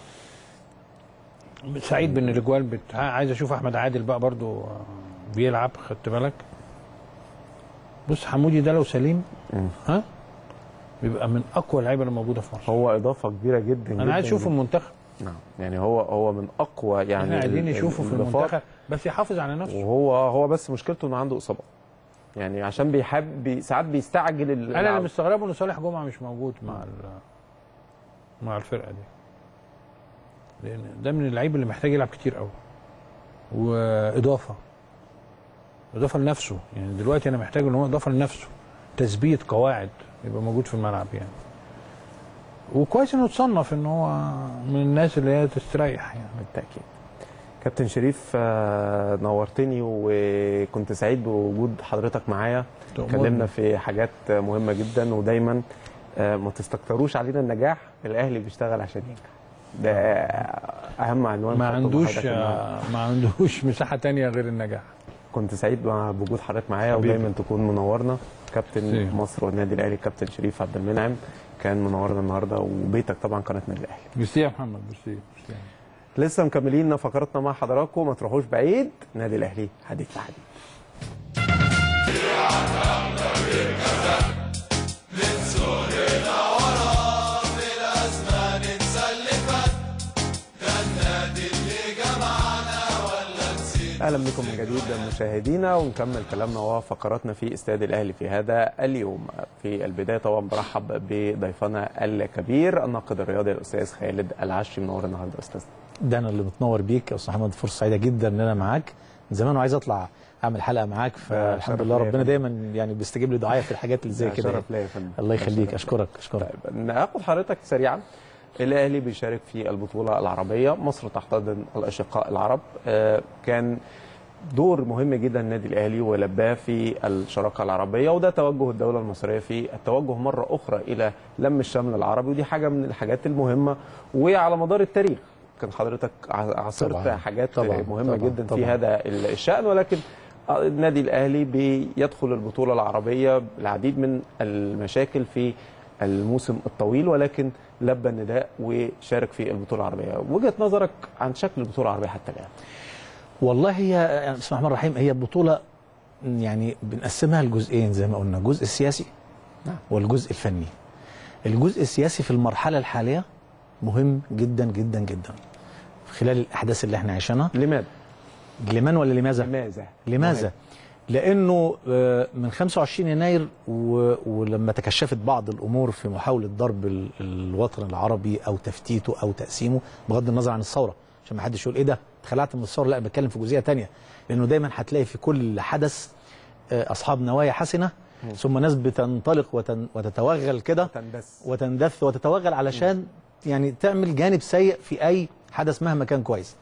سعيد بان الاجوال بت... ها، عايز اشوف احمد عادل بقى برضو آه، بيلعب خدت بالك بص حمودي ده لو سليم مم. ها بيبقى من اقوى اللعيبه اللي موجوده في مصر هو اضافه كبيره جدا انا عايز جداً اشوفه المنتخب نعم يعني هو هو من اقوى يعني احنا عايزين ال- نشوفه في الإضافات. المنتخب بس يحافظ على نفسه وهو هو بس مشكلته انه عنده اصابه يعني عشان بيحب بي ساعات بيستعجل ال- انا اللي العب. مستغربه ان صالح جمعه مش موجود مع ال- مع الفرقه دي لان ده من اللعيب اللي محتاج يلعب كتير قوي واضافه اضافه لنفسه يعني دلوقتي انا محتاج ان هو اضافه لنفسه تثبيت قواعد يبقى موجود في الملعب يعني وكويس انه اتصنف ان هو من الناس اللي هي تستريح يعني بالتاكيد كابتن شريف آه، نورتني وكنت سعيد بوجود حضرتك معايا تأمرني. اتكلمنا في حاجات مهمه جدا ودايما آه، ما تستكتروش علينا النجاح الاهلي بيشتغل عشان ينجح ده اهم عنوان ما خدته عندوش بحضرتك النهاردة. ما عندوش مساحه تانية غير النجاح كنت سعيد مع بوجود حضرتك معايا حبيبي. ودايما تكون منورنا كابتن سي. مصر والنادي الاهلي كابتن شريف عبد المنعم كان منورنا النهارده وبيتك طبعا قناه النادي الاهلي ميرسي يا محمد ميرسي ميرسي لسه مكملين فقراتنا مع حضراتكم ما تروحوش بعيد نادي الاهلي حديث لحديث اهلا بكم من جديد مشاهدينا ونكمل كلامنا وفقراتنا في استاد الاهلي في هذا اليوم في البدايه طبعا برحب بضيفنا الكبير الناقد الرياضي الاستاذ خالد العشي منور النهارده استاذ ده انا اللي متنور بيك يا استاذ محمد فرصه سعيده جدا ان انا معاك من زمان وعايز اطلع اعمل حلقه معاك فالحمد شرف لله ليا يا ربنا فندم. دايما يعني بيستجيب لدعائي في الحاجات اللي زي ده كده شرف ليا يا فندم الله ده يخليك شرف اشكرك اشكرك طيب ناخد حضرتك سريعا الاهلي بيشارك في البطوله العربيه مصر تحتضن الاشقاء العرب آه، كان دور مهم جدا النادي الاهلي ولباه في الشراكه العربيه وده توجه الدوله المصريه في التوجه مره اخرى الى لم الشمل العربي ودي حاجه من الحاجات المهمه وعلى مدار التاريخ كان حضرتك ع- عاصرت طبعاً. حاجات طبعاً. مهمه طبعاً. جدا في طبعاً. هذا الشان ولكن النادي الاهلي بيدخل البطوله العربيه بالعديد من المشاكل في الموسم الطويل ولكن لبى النداء وشارك في البطوله العربيه وجهه نظرك عن شكل البطوله العربيه حتى الان والله هي يعني بسم الله الرحمن الرحيم هي بطوله يعني بنقسمها لجزئين زي ما قلنا الجزء السياسي نعم. والجزء الفني الجزء السياسي في المرحله الحاليه مهم جدا جدا جدا خلال الاحداث اللي احنا عايشينها لماذا لمن ولا لماذا لماذا لماذا؟ لانه آه، من 25 يناير و- ولما تكشفت بعض الامور في محاوله ضرب ال- الوطن العربي او تفتيته او تقسيمه بغض النظر عن الثوره عشان ما حدش يقول ايه ده اتخلعت من الثوره لا انا بتكلم في جزئيه تانية لانه دايما هتلاقي في كل حدث آه، اصحاب نوايا حسنه ثم ناس بتنطلق وتن وتتوغل كده تندس وتندث وتتوغل علشان يعني تعمل جانب سيء في اي حدث مهما كان كويس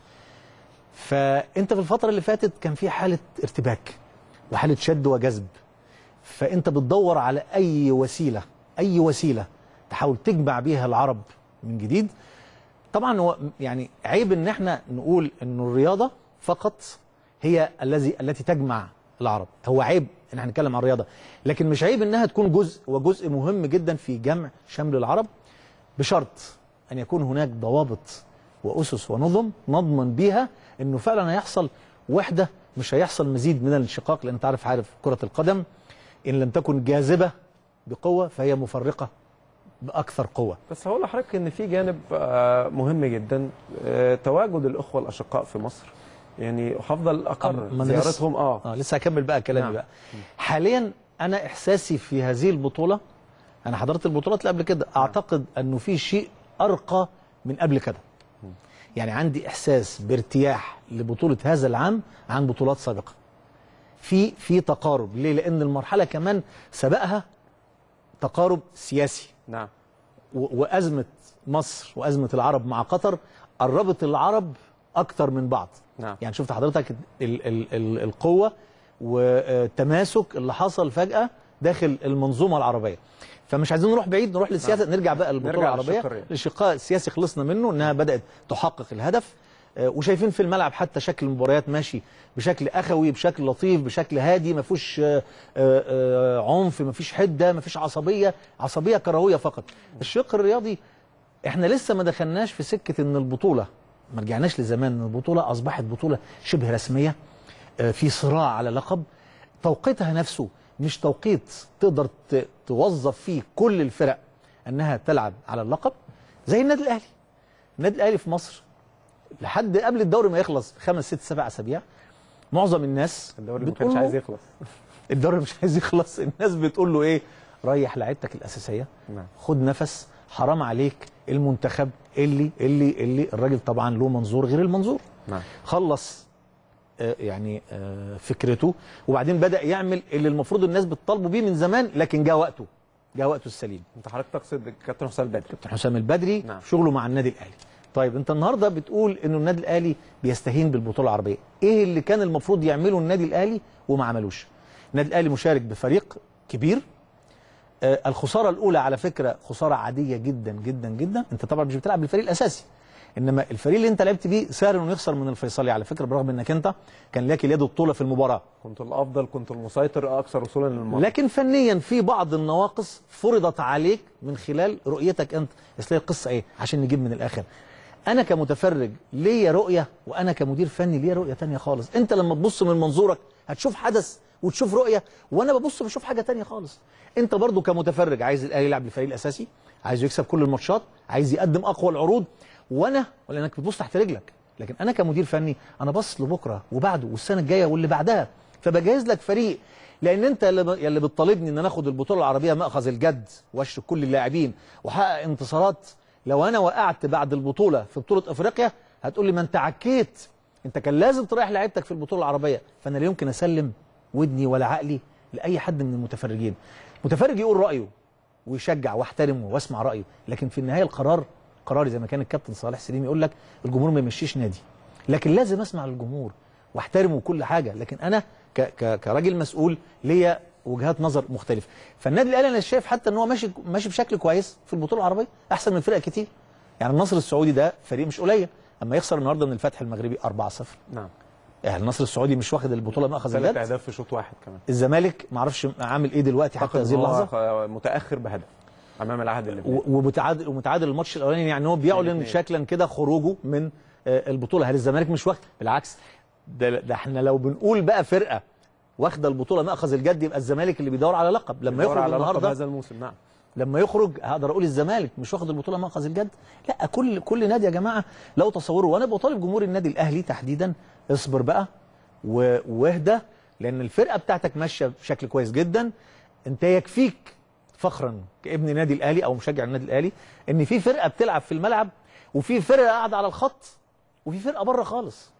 فانت في الفتره اللي فاتت كان في حاله ارتباك وحاله شد وجذب فانت بتدور على اي وسيله اي وسيله تحاول تجمع بيها العرب من جديد طبعا هو يعني عيب ان احنا نقول ان الرياضه فقط هي الذي التي تجمع العرب هو عيب ان احنا نتكلم عن الرياضه لكن مش عيب انها تكون جزء وجزء مهم جدا في جمع شمل العرب بشرط ان يكون هناك ضوابط واسس ونظم نضمن بيها انه فعلا هيحصل وحده مش هيحصل مزيد من الانشقاق لان انت عارف عارف كره القدم ان لم تكن جاذبه بقوه فهي مفرقه باكثر قوه بس هقول لحضرتك ان في جانب آه، مهم جدا آه، تواجد الاخوه الاشقاء في مصر يعني هفضل اقرر ما أنا لسه- زيارتهم اه اه لسه هكمل بقى كلامي نعم. بقى حاليا انا احساسي في هذه البطوله انا حضرت البطولات اللي قبل كده اعتقد انه في شيء ارقى من قبل كده يعني عندي احساس بارتياح لبطوله هذا العام عن بطولات سابقه في في تقارب ليه لان المرحله كمان سبقها تقارب سياسي نعم و- وازمه مصر وازمه العرب مع قطر قربت العرب اكتر من بعض نعم. يعني شفت حضرتك ال ال ال القوه والتماسك اللي حصل فجاه داخل المنظومه العربيه فمش عايزين نروح بعيد نروح للسياسه نرجع بقى للبطوله نرجع العربيه للشق الرياضي. الشقاء السياسي خلصنا منه انها بدات تحقق الهدف آه، وشايفين في الملعب حتى شكل المباريات ماشي بشكل اخوي بشكل لطيف بشكل هادي ما فيهوش آه، آه، آه، عنف ما فيش حده ما فيش عصبيه عصبيه كرويه فقط الشق الرياضي احنا لسه ما دخلناش في سكه ان البطوله ما رجعناش لزمان ان البطوله اصبحت بطوله شبه رسميه آه، في صراع على لقب توقيتها نفسه مش توقيت تقدر ت- توظف فيه كل الفرق انها تلعب على اللقب زي النادي الاهلي النادي الاهلي في مصر لحد قبل الدوري ما يخلص خمس ست سبع اسابيع معظم الناس الدوري ما بتقول كانش له- عايز يخلص الدوري مش عايز يخلص الناس بتقول له ايه ريح لعيبتك الاساسيه نعم. خد نفس حرام عليك المنتخب اللي اللي اللي الراجل طبعا له منظور غير المنظور نعم خلص آه، يعني آه، فكرته وبعدين بدا يعمل اللي المفروض الناس بتطالبه بيه من زمان لكن جاء وقته جاء وقته السليم انت حضرتك تقصد كابتن حسام البدري كابتن حسام البدري نعم. شغله مع النادي الاهلي طيب انت النهارده بتقول انه النادي الاهلي بيستهين بالبطوله العربيه ايه اللي كان المفروض يعمله النادي الاهلي وما عملوش النادي الاهلي مشارك بفريق كبير آه الخساره الاولى على فكره خساره عاديه جدا جدا جدا انت طبعا مش بتلعب بالفريق الاساسي انما الفريق اللي انت لعبت بيه سهل انه يخسر من الفيصلي على فكره برغم انك انت كان لك اليد الطوله في المباراه كنت الافضل كنت المسيطر اكثر وصولا للمرمى لكن فنيا في بعض النواقص فرضت عليك من خلال رؤيتك انت اصل هي القصه ايه عشان نجيب من الاخر انا كمتفرج ليا رؤيه وانا كمدير فني ليا رؤيه تانية خالص انت لما تبص من منظورك هتشوف حدث وتشوف رؤيه وانا ببص بشوف حاجه تانية خالص انت برضو كمتفرج عايز الاهلي يلعب بالفريق الاساسي عايز يكسب كل الماتشات عايز يقدم اقوى العروض وانا لانك بتبص تحت رجلك لكن انا كمدير فني انا باصص لبكره وبعده والسنه الجايه واللي بعدها فبجهز لك فريق لان انت اللي ب- اللي بتطالبني ان انا اخد البطوله العربيه ماخذ الجد واشرك كل اللاعبين واحقق انتصارات لو انا وقعت بعد البطوله في بطوله افريقيا هتقول لي ما انت عكيت انت كان لازم تريح لعيبتك في البطوله العربيه فانا لا يمكن اسلم ودني ولا عقلي لاي حد من المتفرجين متفرج يقول رايه ويشجع واحترمه واسمع رايه لكن في النهايه القرار قراري زي ما كان الكابتن صالح سليم يقول لك الجمهور ما يمشيش نادي لكن لازم اسمع الجمهور واحترمه كل حاجه لكن انا ك ك كراجل مسؤول ليا وجهات نظر مختلفه فالنادي الاهلي انا شايف حتى ان هو ماشي ماشي بشكل كويس في البطوله العربيه احسن من فرق كتير يعني النصر السعودي ده فريق مش قليل اما يخسر النهارده من الفتح المغربي 4-0 نعم يعني النصر السعودي مش واخد البطوله ماخذ ثلاث الجد اهداف في شوط واحد كمان الزمالك ما اعرفش عامل ايه دلوقتي حتى اعتقد هذه إن هو اللحظه خ- متاخر بهدف امام العهد اللبناني و- ومتعادل ومتعادل الماتش الاولاني يعني هو بيعلن الاثنين. شكلا كده خروجه من آه، البطوله هل الزمالك مش واخد بالعكس ده, ده احنا لو بنقول بقى فرقه واخده البطوله ماخذ الجد يبقى الزمالك اللي بيدور على لقب لما بيدور يخرج على لقب النهارده هذا الموسم نعم لما يخرج هقدر اقول الزمالك مش واخد البطوله ماخذ الجد لا كل كل نادي يا جماعه لو تصوروا وانا بطالب جمهور النادي الاهلي تحديدا اصبر بقى و- واهدى لان الفرقه بتاعتك ماشيه بشكل كويس جدا انت يكفيك فخرا كابن نادي الاهلي او مشجع النادي الاهلي ان في فرقه بتلعب في الملعب وفي فرقه قاعده على الخط وفي فرقه بره خالص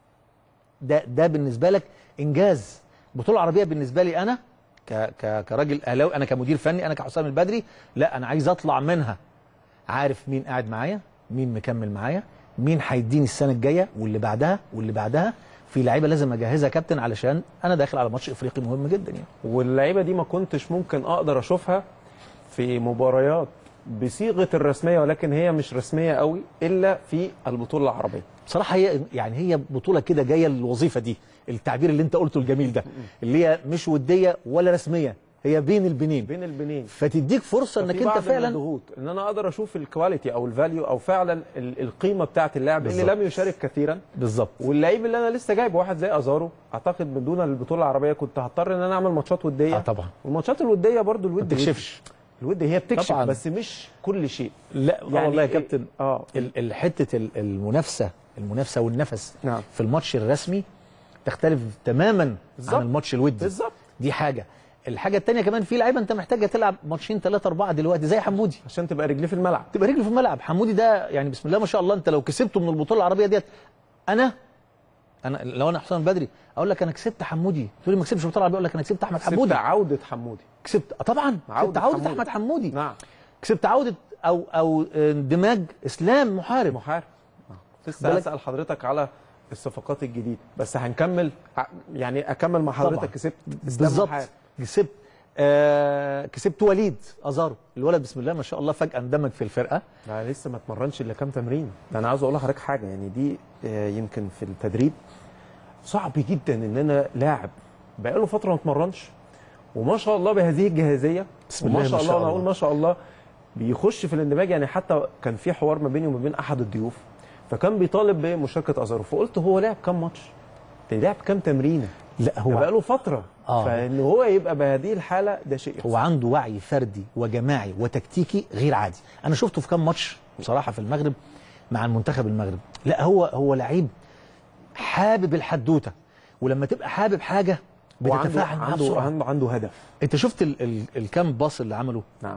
ده ده بالنسبه لك انجاز البطوله العربيه بالنسبه لي انا ك ك كراجل اهلاوي انا كمدير فني انا كحسام البدري لا انا عايز اطلع منها عارف مين قاعد معايا مين مكمل معايا مين هيديني السنه الجايه واللي بعدها واللي بعدها في لعيبه لازم اجهزها كابتن علشان انا داخل على ماتش افريقي مهم جدا يعني واللعيبه دي ما كنتش ممكن اقدر اشوفها في مباريات بصيغه الرسميه ولكن هي مش رسميه قوي الا في البطوله العربيه بصراحه هي يعني هي بطوله كده جايه للوظيفه دي التعبير اللي انت قلته الجميل ده اللي هي مش وديه ولا رسميه هي بين البنين بين البنين فتديك فرصه انك ففي انت بعض من فعلا الضغوط ان انا اقدر اشوف الكواليتي او الفاليو او فعلا ال- القيمه بتاعه اللاعب اللي بالظبط. لم يشارك كثيرا بالظبط واللعيب اللي انا لسه جايبه واحد زي ازارو اعتقد من دون البطوله العربيه كنت هضطر ان انا اعمل ماتشات وديه اه طبعا والماتشات الوديه برضو الود ما بتكشفش الود هي بتكشف طبعاً. بس مش كل شيء لا يعني والله يا إيه- كابتن اه ال- ال- حته ال- المنافسه المنافسه والنفس نعم. في الماتش الرسمي تختلف تماما بالظبط. عن الماتش الودي بالظبط دي حاجه الحاجه الثانيه كمان في لعيبه انت محتاجه تلعب ماتشين ثلاثه اربعه دلوقتي زي حمودي عشان تبقى رجليه في الملعب تبقى رجله في الملعب حمودي ده يعني بسم الله ما شاء الله انت لو كسبته من البطوله العربيه ديت انا انا لو انا حسام بدري اقول لك انا كسبت حمودي تقول لي ما كسبش البطوله العربيه اقول لك انا كسبت احمد كسبت حمودي عوده حمودي كسبت آه طبعا عودة كسبت عوده حمودي. احمد حمودي نعم كسبت عوده او او اندماج اسلام محارب محارب لسه بالك- اسال حضرتك على الصفقات الجديده بس هنكمل ع- يعني اكمل مع طبعاً. حضرتك كسبت اسلام بالظبط محارب. كسبت آه كسبت وليد ازارو الولد بسم الله ما شاء الله فجاه اندمج في الفرقه لا لسه ما اتمرنش الا كام تمرين ده انا عاوز اقول لحضرتك حاجه يعني دي آه، يمكن في التدريب صعب جدا ان انا لاعب بقاله فتره ما اتمرنش وما شاء الله بهذه الجاهزيه بسم الله وما ما شاء شاء الله انا الله. اقول ما شاء الله بيخش في الاندماج يعني حتى كان في حوار ما بيني وما بين احد الضيوف فكان بيطالب بمشاركه ازارو فقلت هو لعب كام ماتش؟ ده لعب كام تمرينه؟ لا ده هو بقاله فتره آه. فان هو يبقى بهذه الحاله ده شيء هو عنده وعي فردي وجماعي وتكتيكي غير عادي انا شفته في كام ماتش بصراحه في المغرب مع المنتخب المغرب لا هو هو لعيب حابب الحدوته ولما تبقى حابب حاجه وعنده بتتفاعل معاها عنده بسرعه عنده, عنده هدف انت شفت ال ال الكام باص اللي عمله نعم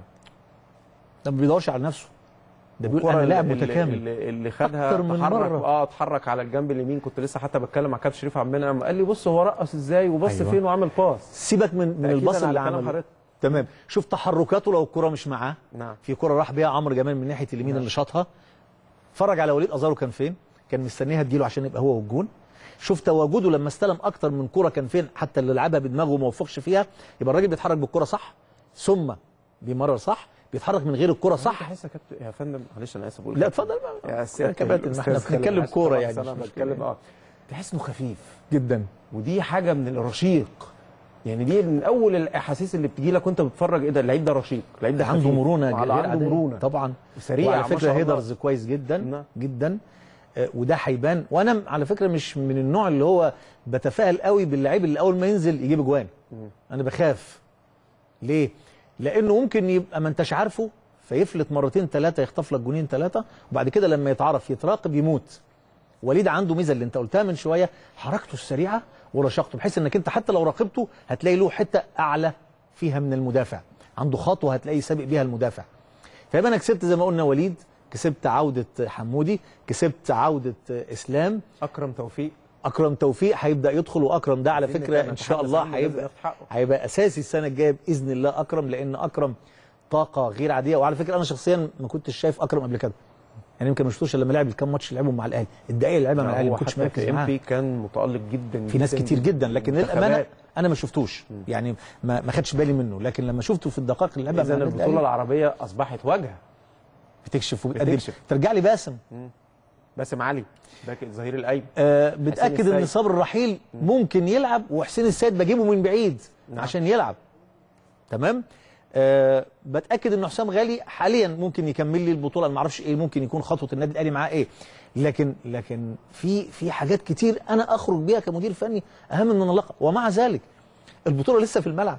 ده ما بيدورش على نفسه ده بيقول الكرة انا لاعب اللي- متكامل اللي, اللي خدها أكتر من تحرك مرة. اه اتحرك على الجنب اليمين كنت لسه حتى بتكلم مع كابتن شريف عبد المنعم قال لي بص هو رقص ازاي وبص أيوة. فين وعمل باص سيبك من من تأكيداً الباص على اللي كلام عمله حضرتك. تمام شوف تحركاته لو الكره مش معاه نعم في كره راح بيها عمرو جمال من ناحيه اليمين اللي شاطها فرج على وليد ازارو كان فين كان مستنيها تجيله عشان يبقى هو والجون شوف تواجده لما استلم اكتر من كره كان فين حتى اللي لعبها بدماغه وما وفقش فيها يبقى الراجل بيتحرك بالكره صح ثم بيمرر صح بيتحرك من غير الكره صح تحس يا كابتن يا فندم معلش انا اسف اقول لا كابتن. اتفضل بقى. يا سيادة يا كابتن، الأستاذ احنا خالد بنتكلم عاشق كورة طبعاً، يعني، بس انا مش بتكلم مشكلة. اه تحس انه خفيف جدا ودي حاجه من الرشيق يعني دي من اول الاحاسيس اللي بتجي لك وانت بتتفرج ايه ده اللعيب ده رشيق اللعيب ده عنده خفيف. مرونه وعلى غير عنده عادية. مرونه طبعا سريع وعلى ما فكره شاء الله. هيدرز كويس جدا نعم. جدا آه، وده هيبان وانا على فكره مش من النوع اللي هو بتفائل قوي باللعيب اللي اول ما ينزل يجيب اجوان انا بخاف ليه لانه ممكن يبقى ما انتش عارفه فيفلت مرتين ثلاثه يخطف لك جونين ثلاثه وبعد كده لما يتعرف يتراقب يموت وليد عنده ميزه اللي انت قلتها من شويه حركته السريعه ورشاقته بحيث انك انت حتى لو راقبته هتلاقي له حته اعلى فيها من المدافع عنده خطوه هتلاقيه سابق بيها المدافع فيبقى انا كسبت زي ما قلنا وليد كسبت عوده حمودي كسبت عوده اسلام اكرم توفيق اكرم توفيق هيبدا يدخل واكرم ده على عايزين فكره نتكلم ان شاء نتحدث الله عنه، لازم هيبقى ياخد حقه. هيبقى اساسي السنه الجايه باذن الله اكرم لان اكرم طاقه غير عاديه وعلى فكره انا شخصيا ما كنتش شايف اكرم قبل كده يعني يمكن ما شفتوش الا لما لعب الكام ماتش لعبهم مع الاهلي الدقائق اللي لعبها مع الاهلي هو ما كنتش حتى مركز في ام معاه بي كان متالق جدا في ناس كتير جدا لكن للامانه منتخبات. انا ما شفتوش يعني ما ما خدش بالي منه لكن لما شفته في الدقائق اللي لعبها اذا مع النادي البطوله الأهلي العربيه اصبحت واجهه بتكشف وبتقدم بتكشف. ترجع لي باسم باسم علي باك الظهير الايمن آه بتاكد ان السيد. صبر الرحيل ممكن يلعب وحسين السيد بجيبه من بعيد نعم. عشان يلعب تمام آه بتاكد ان حسام غالي حاليا ممكن يكمل لي البطوله أنا ما اعرفش ايه ممكن يكون خطوه النادي الاهلي معاه ايه لكن لكن في في حاجات كتير انا اخرج بيها كمدير فني اهم من اللقب ومع ذلك البطوله لسه في الملعب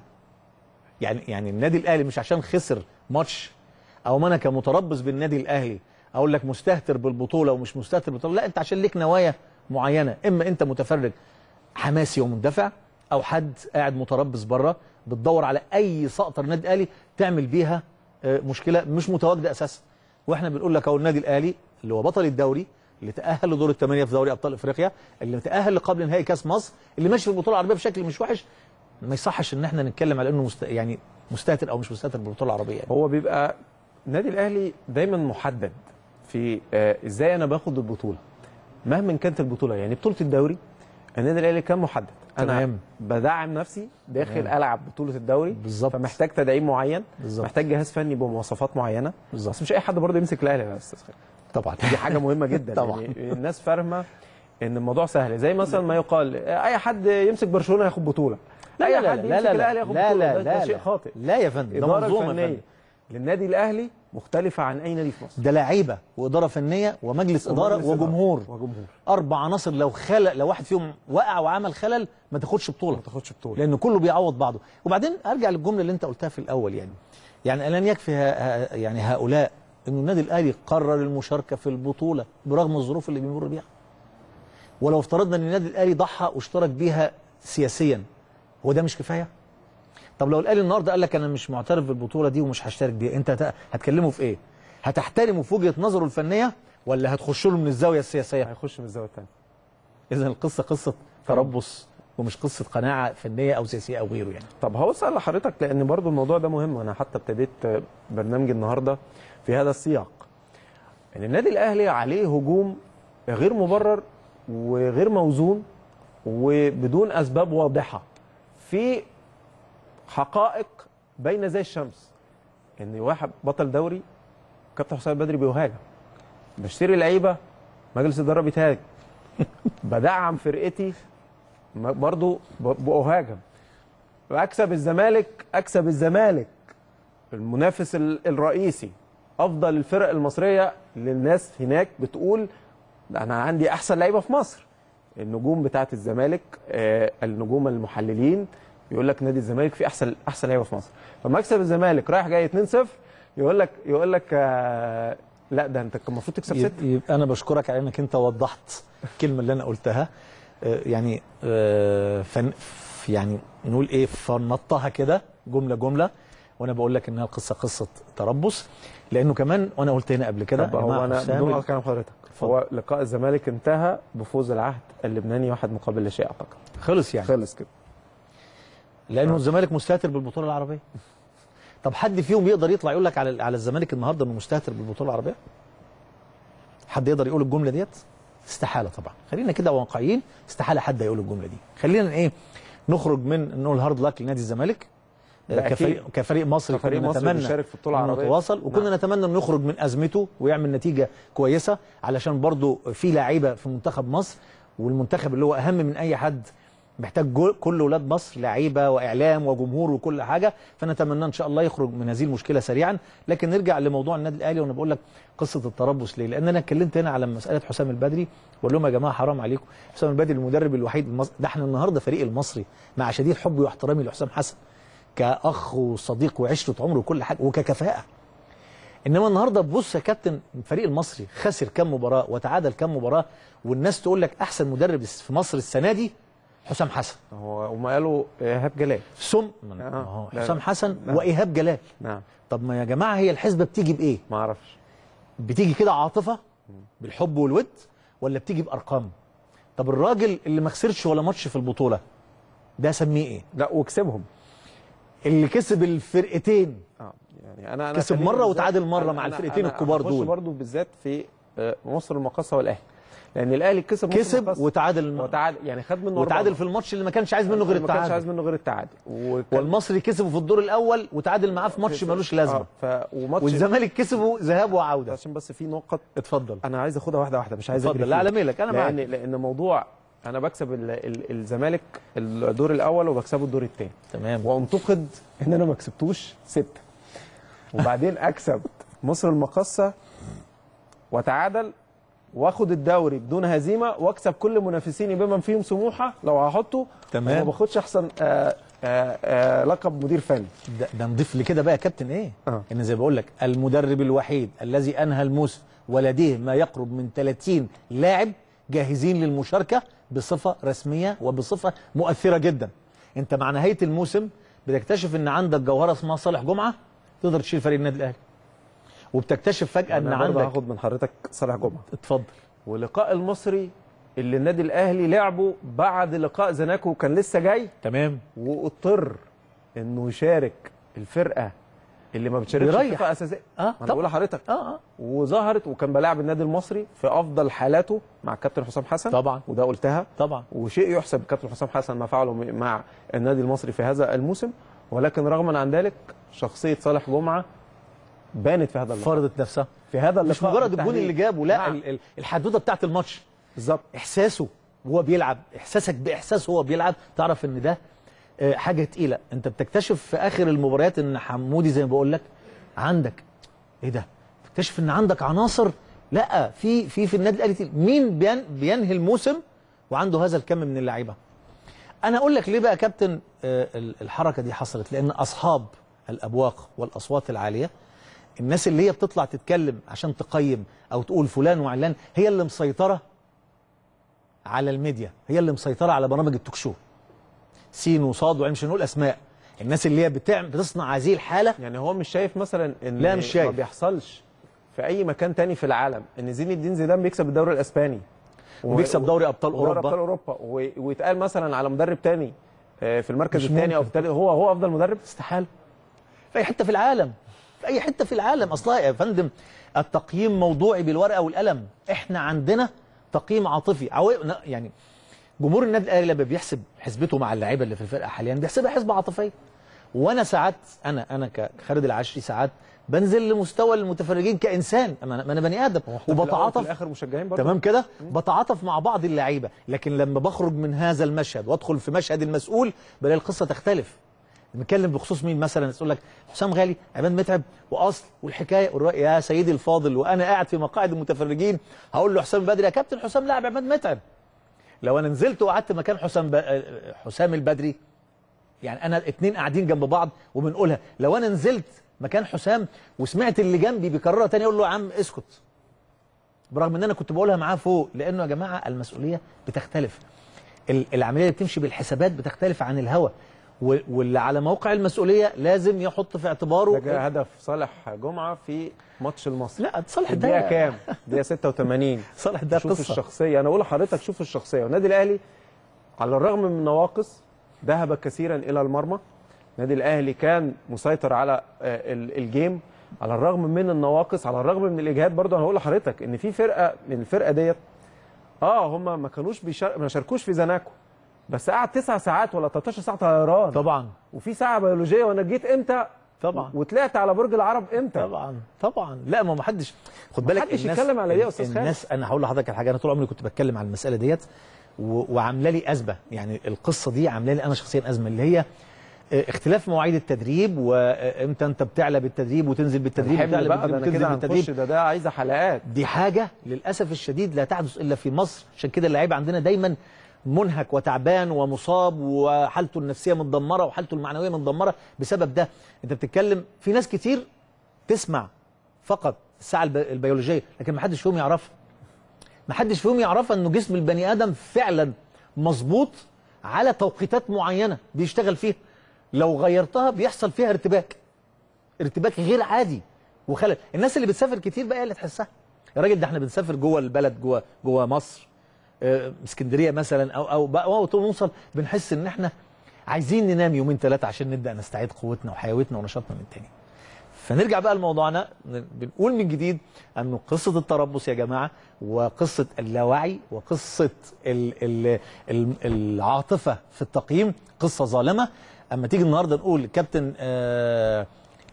يعني يعني النادي الاهلي مش عشان خسر ماتش او ما انا كمتربص بالنادي الاهلي اقول لك مستهتر بالبطوله ومش مستهتر بالبطوله لا انت عشان ليك نوايا معينه اما انت متفرج حماسي ومندفع او حد قاعد متربص بره بتدور على اي سقطه النادي الاهلي تعمل بيها آه، مشكله مش متواجده اساسا واحنا بنقول لك اهو النادي الاهلي اللي هو بطل الدوري اللي تاهل لدور الثمانيه في دوري ابطال افريقيا اللي تاهل لقبل نهائي كاس مصر اللي ماشي في البطوله العربيه بشكل مش وحش ما يصحش ان احنا نتكلم على انه مست... يعني مستهتر او مش مستهتر بالبطوله العربيه يعني. هو بيبقى النادي الاهلي دايما محدد في آه، ازاي انا باخد البطوله مهما كانت البطوله يعني بطوله الدوري النادي الاهلي كان محدد انا تمام. بدعم نفسي داخل العب بطوله الدوري بالظبط. فمحتاج تدعيم معين بالظبط. محتاج جهاز فني بمواصفات معينه بالظبط. بس مش اي حد برضه يمسك الاهلي يا استاذ خالد طبعا دي حاجه مهمه جدا طبعا. يعني الناس فاهمه ان الموضوع سهل زي مثلا ما يقال اي حد يمسك برشلونه ياخد بطوله لا اي لا حد لا يمسك لا الاهلي لا ياخد لا بطوله لا ده, ده لا شيء لا. خاطئ لا يا فندم ده الاداره منظومه يا الفنيه فندم للنادي الاهلي مختلفه عن اي نادي في مصر ده لعيبه واداره فنيه ومجلس اداره ومجلس وجمهور وجمهور اربع عناصر لو خلل لو واحد فيهم وقع وعمل خلل ما تاخدش بطوله ما تاخدش بطوله لان كله بيعوض بعضه وبعدين ارجع للجمله اللي انت قلتها في الاول يعني يعني الان يكفي ه... ه... يعني هؤلاء ان النادي الاهلي قرر المشاركه في البطوله برغم الظروف اللي بيمر بيها ولو افترضنا ان النادي الاهلي ضحى واشترك بيها سياسيا هو ده مش كفايه طب لو الاهلي النهارده قال لك انا مش معترف بالبطوله دي ومش هشترك بيها انت هت- هتكلمه في ايه هتحترمه في وجهه نظره الفنيه ولا هتخش له من الزاويه السياسيه هيخش من الزاويه الثانيه اذا القصه قصه تربص ومش قصه قناعه فنيه او سياسيه او غيره يعني طب هوصل لحضرتك لان برضو الموضوع ده مهم انا حتى ابتديت برنامجي النهارده في هذا السياق ان النادي الاهلي عليه هجوم غير مبرر وغير موزون وبدون اسباب واضحه في حقائق باينه زي الشمس ان واحد بطل دوري كابتن حسام بدري بيهاجم بشتري لعيبه مجلس الاداره بيتهاجم بدعم فرقتي م- برضو ب- بأهاجم واكسب الزمالك اكسب الزمالك المنافس ال- الرئيسي افضل الفرق المصريه للناس هناك بتقول ده انا عندي احسن لعيبه في مصر النجوم بتاعه الزمالك آه، النجوم المحللين يقول لك نادي الزمالك فيه احسن احسن لعيبه في مصر فمكسب الزمالك رايح جاي 2-0 يقول لك يقول لك آه لا ده انت كان المفروض تكسب 6 يب- يبقى انا بشكرك على انك انت وضحت الكلمه اللي انا قلتها آه، يعني آه، فن ف- يعني نقول ايه فنطها كده جمله جمله وانا بقول لك انها القصه قصه تربص لانه كمان وانا قلت هنا قبل كده طب يا هو جماعة انا حسام بدون ال- كلام حضرتك اتفضل. هو لقاء الزمالك انتهى بفوز العهد اللبناني واحد مقابل لا شيء اعتقد خلص يعني خلص كده لانه الزمالك مستهتر بالبطوله العربيه طب حد فيهم يقدر يطلع يقول لك على على الزمالك النهارده انه مستهتر بالبطوله العربيه حد يقدر يقول الجمله ديت استحاله طبعا خلينا كده واقعيين استحاله حد يقول الجمله دي خلينا ايه نخرج من نقول هارد لاك لنادي الزمالك آه، ده أكيد. كفريق كفريق مصري كفريق كنا مصري نتمنى بيشارك في بطولة إنه عربية. يتواصل وكنا نعم. نتمنى انه يخرج من ازمته ويعمل نتيجه كويسه علشان برضه في لعيبه في منتخب مصر والمنتخب اللي هو اهم من اي حد محتاج جو- كل ولاد مصر لعيبه واعلام وجمهور وكل حاجه فنتمنى ان شاء الله يخرج من هذه المشكله سريعا لكن نرجع لموضوع النادي الاهلي وانا بقول لك قصه التربص ليه لان انا اتكلمت هنا على مساله حسام البدري واقول لهم يا جماعه حرام عليكم حسام البدري المدرب الوحيد المصري ده احنا النهارده فريق المصري مع شديد حبي واحترامي لحسام حسن كاخ وصديق وعشره عمر وكل حاجه وككفاءه انما النهارده بص يا كابتن الفريق المصري خسر كام مباراه وتعادل كام مباراه والناس تقول لك احسن مدرب في مصر السنه دي حسام حسن هو وما قالوا ايهاب جلال ثم ما آه. هو لا، حسام لا. حسن نعم. وايهاب جلال نعم طب ما يا جماعه هي الحسبه بتيجي بايه ما اعرفش بتيجي كده عاطفه بالحب والود ولا بتيجي بارقام طب الراجل اللي ما خسرش ولا ماتش في البطوله ده اسميه ايه لا وكسبهم اللي كسب الفرقتين اه يعني انا انا كسب خليني مرة بالذات- وتعادل مرة أنا- مع أنا- الفرقتين أنا الكبار هخش دول. برضو بالذات في آه، مصر المقاصه والاهلي لان الاهلي كسب مصر كسب المقاصة. وتعادل وتعادل يعني خد منه وتعادل أربعة. في الماتش اللي ما كانش عايز منه غير ما كانش عايز التعادل منه غير التعادل وكان- والمصري كسبه في الدور الاول وتعادل معاه في ماتش ملوش لازمه آه، ف وماتش والزمالك كسبه ذهاب وعوده عشان بس في نقط اتفضل انا عايز اخدها واحده واحده مش عايز اتفضل أجري لا فيها. على ميلك انا لان معاك لان موضوع انا بكسب ال- ال- الزمالك الدور الاول وبكسبه الدور الثاني تمام وانتقد ان انا ما كسبتوش سته وبعدين اكسب مصر المقاصه واتعادل واخد الدوري بدون هزيمه واكسب كل منافسيني بمن فيهم سموحه لو هحطه تمام. وما باخدش احسن آآ آآ لقب مدير فني ده, ده نضيف لكده بقى يا كابتن ايه آه. ان زي بقول لك المدرب الوحيد الذي انهى الموسم ولديه ما يقرب من 30 لاعب جاهزين للمشاركه بصفه رسميه وبصفه مؤثره جدا انت مع نهايه الموسم بتكتشف ان عندك جوهره اسمها صالح جمعه تقدر تشيل فريق النادي الاهلي وبتكتشف فجاه ان انا برضه عندك هاخد من حضرتك صالح جمعه اتفضل ولقاء المصري اللي النادي الاهلي لعبه بعد لقاء زناكو كان لسه جاي تمام واضطر انه يشارك الفرقه اللي ما بتشاركش يريح. بصفه اساسيه اه انا طبعا بقول لحضرتك اه اه وظهرت وكان بلاعب النادي المصري في افضل حالاته مع الكابتن حسام حسن طبعا. وده قلتها طبعا وشيء يحسب الكابتن حسام حسن ما فعله م- مع النادي المصري في هذا الموسم ولكن رغما عن ذلك شخصيه صالح جمعه بانت في هذا اللقاء فرضت نفسها في هذا اللقاء مش مجرد الجون بالتحديد. اللي جابه لا نعم. ال- ال- الحدوته بتاعت الماتش بالظبط احساسه وهو بيلعب احساسك باحساسه وهو بيلعب تعرف ان ده آه، حاجه تقيله انت بتكتشف في اخر المباريات ان حمودي زي ما بقول لك عندك ايه ده تكتشف ان عندك عناصر لا في في في النادي الاهلي تقيل. مين بين بينهي الموسم وعنده هذا الكم من اللعيبه انا اقول لك ليه بقى يا كابتن آه، ال- الحركه دي حصلت لان اصحاب الابواق والاصوات العاليه الناس اللي هي بتطلع تتكلم عشان تقيم او تقول فلان وعلان هي اللي مسيطره على الميديا هي اللي مسيطره على برامج التوك شو سين وصاد وعين مش هنقول اسماء الناس اللي هي بتعمل بتصنع هذه الحاله يعني هو مش شايف مثلا ان لا، مش شايف. ما بيحصلش في اي مكان تاني في العالم ان زين الدين زيدان بيكسب الدوري الاسباني وبيكسب دوري ابطال ودوري ابطال اوروبا اوروبا و- ويتقال مثلا على مدرب تاني آه، في المركز مش الثاني او ممكن. في الثالث هو هو افضل مدرب استحاله في اي حته في العالم في اي حته في العالم اصلا يا فندم التقييم موضوعي بالورقه والقلم احنا عندنا تقييم عاطفي عو... يعني جمهور النادي الاهلي لما بيحسب حسبته مع اللعيبه اللي في الفرقه حاليا بيحسبها حسبه عاطفيه وانا ساعات انا انا كخالد العشري ساعات بنزل لمستوى المتفرجين كانسان ما انا ما أنا بني ادم في الأول وفي وبتعاطف الاخر مشجعين برضه تمام كده بتعاطف مع بعض اللعيبه لكن لما بخرج من هذا المشهد وادخل في مشهد المسؤول بلاقي القصه تختلف نتكلم بخصوص مين مثلا تقول لك حسام غالي عماد متعب واصل والحكايه والرأي يا سيدي الفاضل وانا قاعد في مقاعد المتفرجين هقول له حسام بدري يا كابتن حسام لاعب عماد متعب لو انا نزلت وقعدت مكان حسام ب... حسام البدري يعني انا اتنين قاعدين جنب بعض وبنقولها لو انا نزلت مكان حسام وسمعت اللي جنبي بيكررها تاني اقول له يا عم اسكت برغم ان انا كنت بقولها معاه فوق لانه يا جماعه المسؤوليه بتختلف ال- العمليه اللي بتمشي بالحسابات بتختلف عن الهوى و- واللي على موقع المسؤوليه لازم يحط في ده اعتباره جاء هدف صالح جمعه في ماتش المصري لا صالح ده الدقيقه كام؟ الدقيقه 86 صالح ده شوف قصه الشخصيه انا اقول لحضرتك شوف الشخصيه والنادي الاهلي على الرغم من النواقص ذهب كثيرا الى المرمى النادي الاهلي كان مسيطر على آه، ال- الجيم على الرغم من النواقص على الرغم من الاجهاد برضه انا هقول لحضرتك ان في فرقه من الفرقه ديت اه هم ما كانوش بيشار... ما شاركوش في زناكو بس قعد 9 ساعات ولا 13 ساعه طيران طبعا وفي ساعه بيولوجيه وانا جيت امتى طبعا وطلعت على برج العرب امتى طبعا طبعا لا ما ما حدش خد بالك محدش يتكلم على دي يا أستاذ خالد. الناس انا هقول لحضرتك على حاجه انا طول عمري كنت بتكلم على المساله ديت و- وعامله لي ازمه يعني القصه دي عامله لي انا شخصيا ازمه اللي هي آه، اختلاف مواعيد التدريب وامتى انت بتعلى بالتدريب وتنزل بالتدريب الحمل وتعلى بقى ده بالتدريب انا وتنزل كده هنخش بالتدريب ده ده عايزه حلقات دي حاجه للاسف الشديد لا تحدث الا في مصر عشان كده اللعيب عندنا دايما منهك وتعبان ومصاب وحالته النفسيه متدمره وحالته المعنويه متدمره بسبب ده انت بتتكلم في ناس كتير تسمع فقط الساعه الب- البيولوجيه لكن ما حدش فيهم يعرفها ما حدش فيهم يعرفها انه جسم البني ادم فعلا مظبوط على توقيتات معينه بيشتغل فيها لو غيرتها بيحصل فيها ارتباك ارتباك غير عادي وخلل الناس اللي بتسافر كتير بقى هي اللي تحسها يا راجل ده احنا بنسافر جوه البلد جوه جوه مصر آه، اسكندريه مثلا او او بقى أو نوصل بنحس ان احنا عايزين ننام يومين ثلاثه عشان نبدا نستعيد قوتنا وحيويتنا ونشاطنا من تاني فنرجع بقى لموضوعنا بنقول من جديد انه قصه التربص يا جماعه وقصه اللاوعي وقصه ال ال ال العاطفه في التقييم قصه ظالمه اما تيجي النهارده نقول كابتن آه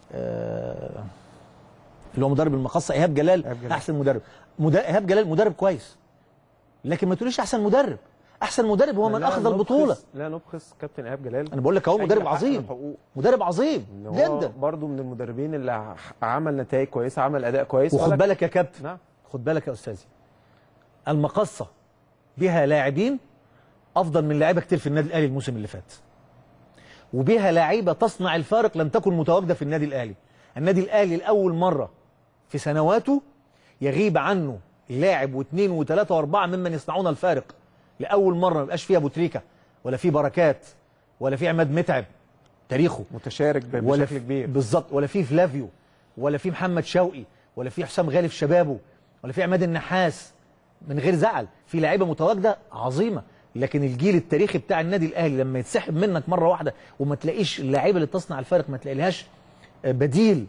آه اللي هو مدرب المقصه ايهاب جلال, إيهاب جلال. احسن مدرب مد- ايهاب جلال مدرب كويس لكن ما تقوليش احسن مدرب احسن مدرب هو من لا اخذ نبخس- البطوله لا نبخس كابتن ايهاب جلال انا بقول لك اهو أي مدرب حق عظيم الحقوق. مدرب عظيم إن هو جدا برضه من المدربين اللي ع- عمل نتائج كويسه عمل اداء كويس وخد ولكن- بالك يا كابتن نعم خد بالك يا استاذي المقصه بها لاعبين افضل من لعيبه كتير في النادي الاهلي الموسم اللي فات وبها لعيبه تصنع الفارق لم تكن متواجده في النادي الاهلي النادي الاهلي لاول مره في سنواته يغيب عنه لاعب واثنين وثلاثه واربعه ممن يصنعون الفارق لاول مره ما يبقاش فيها ابو تريكه ولا في بركات ولا في عماد متعب تاريخه متشارك ب- ولا بشكل في- كبير بالظبط ولا في فلافيو ولا في محمد شوقي ولا في حسام غالي في شبابه ولا في عماد النحاس من غير زعل في لعيبه متواجده عظيمه لكن الجيل التاريخي بتاع النادي الاهلي لما يتسحب منك مره واحده وما تلاقيش اللعيبه اللي تصنع الفارق ما تلاقيلهاش بديل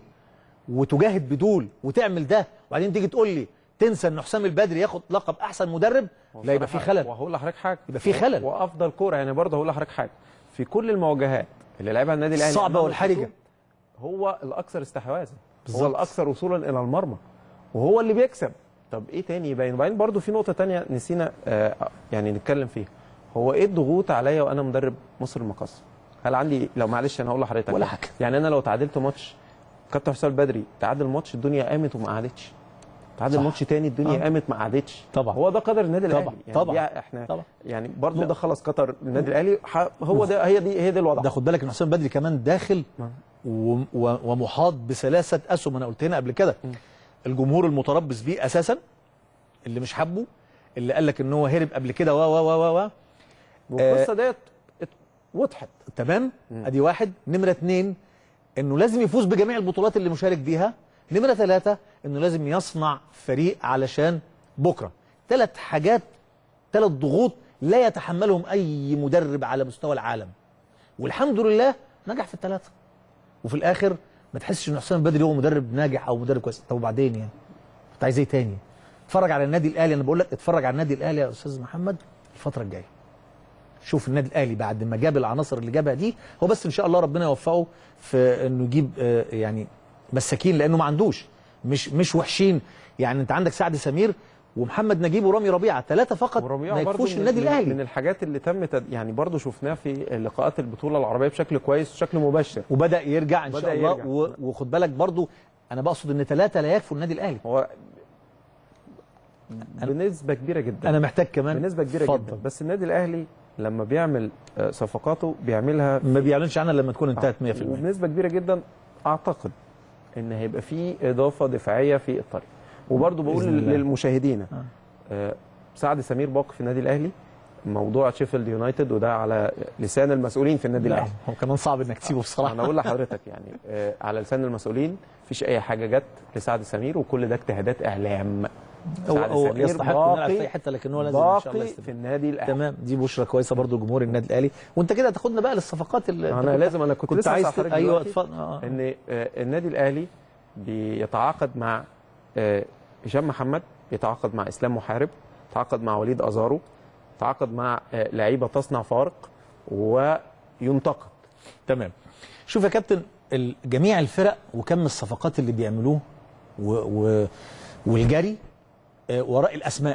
وتجاهد بدول وتعمل ده وبعدين تيجي تقول لي تنسى ان حسام البدري ياخد لقب احسن مدرب لا يبقى في خلل وهقول لحضرتك حاجه يبقى في خلل. وافضل كوره يعني برضه هقول لحضرتك حاجه في كل المواجهات اللي لعبها النادي الاهلي الصعبة أمام والحرجة. الخصوم، هو الاكثر استحواذا هو بالظبط. الاكثر وصولا الى المرمى وهو اللي بيكسب طب ايه تاني يبين وبعدين برضه في نقطه تانية نسينا آه يعني نتكلم فيها هو ايه الضغوط عليا وانا مدرب مصر المقص هل عندي لو معلش انا هقول لحضرتك ولا حاجة. يعني انا لو تعادلت ماتش كابتن حسام البدري تعادل ماتش الدنيا قامت وما قعدتش تعادل صح. ماتش تاني الدنيا آه. قامت ما قعدتش طبعا. هو ده قدر النادي طبعا. الاهلي يعني طبعا. دي احنا طبعا. يعني برضه لا. ده خلاص قطر النادي الاهلي ح- هو ده هي دي هي دي الوضع ده خد بالك ان حسام بدري كمان داخل نعم. و- و- ومحاط بثلاثه اسهم انا قلت هنا قبل كده الجمهور المتربص بيه اساسا اللي مش حابه اللي قال لك ان هو هرب قبل كده و و و و و والقصه ديت ات- وضحت تمام ادي واحد نمره اتنين انه لازم يفوز بجميع البطولات اللي مشارك بيها نمره ثلاثه انه لازم يصنع فريق علشان بكره ثلاث حاجات ثلاث ضغوط لا يتحملهم اي مدرب على مستوى العالم والحمد لله نجح في الثلاثه وفي الاخر ما تحسش ان حسام البدري هو مدرب ناجح او مدرب كويس طب وبعدين يعني انت عايز ايه تاني اتفرج على النادي الاهلي انا بقول لك اتفرج على النادي الاهلي يا استاذ محمد الفتره الجايه شوف النادي الاهلي بعد ما جاب العناصر اللي جابها دي هو بس ان شاء الله ربنا يوفقه في انه يجيب آه، يعني مساكين لانه ما عندوش مش مش وحشين يعني انت عندك سعد سمير ومحمد نجيب ورامي ربيعه ثلاثه فقط وربيعه ما برضه يكفوش من- النادي من- الاهلي من الحاجات اللي تم تد- يعني برضه شفناها في لقاءات البطوله العربيه بشكل كويس وشكل مبشر وبدا يرجع ان بدأ شاء الله يرجع. و- وخد بالك برضو انا بقصد ان ثلاثه لا يكفوا النادي الاهلي هو بنسبه كبيره جدا انا محتاج كمان بنسبه كبيره اتفضل. جدا بس النادي الاهلي لما بيعمل آه، صفقاته بيعملها ما بيعلنش عنها لما تكون انتهت 100% وبنسبه كبيره جدا اعتقد ان هيبقى في اضافه دفاعيه في الطريق وبرضه بقول بإذن الله. للمشاهدين آه، سعد سمير باقي في النادي الاهلي موضوع شيفيلد يونايتد وده على لسان المسؤولين في النادي لا الاهلي هو كمان صعب انك تسيبه بصراحه انا اقول لحضرتك يعني آه، على لسان المسؤولين مفيش اي حاجه جت لسعد سمير وكل ده اجتهادات اعلام هو, سعد هو سمير يستحق انه يلعب في باقي- اي حته لكن هو لازم ان شاء الله باقي يستفيد في النادي الاهلي تمام دي بشرى كويسه برضو لجمهور النادي الاهلي وانت كده هتاخدنا بقى للصفقات اللي أنت انا كنت- لازم انا كنت, كنت لسه عايز هسأل ت- حضرتك ايوه دلوقتي اتفضل آه. ان آه، النادي الاهلي بيتعاقد مع آه، هشام محمد بيتعاقد مع اسلام محارب تعاقد مع وليد ازارو تعاقد مع آه، لعيبه تصنع فارق وينتقد تمام شوف يا كابتن ال- جميع الفرق وكم الصفقات اللي بيعملوه و و والجري آه، وراء الاسماء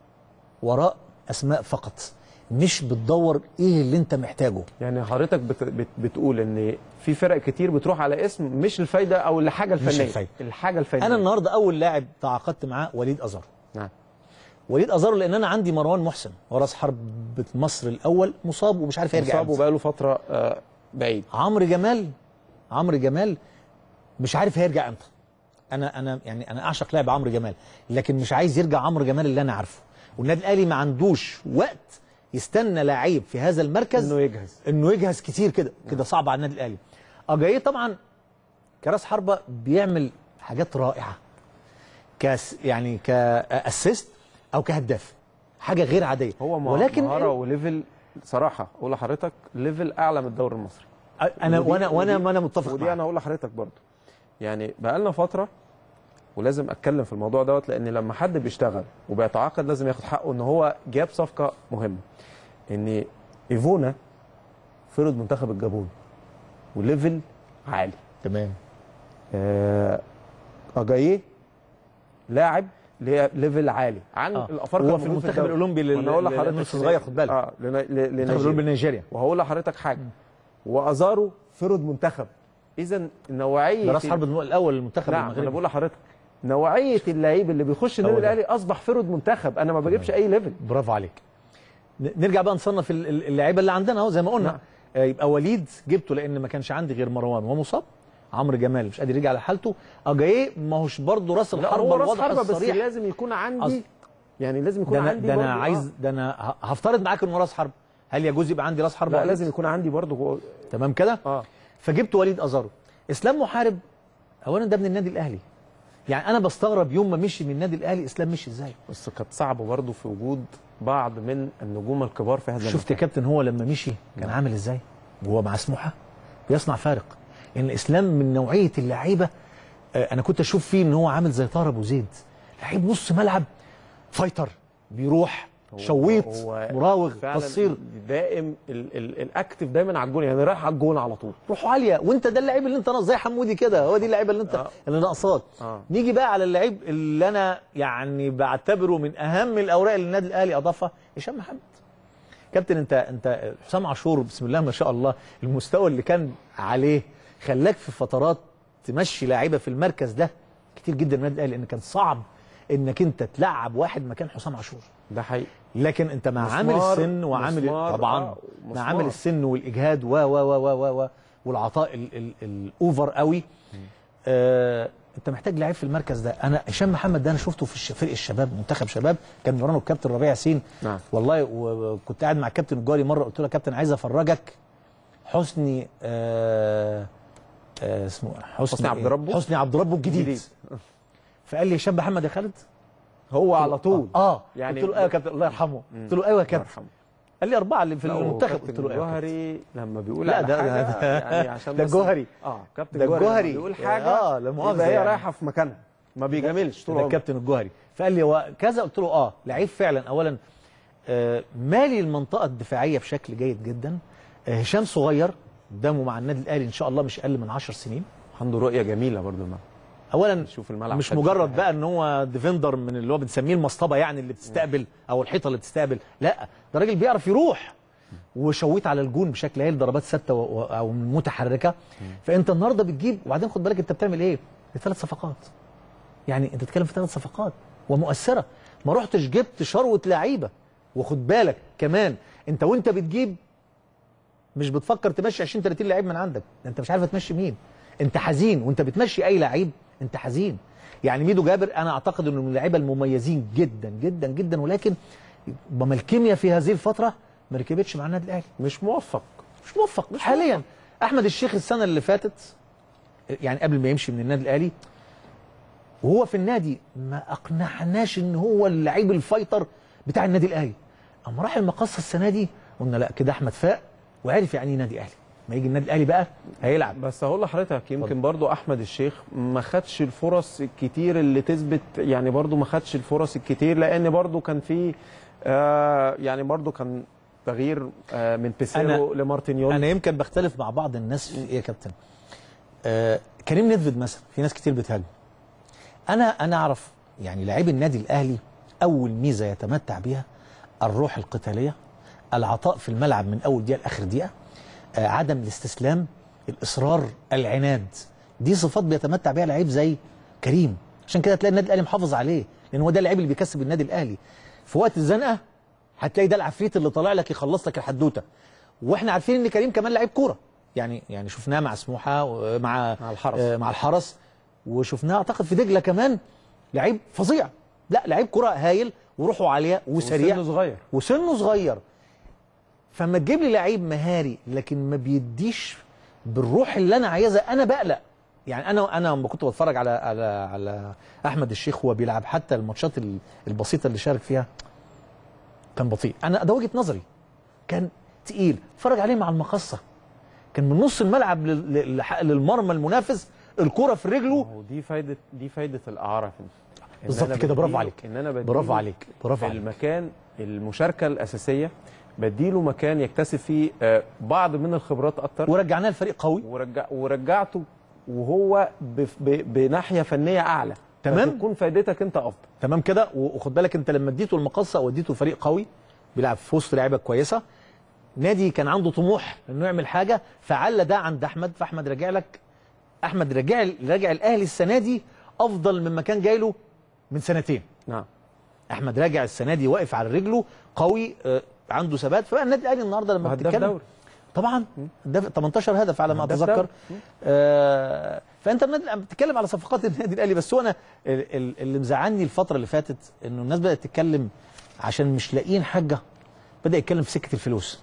وراء اسماء فقط مش بتدور ايه اللي انت محتاجه يعني حضرتك بت بت بتقول ان في فرق كتير بتروح على اسم مش الفايده او الحاجه الفنيه الفايدة. الحاجه الفنيه انا النهارده اول لاعب تعاقدت معاه وليد ازارو نعم وليد ازارو لان انا عندي مروان محسن وراس حرب مصر الاول مصاب ومش عارف هيرجع مصاب امتى. وبقاله فتره آه، بعيد عمرو جمال عمرو جمال مش عارف هيرجع امتى انا انا يعني انا اعشق لاعب عمرو جمال لكن مش عايز يرجع عمرو جمال اللي انا عارفه والنادي الاهلي ما عندوش وقت يستنى لعيب في هذا المركز انه يجهز انه يجهز كتير كده كده صعب على النادي الاهلي اجاييه طبعا كراس حربه بيعمل حاجات رائعه كاس يعني كاسيست او كهداف حاجه غير عاديه هو مه- ولكن مهاره وليفل صراحه اقول لحضرتك ليفل اعلى من الدوري المصري انا ودي- وانا وانا ودي- وانا متفق ودي معاك. انا اقول لحضرتك برضو يعني بقالنا فتره ولازم اتكلم في الموضوع دوت لان لما حد بيشتغل وبيتعاقد لازم ياخد حقه ان هو جاب صفقه مهمه ان ايفونا فرد منتخب الجابون وليفل عالي تمام آه، اجاييه لاعب ليه- ليفل عالي عن آه. الافارقه هو في الموجودين المنتخب الدوري. الأولمبي لل- وأنا أقول لل- لحضرتك للنص إن- صغير، خد بالك. اه لنا- ل- المنتخب لنيجيريا. الأولمبي لنيجيريا وهقول لحضرتك حاجه وازارو فرد منتخب اذا نوعيه ده راس حرب الاول للمنتخب نعم انا المغربي بقول لحضرتك نوعيه اللعيب اللي بيخش النادي هو ده. الاهلي اصبح فرد منتخب انا ما بجيبش اي ليفل برافو عليك ن- نرجع بقى نصنف ال- ال- اللعيبه اللي عندنا اهو زي ما قلنا نعم. آه، يبقى وليد جبته لان ما كانش عندي غير مروان ومصاب عمرو جمال مش قادر يرجع لحالته اجاييه ما هوش برضه راس لا الحربه هو راس الواضح حربه بس الصريح لازم يكون عندي أصل- يعني لازم يكون ده انا عندي ده انا برضو- عايز آه. ده انا ه- هفترض معاك انه راس حرب هل يجوز يبقى عندي راس حربه لا وليد؟ لازم يكون عندي برضو تمام كده اه فجبت وليد ازارو اسلام محارب اولا ده من النادي الاهلي يعني انا بستغرب يوم ما مشي من النادي الاهلي اسلام مشي ازاي بس كانت صعبه برضو في وجود بعض من النجوم الكبار في هذا شفت يا المكان. كابتن هو لما مشي كان عامل ازاي وهو مع سموحه بيصنع فارق ان الاسلام من نوعيه اللعيبه آه، انا كنت اشوف فيه ان هو عامل زي طاهر ابو زيد لعيب نص ملعب فايتر بيروح هو- شويط هو مراوغ فعلا تصير دائم ال- ال- الاكتف دايما على الجون يعني رايح على الجون على طول روحه عاليه وانت ده اللعيب اللي انت ناقص زي حمودي كده هو دي اللعيبه اللي انت آه. اللي ناقصاك آه. نيجي بقى على اللعيب اللي انا يعني بعتبره من اهم الاوراق اللي النادي الاهلي اضافها هشام محمد كابتن انت انت حسام عاشور بسم الله ما شاء الله المستوى اللي كان عليه خلاك في فترات تمشي لاعيبه في المركز ده كتير جدا من النادي الاهلي لان كان صعب انك انت تلعب واحد مكان حسام عاشور ده حقيقي لكن انت مع مسمار- عامل السن وعامل مسمار، طبعا آه، مع مسمار. عامل السن والاجهاد و و و و و و والعطاء ال- ال- الاوفر قوي آه انت محتاج لعيب في المركز ده انا هشام محمد ده انا شفته في الش- فرق الشباب منتخب شباب كان ورانه الكابتن ربيع ياسين نعم. والله و- وكنت قاعد مع الكابتن الجاري مره قلت له يا كابتن عايز افرجك حسني آه آه اسمه حسني, حسني عبد إيه؟ ربه؟ حسني عبد ربه الجديد الجديد. فقال لي هشام محمد يا خالد هو على طول اه يعني قلت له ايوه يا كابتن الله يرحمه قلت له ايوه يا كابتن يرحمه. قال لي اربعه اللي في لا، المنتخب وكابتن قلت له ايوه يا كابتن. الجوهري لما بيقول لا، على ده- حاجه ده- يعني عشان ده بس- الجوهري. اه كابتن ده الجوهري الجوهري. لما بيقول حاجه آه، لا مؤاخذة يبقى هي يعني. رايحه في مكانها ما بيجاملش طول ده عمره الكابتن الجوهري فقال لي هو كذا قلت له اه لعيب فعلا اولا آه مالي المنطقه الدفاعيه بشكل جيد جدا آه هشام صغير قدامه مع النادي الاهلي ان شاء الله مش اقل من 10 سنين عنده رؤيه جميله برضه الملعب اولا شوف الملعب مش شكله مجرد إيه. بقى ان هو ديفندر من اللي هو بنسميه المصطبه يعني اللي بتستقبل او الحيطه اللي بتستقبل لا ده راجل بيعرف يروح وشويت على الجون بشكل هايل ضربات ثابته و- و- او متحركه فانت النهارده بتجيب وبعدين خد بالك انت بتعمل ايه؟ ثلاث صفقات يعني انت بتتكلم في ثلاث صفقات ومؤثره ما رحتش جبت شروه لعيبه وخد بالك كمان انت وانت بتجيب مش بتفكر تمشي 20 30 لعيب من عندك ده انت مش عارف تمشي مين انت حزين وانت بتمشي اي لعيب انت حزين يعني ميدو جابر انا اعتقد انه من اللعيبه المميزين جدا جدا جدا ولكن ربما الكيمياء في هذه الفتره ما ركبتش مع النادي الاهلي مش موفق مش موفق مش حاليا احمد الشيخ السنه اللي فاتت يعني قبل ما يمشي من النادي الاهلي وهو في النادي ما اقنعناش ان هو اللعيب الفايتر بتاع النادي الاهلي اما راح المقصه السنه دي قلنا لا كده احمد فاق وعرف يعني ايه نادي اهلي ما يجي النادي الاهلي بقى هيلعب بس هقول لحضرتك يمكن برضو احمد الشيخ ما خدش الفرص الكتير اللي تثبت يعني برضو ما خدش الفرص الكتير لان برضو كان في آه يعني برضو كان تغيير آه من بيسيرو لمارتينيول انا يمكن بختلف مع بعض الناس في ايه يا كابتن آه كريم نيدفيد مثلا في ناس كتير بتهاجم انا انا اعرف يعني لاعبي النادي الاهلي اول ميزه يتمتع بها الروح القتاليه العطاء في الملعب من اول دقيقه لاخر دقيقه آه عدم الاستسلام الاصرار العناد دي صفات بيتمتع بها لعيب زي كريم عشان كده تلاقي النادي الاهلي محافظ عليه لان هو ده اللعيب اللي بيكسب النادي الاهلي في وقت الزنقه هتلاقي ده العفريت اللي طالع لك يخلص لك الحدوته واحنا عارفين ان كريم كمان لعيب كوره يعني يعني شفناه مع سموحه ومع مع الحرس. آه مع الحرس وشفناه اعتقد في دجله كمان لعيب فظيع لا لعيب كوره هايل وروحه عاليه وسريع وسنه صغير وسنه صغير فما تجيب لي لعيب مهاري لكن ما بيديش بالروح اللي انا عايزها انا بقلق يعني انا انا لما كنت بتفرج على على على احمد الشيخ وهو بيلعب حتى الماتشات ال- البسيطه اللي شارك فيها كان بطيء انا ده وجهه نظري كان تقيل اتفرج عليه مع المقصه كان من نص الملعب لل- لل- للمرمى المنافس الكره في رجله ودي فايده دي فايده الاعاره في إن بالظبط أنا كده، برافو بديله- عليك. ان انا بديله برافو عليك، برافو في عليك. المكان المشاركه الاساسيه بديله مكان يكتسب فيه آه، بعض من الخبرات اكتر ورجعناه لفريق قوي ورجع ورجعته وهو بف- ب- بناحيه فنيه اعلى تمام. فتكون فائدتك انت افضل تمام كده وخد بالك انت لما اديته المقصه او اديته فريق قوي بيلعب في وسط لعيبه كويسه نادي كان عنده طموح انه يعمل حاجه فعلى ده عند احمد فاحمد راجع لك احمد راجع راجع الاهلي السنه دي افضل مما كان جاي له من سنتين نعم احمد راجع السنه دي واقف على رجله قوي آه، عنده ثبات فبقى النادي الاهلي النهارده لما وهداف بتتكلم دوري طبعا ده 18 هدف على ما هداف اتذكر دوري. آه فانت النادي- لما بتتكلم على صفقات النادي الاهلي بس هو انا ال- ال- اللي مزعلني الفتره اللي فاتت انه الناس بدات تتكلم عشان مش لاقيين حاجه بدا يتكلم في سكه الفلوس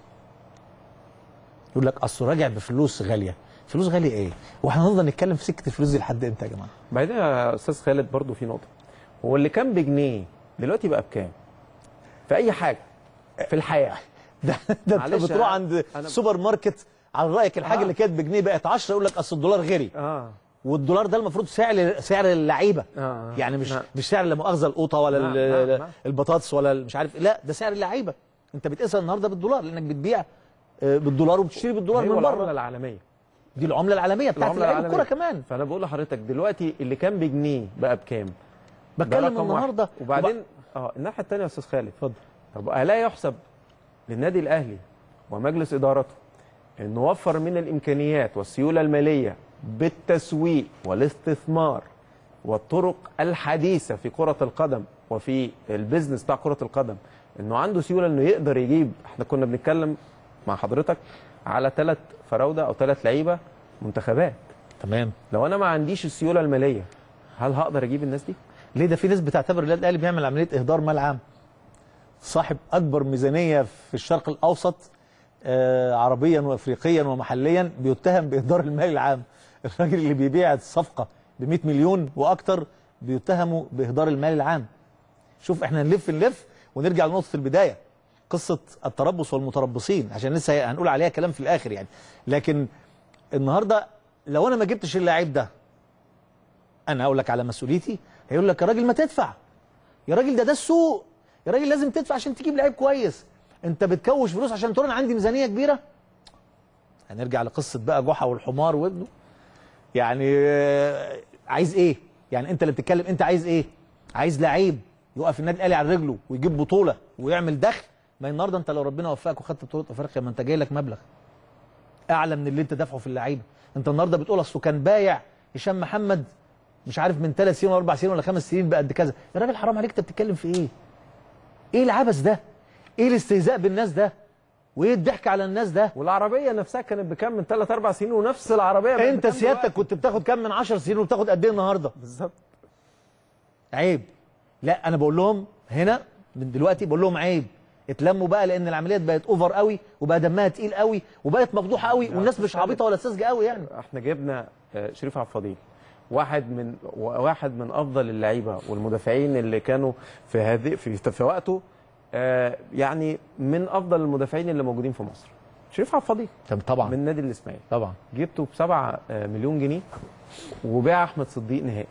يقول لك اصله راجع بفلوس غاليه فلوس غاليه ايه واحنا هنفضل نتكلم في سكه الفلوس دي لحد امتى يا جماعه بعدين يا استاذ خالد برضو في نقطه هو اللي كان بجنيه دلوقتي بقى بكام في اي حاجه في الحياه ده ده انت معلش بتروح أنا- عند أنا- سوبر ماركت على رايك الحاجه آه. اللي كانت بجنيه بقت 10 يقول لك اصل الدولار غالي اه والدولار ده المفروض سعر سعر اللعيبه آه. يعني مش نعم. مش سعر لا مؤاخذه القوطه ولا نعم، ال- نعم، نعم. البطاطس ولا مش عارف لا ده سعر اللعيبه انت بتقيسها النهارده بالدولار لانك بتبيع آه، بالدولار وبتشتري بالدولار هو من العمله بره العالميه دي العمله العالميه بتاعت العمله لعيب العالميه الكوره كمان فانا بقول لحضرتك دلوقتي اللي كان بجنيه بقى بكام ده بتكلم رقم واحد. النهارده وبعدين اه الناحيه الثانيه يا استاذ خالد اتفضل طب الا يحسب للنادي الاهلي ومجلس ادارته انه وفر من الامكانيات والسيوله الماليه بالتسويق والاستثمار والطرق الحديثه في كره القدم وفي البيزنس بتاع كره القدم انه عنده سيوله انه يقدر يجيب احنا كنا بنتكلم مع حضرتك على ثلاث فراوده او ثلاث لعيبه منتخبات تمام لو انا ما عنديش السيوله الماليه هل هقدر اجيب الناس دي؟ ليه ده في ناس بتعتبر النادي الاهلي بيعمل عمليه اهدار مال عام صاحب اكبر ميزانيه في الشرق الاوسط آه عربيا وافريقيا ومحليا بيتهم باهدار المال العام الراجل اللي بيبيع الصفقه ب 100 مليون واكتر بيتهموا باهدار المال العام شوف احنا نلف نلف ونرجع لنقطه البدايه قصه التربص والمتربصين عشان لسه هنقول عليها كلام في الاخر يعني لكن النهارده لو انا ما جبتش اللاعب ده انا اقول لك على مسؤوليتي هيقول لك يا راجل ما تدفع يا راجل ده ده السوق يا راجل لازم تدفع عشان تجيب لعيب كويس انت بتكوش فلوس عشان تقول انا عندي ميزانيه كبيره هنرجع لقصه بقى جحا والحمار وابنه يعني آه، عايز ايه يعني انت اللي بتتكلم انت عايز ايه عايز لعيب يقف النادي الاهلي على رجله ويجيب بطوله ويعمل دخل ما النهارده انت لو ربنا وفقك وخدت بطوله افريقيا ما انت جاي لك مبلغ اعلى من اللي انت دافعه في اللعيبه انت النهارده بتقول اصله كان بايع هشام محمد مش عارف من ثلاث سنين ولا اربع سنين ولا خمس سنين بقد كذا يا راجل حرام عليك انت بتتكلم في ايه ايه العبث ده ايه الاستهزاء بالناس ده وايه الضحك على الناس ده والعربيه نفسها كانت بكام من 3 4 سنين ونفس العربيه بقت انت بكام سيادتك دلوقتي؟ كنت بتاخد كام من 10 سنين وبتاخد قد ايه النهارده بالظبط عيب لا انا بقول لهم هنا من دلوقتي بقول لهم عيب اتلموا بقى لان العمليات بقت اوفر قوي وبقى دمها تقيل قوي وبقت مفضوحه قوي والناس مش عبيطه ولا ساذجه قوي يعني احنا جبنا آه، شريف عبد الفضيل واحد من واحد من افضل اللعيبه والمدافعين اللي كانوا في هذه في, في وقته آه، يعني من افضل المدافعين اللي موجودين في مصر شريف عبد الفضيل طب طبعا من نادي الاسماعيلي طبعا جبته ب 7 مليون جنيه وباع احمد صديق نهائي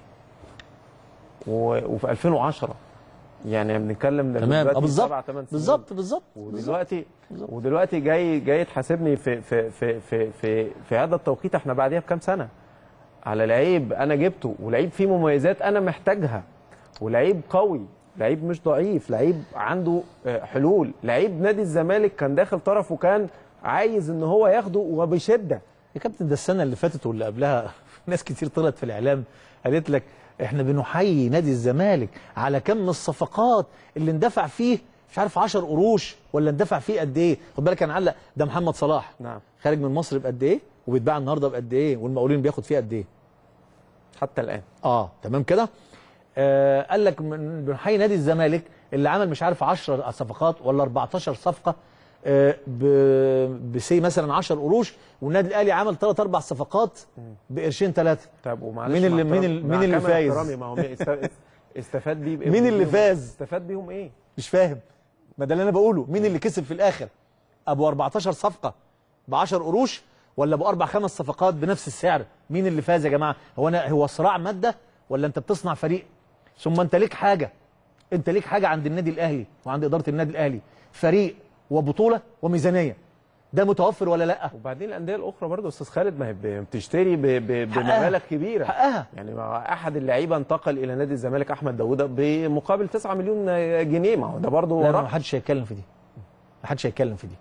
و- وفي 2010 يعني بنتكلم ده تمام دلوقتي آه، بالظبط سبع، تمن سنين. بالظبط بالظبط ودلوقتي ودلوقتي جاي جاي تحاسبني في في في في في, في هذا التوقيت احنا بعديها بكام سنه على لعيب انا جبته ولعيب فيه مميزات انا محتاجها ولعيب قوي لعيب مش ضعيف لعيب عنده آه، حلول لعيب نادي الزمالك كان داخل طرف وكان عايز ان هو ياخده وبشده يا كابتن ده السنه اللي فاتت واللي قبلها ناس كتير طلعت في الاعلام قالت لك احنا بنحيي نادي الزمالك على كم الصفقات اللي اندفع فيه مش عارف 10 قروش ولا اندفع فيه قد ايه خد بالك انا علق ده محمد صلاح نعم خارج من مصر بقد ايه وبيتباع النهارده بقد ايه والمقاولين بياخد فيه قد ايه حتى الان اه تمام كده آه قال لك من- بنحيي نادي الزمالك اللي عمل مش عارف 10 صفقات ولا 14 صفقه آه ب- بسي مثلا 10 قروش والنادي الاهلي عمل 3 4 صفقات بقرشين ثلاثه طب ومعلش مين اللي- مع مين احترام- اللي- مع مين اللي كامل فايز؟ احترامي، ما هو مين است- استفاد بيه بإيه؟ مين اللي بيهم- فاز؟ استفاد بيهم ايه مش فاهم ما ده اللي انا بقوله مين اللي كسب في الاخر ابو 14 صفقه ب 10 قروش ولا ابو اربع خمس صفقات بنفس السعر مين اللي فاز يا جماعه هو انا هو صراع ماده ولا انت بتصنع فريق ثم انت ليك حاجه انت ليك حاجه عند النادي الاهلي وعند اداره النادي الاهلي فريق وبطوله وميزانيه ده متوفر ولا لا وبعدين الانديه الاخرى برضه استاذ خالد ما هي ب- بتشتري ب- ب- حقها. بمبالغ كبيره حقها يعني ما احد اللعيبه انتقل الى نادي الزمالك احمد داوود بمقابل 9 مليون جنيه ما هو ده برضه لا ما رقم حدش هيتكلم في دي ما حدش هيتكلم في دي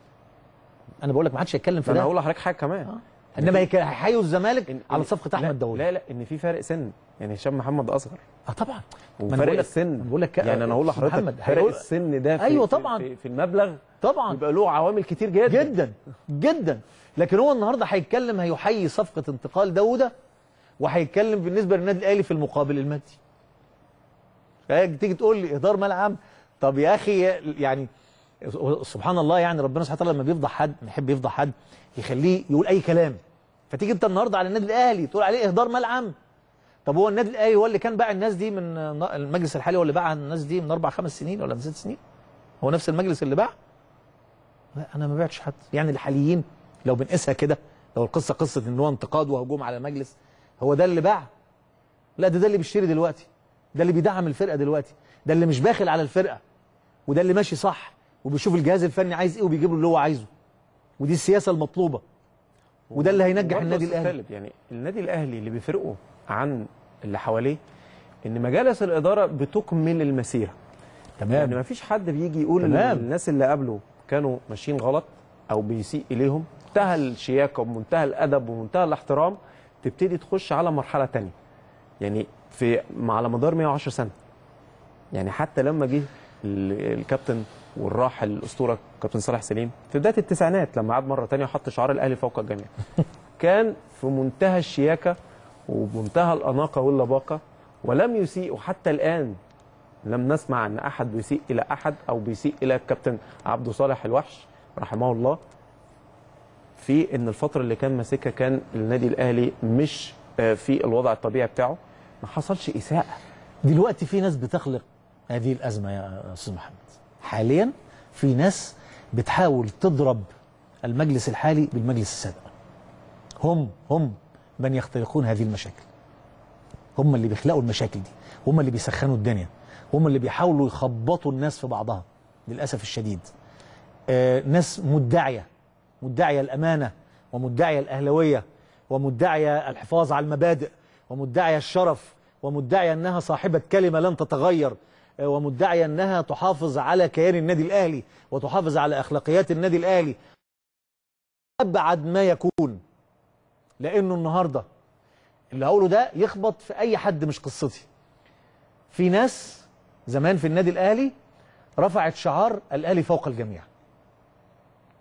انا بقول لك ما حدش هيتكلم في انا ده هقول لحضرتك حاجه كمان انما هيك- هيحيوا الزمالك إن- على إن- صفقه لا- احمد داوود لا لا ان في فرق سن يعني هشام محمد اصغر اه طبعا ما أنا وفرق بقول لك- السن أنا بقول لك يعني انا هقول لحضرتك محمد فرق هيقول- السن ده في أيوة في- طبعاً. في, في المبلغ طبعا بيبقى له عوامل كتير جدا جدا جدا لكن هو النهارده هيتكلم هيحيي صفقه انتقال داوده وهيتكلم بالنسبه للنادي الاهلي في المقابل المادي تيجي تقول لي اهدار ملعب طب يا اخي يعني سبحان الله يعني ربنا سبحانه وتعالى لما بيفضح حد يحب يفضح حد يخليه يقول اي كلام فتيجي انت النهارده على النادي الاهلي تقول عليه اهدار ملعب طب هو النادي الاهلي هو اللي كان باع الناس دي من المجلس الحالي هو اللي باع الناس دي من اربع خمس سنين ولا من ست سنين هو نفس المجلس اللي باع لا انا ما بعتش حد يعني الحاليين لو بنقيسها كده لو القصه قصه ان هو انتقاد وهجوم على المجلس هو ده اللي باع لا ده ده اللي بيشتري دلوقتي ده اللي بيدعم الفرقه دلوقتي ده اللي مش باخل على الفرقه وده اللي ماشي صح وبيشوف الجهاز الفني عايز ايه وبيجيب له اللي هو عايزه ودي السياسه المطلوبه وده اللي هينجح وبرضه النادي أستاذ الاهلي خالد، يعني النادي الاهلي اللي بيفرقه عن اللي حواليه ان مجالس الاداره بتكمل المسيره يعني ما فيش حد بيجي يقول ان تمام. الناس اللي قبله كانوا ماشيين غلط او بيسيء اليهم منتهى الشياكه ومنتهى الادب ومنتهى الاحترام تبتدي تخش على مرحله تانية يعني في على مدار 110 سنه يعني حتى لما جه ال- الكابتن والراحل الاسطوره كابتن صالح سليم في بدايه التسعينات لما عاد مره تانية وحط شعار الاهلي فوق الجميع كان في منتهى الشياكه ومنتهى الاناقه واللباقه ولم يسيء وحتى الان لم نسمع ان احد بيسيء الى احد او بيسيء الى الكابتن عبد صالح الوحش رحمه الله في ان الفتره اللي كان ماسكها كان النادي الاهلي مش آه، في الوضع الطبيعي بتاعه ما حصلش اساءه دلوقتي في ناس بتخلق هذه الازمه يا استاذ محمد حاليا في ناس بتحاول تضرب المجلس الحالي بالمجلس السابق هم هم من يخترقون هذه المشاكل هم اللي بيخلقوا المشاكل دي هم اللي بيسخنوا الدنيا هم اللي بيحاولوا يخبطوا الناس في بعضها للاسف الشديد آه ناس مدعيه مدعيه الامانه ومدعيه الاهلويه ومدعيه الحفاظ على المبادئ ومدعيه الشرف ومدعيه انها صاحبه كلمه لن تتغير آه، ومدعيه انها تحافظ على كيان النادي الاهلي وتحافظ على اخلاقيات النادي الاهلي ابعد ما يكون لانه النهارده اللي هقوله ده يخبط في اي حد مش قصتي في ناس زمان في النادي الاهلي رفعت شعار الاهلي فوق الجميع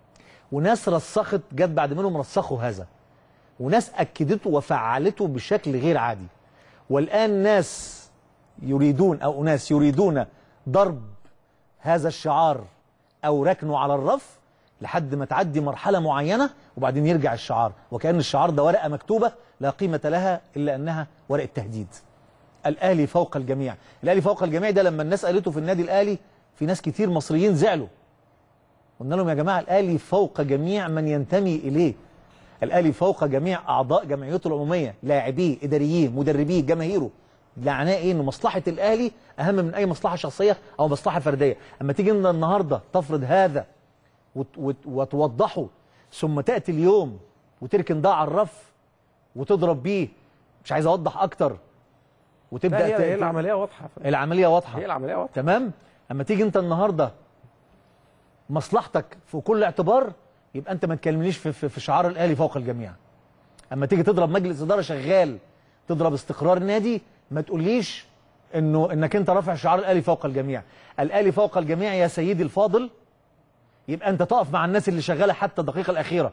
وناس رسخت جت بعد منهم رسخوا هذا وناس اكدته وفعلته بشكل غير عادي والان ناس يريدون او اناس يريدون ضرب هذا الشعار او ركنه على الرف لحد ما تعدي مرحله معينه وبعدين يرجع الشعار وكان الشعار ده ورقه مكتوبه لا قيمه لها الا انها ورقه تهديد الاهلي فوق الجميع الاهلي فوق الجميع ده لما الناس قالته في النادي الاهلي في ناس كتير مصريين زعلوا قلنا لهم يا جماعه الاهلي فوق جميع من ينتمي اليه الاهلي فوق جميع اعضاء جمعيته العموميه لاعبيه اداريين مدربيه جماهيره معناه ايه ان مصلحه الاهلي اهم من اي مصلحه شخصيه او مصلحه فرديه اما تيجي إن النهارده تفرض هذا وت وت وتوضحه ثم تاتي اليوم وتركن ده على الرف وتضرب بيه مش عايز اوضح اكتر وتبدا لا هي, ت- هي العمليه واضحه العمليه واضحه هي العمليه واضحه تمام اما تيجي انت النهارده مصلحتك في كل اعتبار يبقى انت ما تكلمنيش في, في, في شعار الاهلي فوق الجميع اما تيجي تضرب مجلس اداره شغال تضرب استقرار نادي ما تقوليش انه انك انت رافع شعار الاهلي فوق الجميع الاهلي فوق الجميع يا سيدي الفاضل يبقى انت تقف مع الناس اللي شغاله حتى الدقيقه الاخيره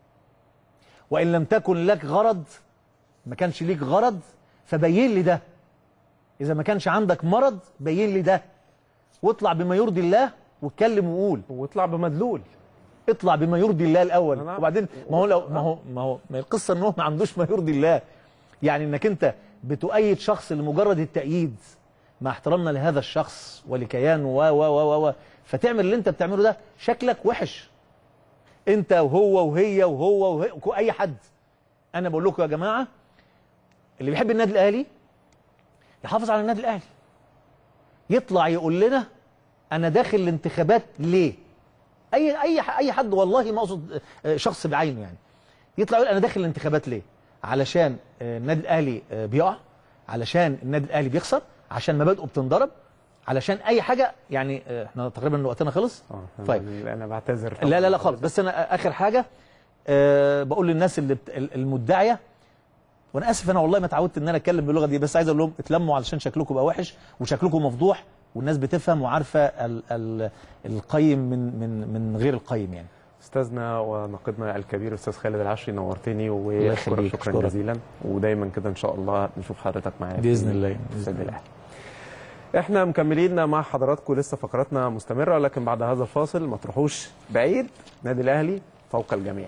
وان لم تكن لك غرض ما كانش ليك غرض فبين لي ده اذا ما كانش عندك مرض بين لي ده واطلع بما يرضي الله واتكلم وقول واطلع بمدلول اطلع بما يرضي الله الاول أنا- وبعدين ما هو لو ما هو ما هو ما هي القصه ان هو ما عندوش ما يرضي الله يعني انك انت بتؤيد شخص لمجرد التأييد مع احترامنا لهذا الشخص ولكيانه و و و و فتعمل اللي انت بتعمله ده شكلك وحش انت وهو وهي وهو وهي اي حد انا بقول لكم يا جماعه اللي بيحب النادي الاهلي يحافظ على النادي الاهلي يطلع يقول لنا انا داخل الانتخابات ليه اي اي اي حد والله ما اقصد آه، شخص بعينه يعني يطلع يقول انا داخل الانتخابات ليه علشان آه، النادي الاهلي آه، بيقع علشان النادي الاهلي بيخسر عشان مبادئه بتنضرب علشان اي حاجه يعني آه، احنا تقريبا وقتنا خلص طيب انا بعتذر طبعاً. لا لا لا خالص بس انا اخر حاجه أه بقول للناس اللي بت... المدعيه وانا اسف انا والله ما اتعودت ان انا اتكلم باللغه دي بس عايز اقول لهم اتلموا علشان شكلكم بقى وحش وشكلكم مفضوح والناس بتفهم وعارفه ال... ال... القيم من من من غير القيم يعني استاذنا وناقدنا الكبير استاذ خالد العشري نورتني يخليك، واشكرك شكرا أشكرك. جزيلا ودايما كده ان شاء الله نشوف حضرتك معايا بإذن في الله، في بإذن استاد الله. الاهلي احنا مكملين مع حضراتكم لسه فقراتنا مستمره لكن بعد هذا الفاصل ما تروحوش بعيد نادي الاهلي فوق الجميع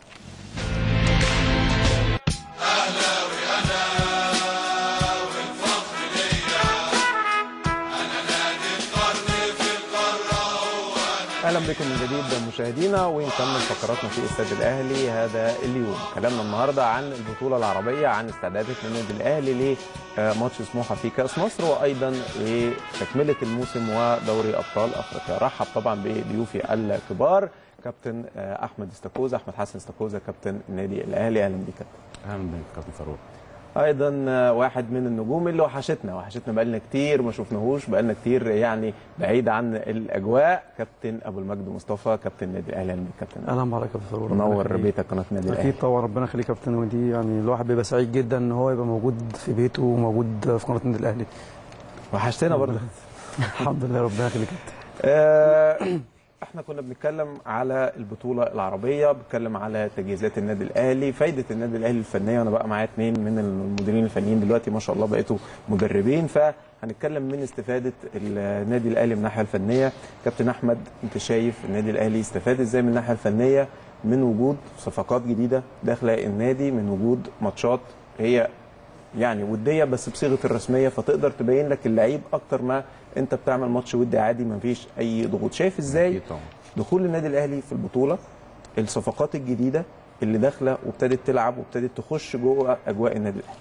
اهلا بكم من جديد مشاهدينا ونكمل فقراتنا في استاد الاهلي هذا اليوم كلامنا النهارده عن البطوله العربيه عن استعدادات النادي الاهلي لماتش سموحه في كاس مصر وايضا لتكمله الموسم ودوري ابطال افريقيا رحب طبعا بضيوفي الكبار كابتن آه، احمد استاكوزا احمد حسن استاكوزا كابتن النادي الاهلي اهلا بك كابتن. اهلا بك كابتن فاروق ايضا آه، واحد من النجوم اللي وحشتنا وحشتنا بقالنا كتير ما شفناهوش بقالنا كتير يعني بعيد عن الاجواء كابتن ابو المجد مصطفى كابتن النادي الاهلي اهلا بك كابتن اهلا بحضرتك يا كابتن فاروق ربنا منور يخليك. بيتك قناه النادي الاهلي اكيد طبعا ربنا يخليك يا كابتن ودي يعني الواحد بيبقى سعيد جدا ان هو يبقى موجود في بيته وموجود في قناه النادي الاهلي وحشتنا برضه الحمد لله ربنا يخليك يا كابتن آه، احنا كنا بنتكلم على البطوله العربيه بنتكلم على تجهيزات النادي الاهلي فايده النادي الاهلي الفنيه وانا بقى معايا اثنين من المديرين الفنيين دلوقتي ما شاء الله بقيتوا مدربين فهنتكلم من استفاده النادي الاهلي من الناحيه الفنيه كابتن احمد انت شايف النادي الاهلي استفاد ازاي من الناحيه الفنيه من وجود صفقات جديده داخله النادي من وجود ماتشات هي يعني وديه بس بصيغه الرسميه فتقدر تبين لك اللعيب اكتر ما انت بتعمل ماتش ودي عادي ما فيش اي ضغوط شايف ازاي اكيد طبعا دخول النادي الاهلي في البطوله الصفقات الجديده اللي داخله وابتدت تلعب وابتدت تخش جوه اجواء النادي الاهلي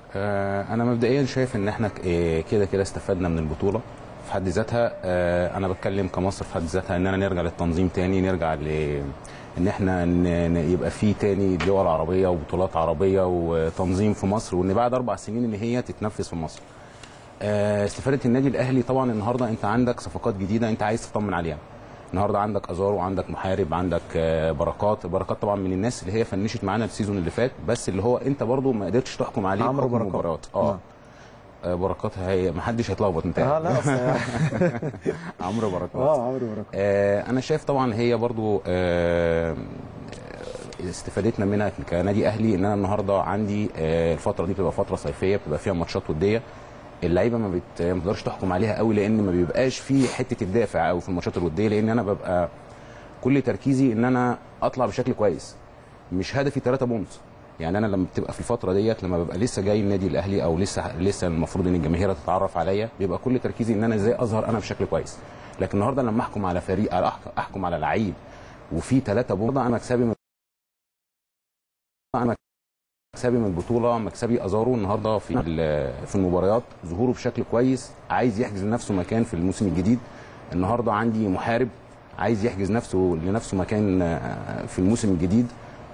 آه انا مبدئيا شايف ان احنا ك- آه، كده كده استفدنا من البطوله في حد ذاتها آه انا بتكلم كمصر في حد ذاتها ان انا نرجع للتنظيم تاني نرجع ل ان احنا ن- ن- يبقى في تاني دول عربيه وبطولات عربيه وتنظيم في مصر وان بعد اربع سنين ان هي تتنفذ في مصر آه، استفاده النادي الاهلي طبعا النهارده انت عندك صفقات جديده انت عايز تطمن عليها النهارده عندك ازارو وعندك محارب عندك آه، بركات بركات طبعا من الناس اللي هي فنشت معانا السيزون اللي فات بس اللي هو انت برضو ما قدرتش تحكم عليه عمرو بحكم بركات. المباريات نعم. اه آه، بركات هي ما حدش هيتلخبط انت اه لا أصل- عمرو بركات اه عمرو بركات آه، انا شايف طبعا هي برضو آه، استفادتنا منها كنادي اهلي ان انا النهارده عندي آه، الفتره دي بتبقى فتره صيفيه بتبقى فيها ماتشات وديه اللعيبه ما بت- ما بتقدرش تحكم عليها قوي لان ما بيبقاش في حته الدافع قوي في الماتشات الوديه لان انا ببقى كل تركيزي ان انا اطلع بشكل كويس مش هدفي 3 بونت يعني انا لما بتبقى في الفتره ديت لما ببقى لسه جاي النادي الاهلي او لسه لسه المفروض ان الجماهير تتعرف عليا بيبقى كل تركيزي ان انا ازاي اظهر انا بشكل كويس لكن النهارده لما احكم على فريق أو أحك- احكم على لعيب وفي 3 بونت انا مكسبي من انا مكسبي من البطوله مكسبي ازارو النهارده في ال- في المباريات ظهوره بشكل كويس عايز يحجز لنفسه مكان في الموسم الجديد النهارده عندي محارب عايز يحجز نفسه لنفسه مكان آه، في الموسم الجديد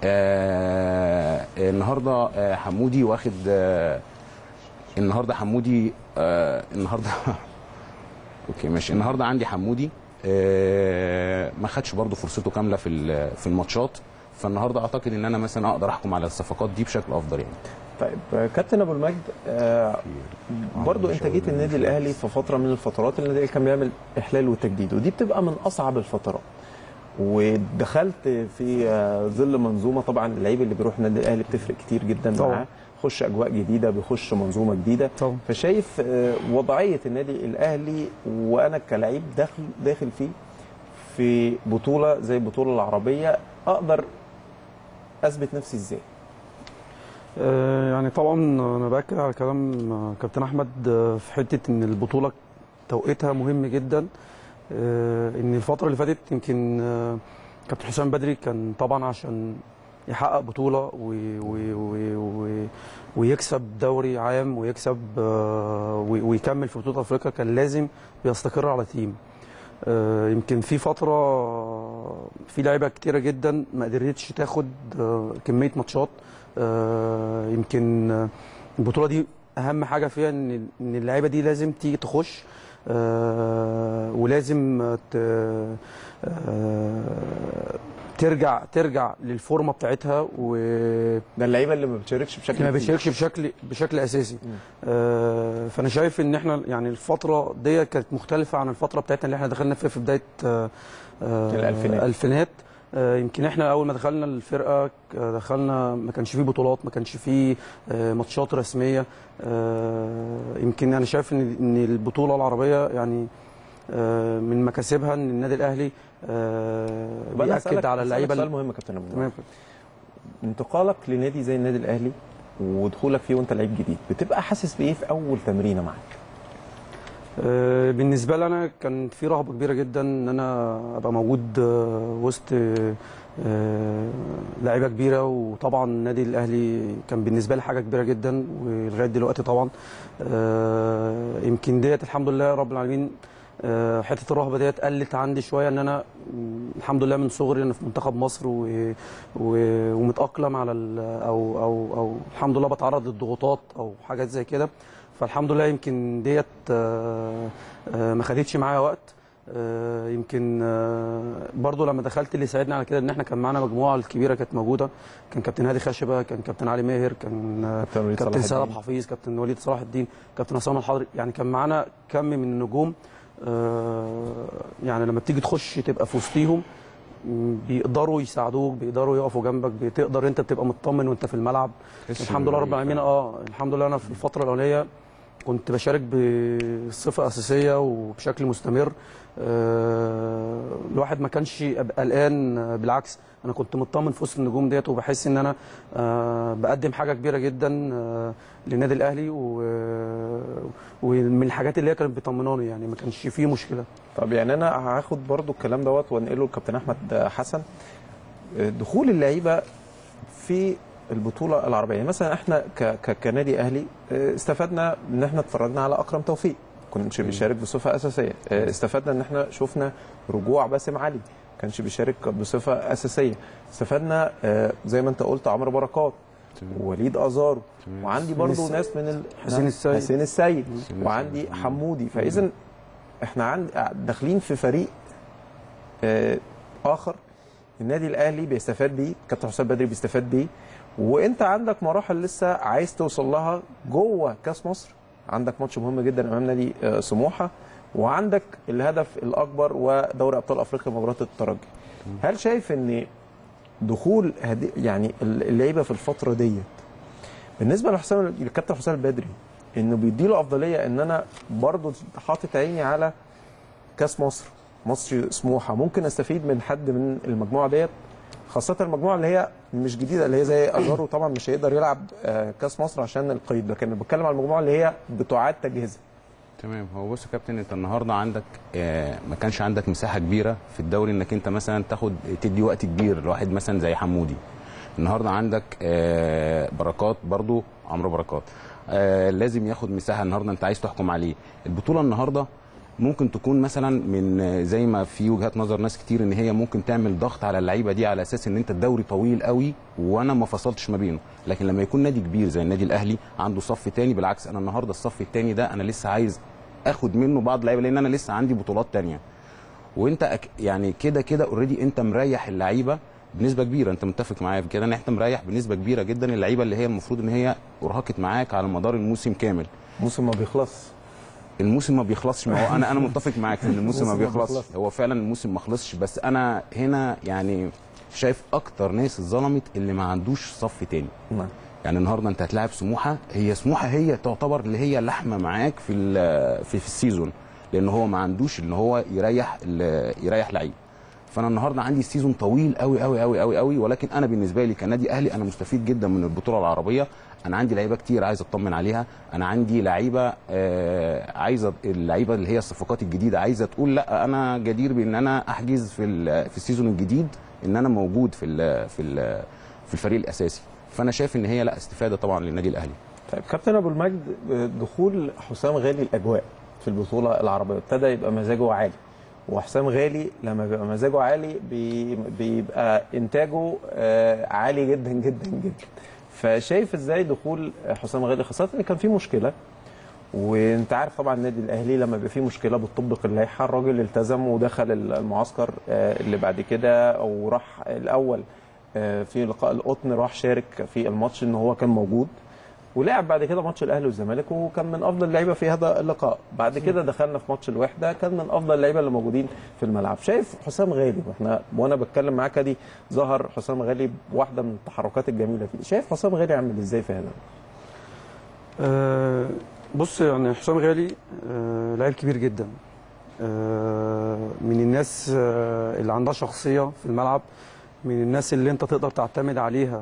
آه، النهارده آه، حمودي واخد آه، النهارده حمودي آه، النهارده اوكي ماشي النهارده عندي حمودي آه، ما خدش برضه فرصته كامله في ال- في الماتشات فالنهارده اعتقد ان انا مثلا اقدر احكم على الصفقات دي بشكل افضل يعني طيب آه، كابتن ابو المجد آه برضو انت جيت النادي الاهلي في فتره من الفترات اللي النادي الأهلي كان بيعمل احلال وتجديد ودي بتبقى من اصعب الفترات ودخلت في آه، ظل منظومه طبعا اللعيب اللي بيروح النادي الاهلي بتفرق كتير جدا طبعا. معاه خش اجواء جديده بيخش منظومه جديده طبعا. فشايف آه، وضعيه النادي الاهلي وانا كلاعب داخل داخل فيه في بطوله زي البطوله العربيه اقدر اثبت نفسي ازاي آه، يعني طبعا انا باكد على كلام آه، كابتن احمد آه، في حته ان البطوله توقيتها مهم جدا آه، ان الفتره اللي فاتت يمكن آه، كابتن حسام بدري كان طبعا عشان يحقق بطوله و و و و ويكسب دوري عام ويكسب آه، و- ويكمل في بطوله افريقيا كان لازم يستقر على تيم آه، يمكن في فتره في لعيبه كتيره جدا ما قدرتش تاخد آه، كميه ماتشات آه، يمكن آه، البطوله دي اهم حاجه فيها ان ان اللعيبه دي لازم تيجي تخش آه، ولازم آه، ت- آه، ترجع ترجع للفورمه بتاعتها و ده اللعيبه اللي ما بتشاركش بشكل ما كتير. بيشاركش بشكل بشكل اساسي آه فانا شايف ان احنا يعني الفتره دي كانت مختلفه عن الفتره بتاعتنا اللي احنا دخلنا فيها في بدايه آه آه الألفينات. الفينات آه يمكن احنا اول ما دخلنا الفرقه آه، دخلنا ما كانش فيه بطولات ما كانش فيه آه ماتشات رسميه آه يمكن انا شايف ان ان البطوله العربيه يعني آه من مكاسبها ان النادي الاهلي آه طب أنا بياكد هسألك- على هسألك اللعيبه سؤال اللي- مهم يا كابتن ابو تمام انتقالك لنادي زي النادي الاهلي ودخولك فيه وانت لعيب جديد بتبقى حاسس بايه في اول تمرينه معاك آه، بالنسبه لي انا كان في رهبه كبيره جدا ان انا ابقى موجود آه، وسط آه، لعيبه كبيره وطبعا النادي الاهلي كان بالنسبه لي حاجه كبيره جدا ولغايه دلوقتي طبعا آه، يمكن ديت الحمد لله رب العالمين آه، حته الرهبه ديت قلت عندي شويه ان انا م، الحمد لله من صغري انا في منتخب مصر و... و... ومتاقلم على ال... او او او الحمد لله بتعرض للضغوطات او حاجات زي كده فالحمد لله يمكن ديت آه، آه، ما خدتش معايا وقت آه، يمكن آه، برضو لما دخلت اللي ساعدني على كده ان احنا كان معانا مجموعه الكبيره كانت موجوده كان كابتن هادي خشبه كان كابتن علي ماهر كان آه، كابتن وليد كابتن صلاح سلام الدين. حفيظ كابتن وليد صلاح الدين كابتن عصام الحضري يعني كان معانا كم من النجوم آه، يعني لما بتيجي تخش تبقى في وسطيهم م، بيقدروا يساعدوك بيقدروا يقفوا جنبك بتقدر انت بتبقى مطمن وانت في الملعب تحس الحمد لله رب بالريح العالمين اه الحمد لله انا في الفتره الاولانيه كنت بشارك بصفه اساسيه وبشكل مستمر آه، الواحد ما كانش أبقى قلقان آه، بالعكس انا كنت مطمن في وسط النجوم ديت وبحس ان انا آه، بقدم حاجه كبيره جدا آه، للنادي الاهلي و- ومن الحاجات اللي هي كانت بيطمناني يعني ما كانش فيه مشكله طب يعني انا هاخد برضو الكلام دوت وانقله لكابتن احمد حسن دخول اللعيبه في البطوله العربيه يعني مثلا احنا ك ك كنادي اهلي اه، استفدنا ان احنا اتفرجنا على اكرم توفيق كنتش بيشارك بصفه اساسيه اه، استفدنا ان احنا شفنا رجوع باسم علي كانش بيشارك بصفه اساسيه استفدنا اه، زي ما انت قلت عمرو بركات وليد ازارو وعندي برضو السيد. ناس من ال... حسين السيد. حسين السيد وعندي حمودي فاذا احنا عند داخلين في فريق آه، اخر النادي الاهلي بيستفاد بيه كابتن حسام بدري بيستفاد بيه وانت عندك مراحل لسه عايز توصل لها جوه كاس مصر عندك ماتش مهم جدا امام نادي آه، سموحه وعندك الهدف الاكبر ودوري ابطال افريقيا مباراه الترجي هل شايف ان دخول هدي يعني اللعيبه في الفتره ديت بالنسبه لحسام الكابتن حسام البدري انه بيديله افضليه ان انا برضو حاطط عيني على كاس مصر مصر سموحه ممكن استفيد من حد من المجموعه ديت خاصه المجموعه اللي هي مش جديده اللي هي زي اجارو طبعا مش هيقدر يلعب آه، كاس مصر عشان القيد لكن أنا بتكلم على المجموعه اللي هي بتعاد تجهيزها تمام هو بص يا كابتن انت النهارده عندك آه ما كانش عندك مساحه كبيره في الدوري انك انت مثلا تاخد تدي وقت كبير لواحد مثلا زي حمودي النهارده عندك آه بركات برضو عمرو بركات آه لازم ياخد مساحه النهارده انت عايز تحكم عليه البطوله النهارده ممكن تكون مثلا من آه، زي ما في وجهات نظر ناس كتير ان هي ممكن تعمل ضغط على اللعيبه دي على اساس ان انت الدوري طويل قوي وانا ما فصلتش ما بينه لكن لما يكون نادي كبير زي النادي الاهلي عنده صف تاني بالعكس انا النهارده الصف التاني ده انا لسه عايز اخد منه بعض اللعيبه لان انا لسه عندي بطولات تانية وانت أك يعني كده كده اوريدي انت مريح اللعيبه بنسبه كبيره انت متفق معايا في كده ان انت مريح بنسبه كبيره جدا اللعيبه اللي هي المفروض ان هي ارهقت معاك على مدار الموسم كامل موسم ما بيخلص الموسم ما بيخلصش ما هو انا انا متفق معاك في ان الموسم ما الموسم ما بيخلصش بيخلصش. هو فعلا الموسم ما خلصش بس انا هنا يعني شايف اكتر ناس اتظلمت اللي ما عندوش صف تاني نعم يعني النهارده انت هتلاعب سموحه هي سموحه هي تعتبر اللي هي لحمه معاك في ال- في, في السيزون لان هو ما عندوش ان هو يريح ال- يريح لعيب فانا النهارده عندي السيزون طويل قوي قوي قوي قوي قوي ولكن انا بالنسبه لي كنادي اهلي انا مستفيد جدا من البطوله العربيه انا عندي لعيبه كتير عايز اطمن عليها انا عندي لعيبه آه عايزه اللعيبه اللي هي الصفقات الجديده عايزه تقول لا انا جدير بان انا احجز في ال- في السيزون الجديد ان انا موجود في ال في ال في الفريق الاساسي فانا شايف ان هي لا استفاده طبعا للنادي الاهلي طيب كابتن ابو المجد دخول حسام غالي الاجواء في البطوله العربيه ابتدى يبقى مزاجه عالي وحسام غالي لما بيبقى مزاجه عالي بي- بيبقى انتاجه آه، عالي جدا جدا جدا فشايف ازاي دخول حسام غالي خاصه ان كان في مشكله وانت عارف طبعا النادي الاهلي لما بيبقى فيه مشكله بتطبق اللائحه الراجل التزم ودخل المعسكر آه، اللي بعد كده او راح الاول آه، في لقاء القطن راح شارك في الماتش ان هو كان موجود ولعب بعد كده ماتش الاهلي والزمالك وكان من افضل اللعيبه في هذا اللقاء بعد كده دخلنا في ماتش الوحده كان من افضل اللعيبه اللي موجودين في الملعب شايف حسام غالي واحنا وانا بتكلم معاك دي ظهر حسام غالي بواحده من التحركات الجميله فيه شايف حسام غالي عامل ازاي في هذا آه، بص يعني حسام غالي آه، لعيب كبير جدا آه، من الناس آه، اللي عندها شخصية في الملعب من الناس اللي انت تقدر تعتمد عليها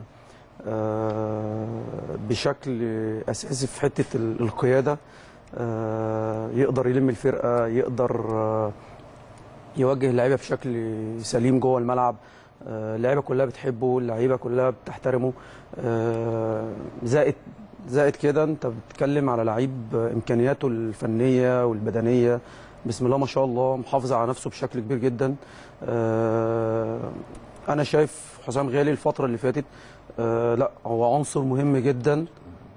آه، بشكل أساسي في حتة ال- القيادة آه، يقدر يلم الفرقة يقدر آه، يوجه اللعيبة بشكل سليم جوه الملعب آه، اللعيبة كلها بتحبه اللعيبة كلها بتحترمه آه، زائد زائد كده انت بتتكلم على لعيب امكانياته الفنيه والبدنيه بسم الله ما شاء الله محافظ على نفسه بشكل كبير جدا آه، انا شايف حسام غالي الفتره اللي فاتت آه، لا هو عنصر مهم جدا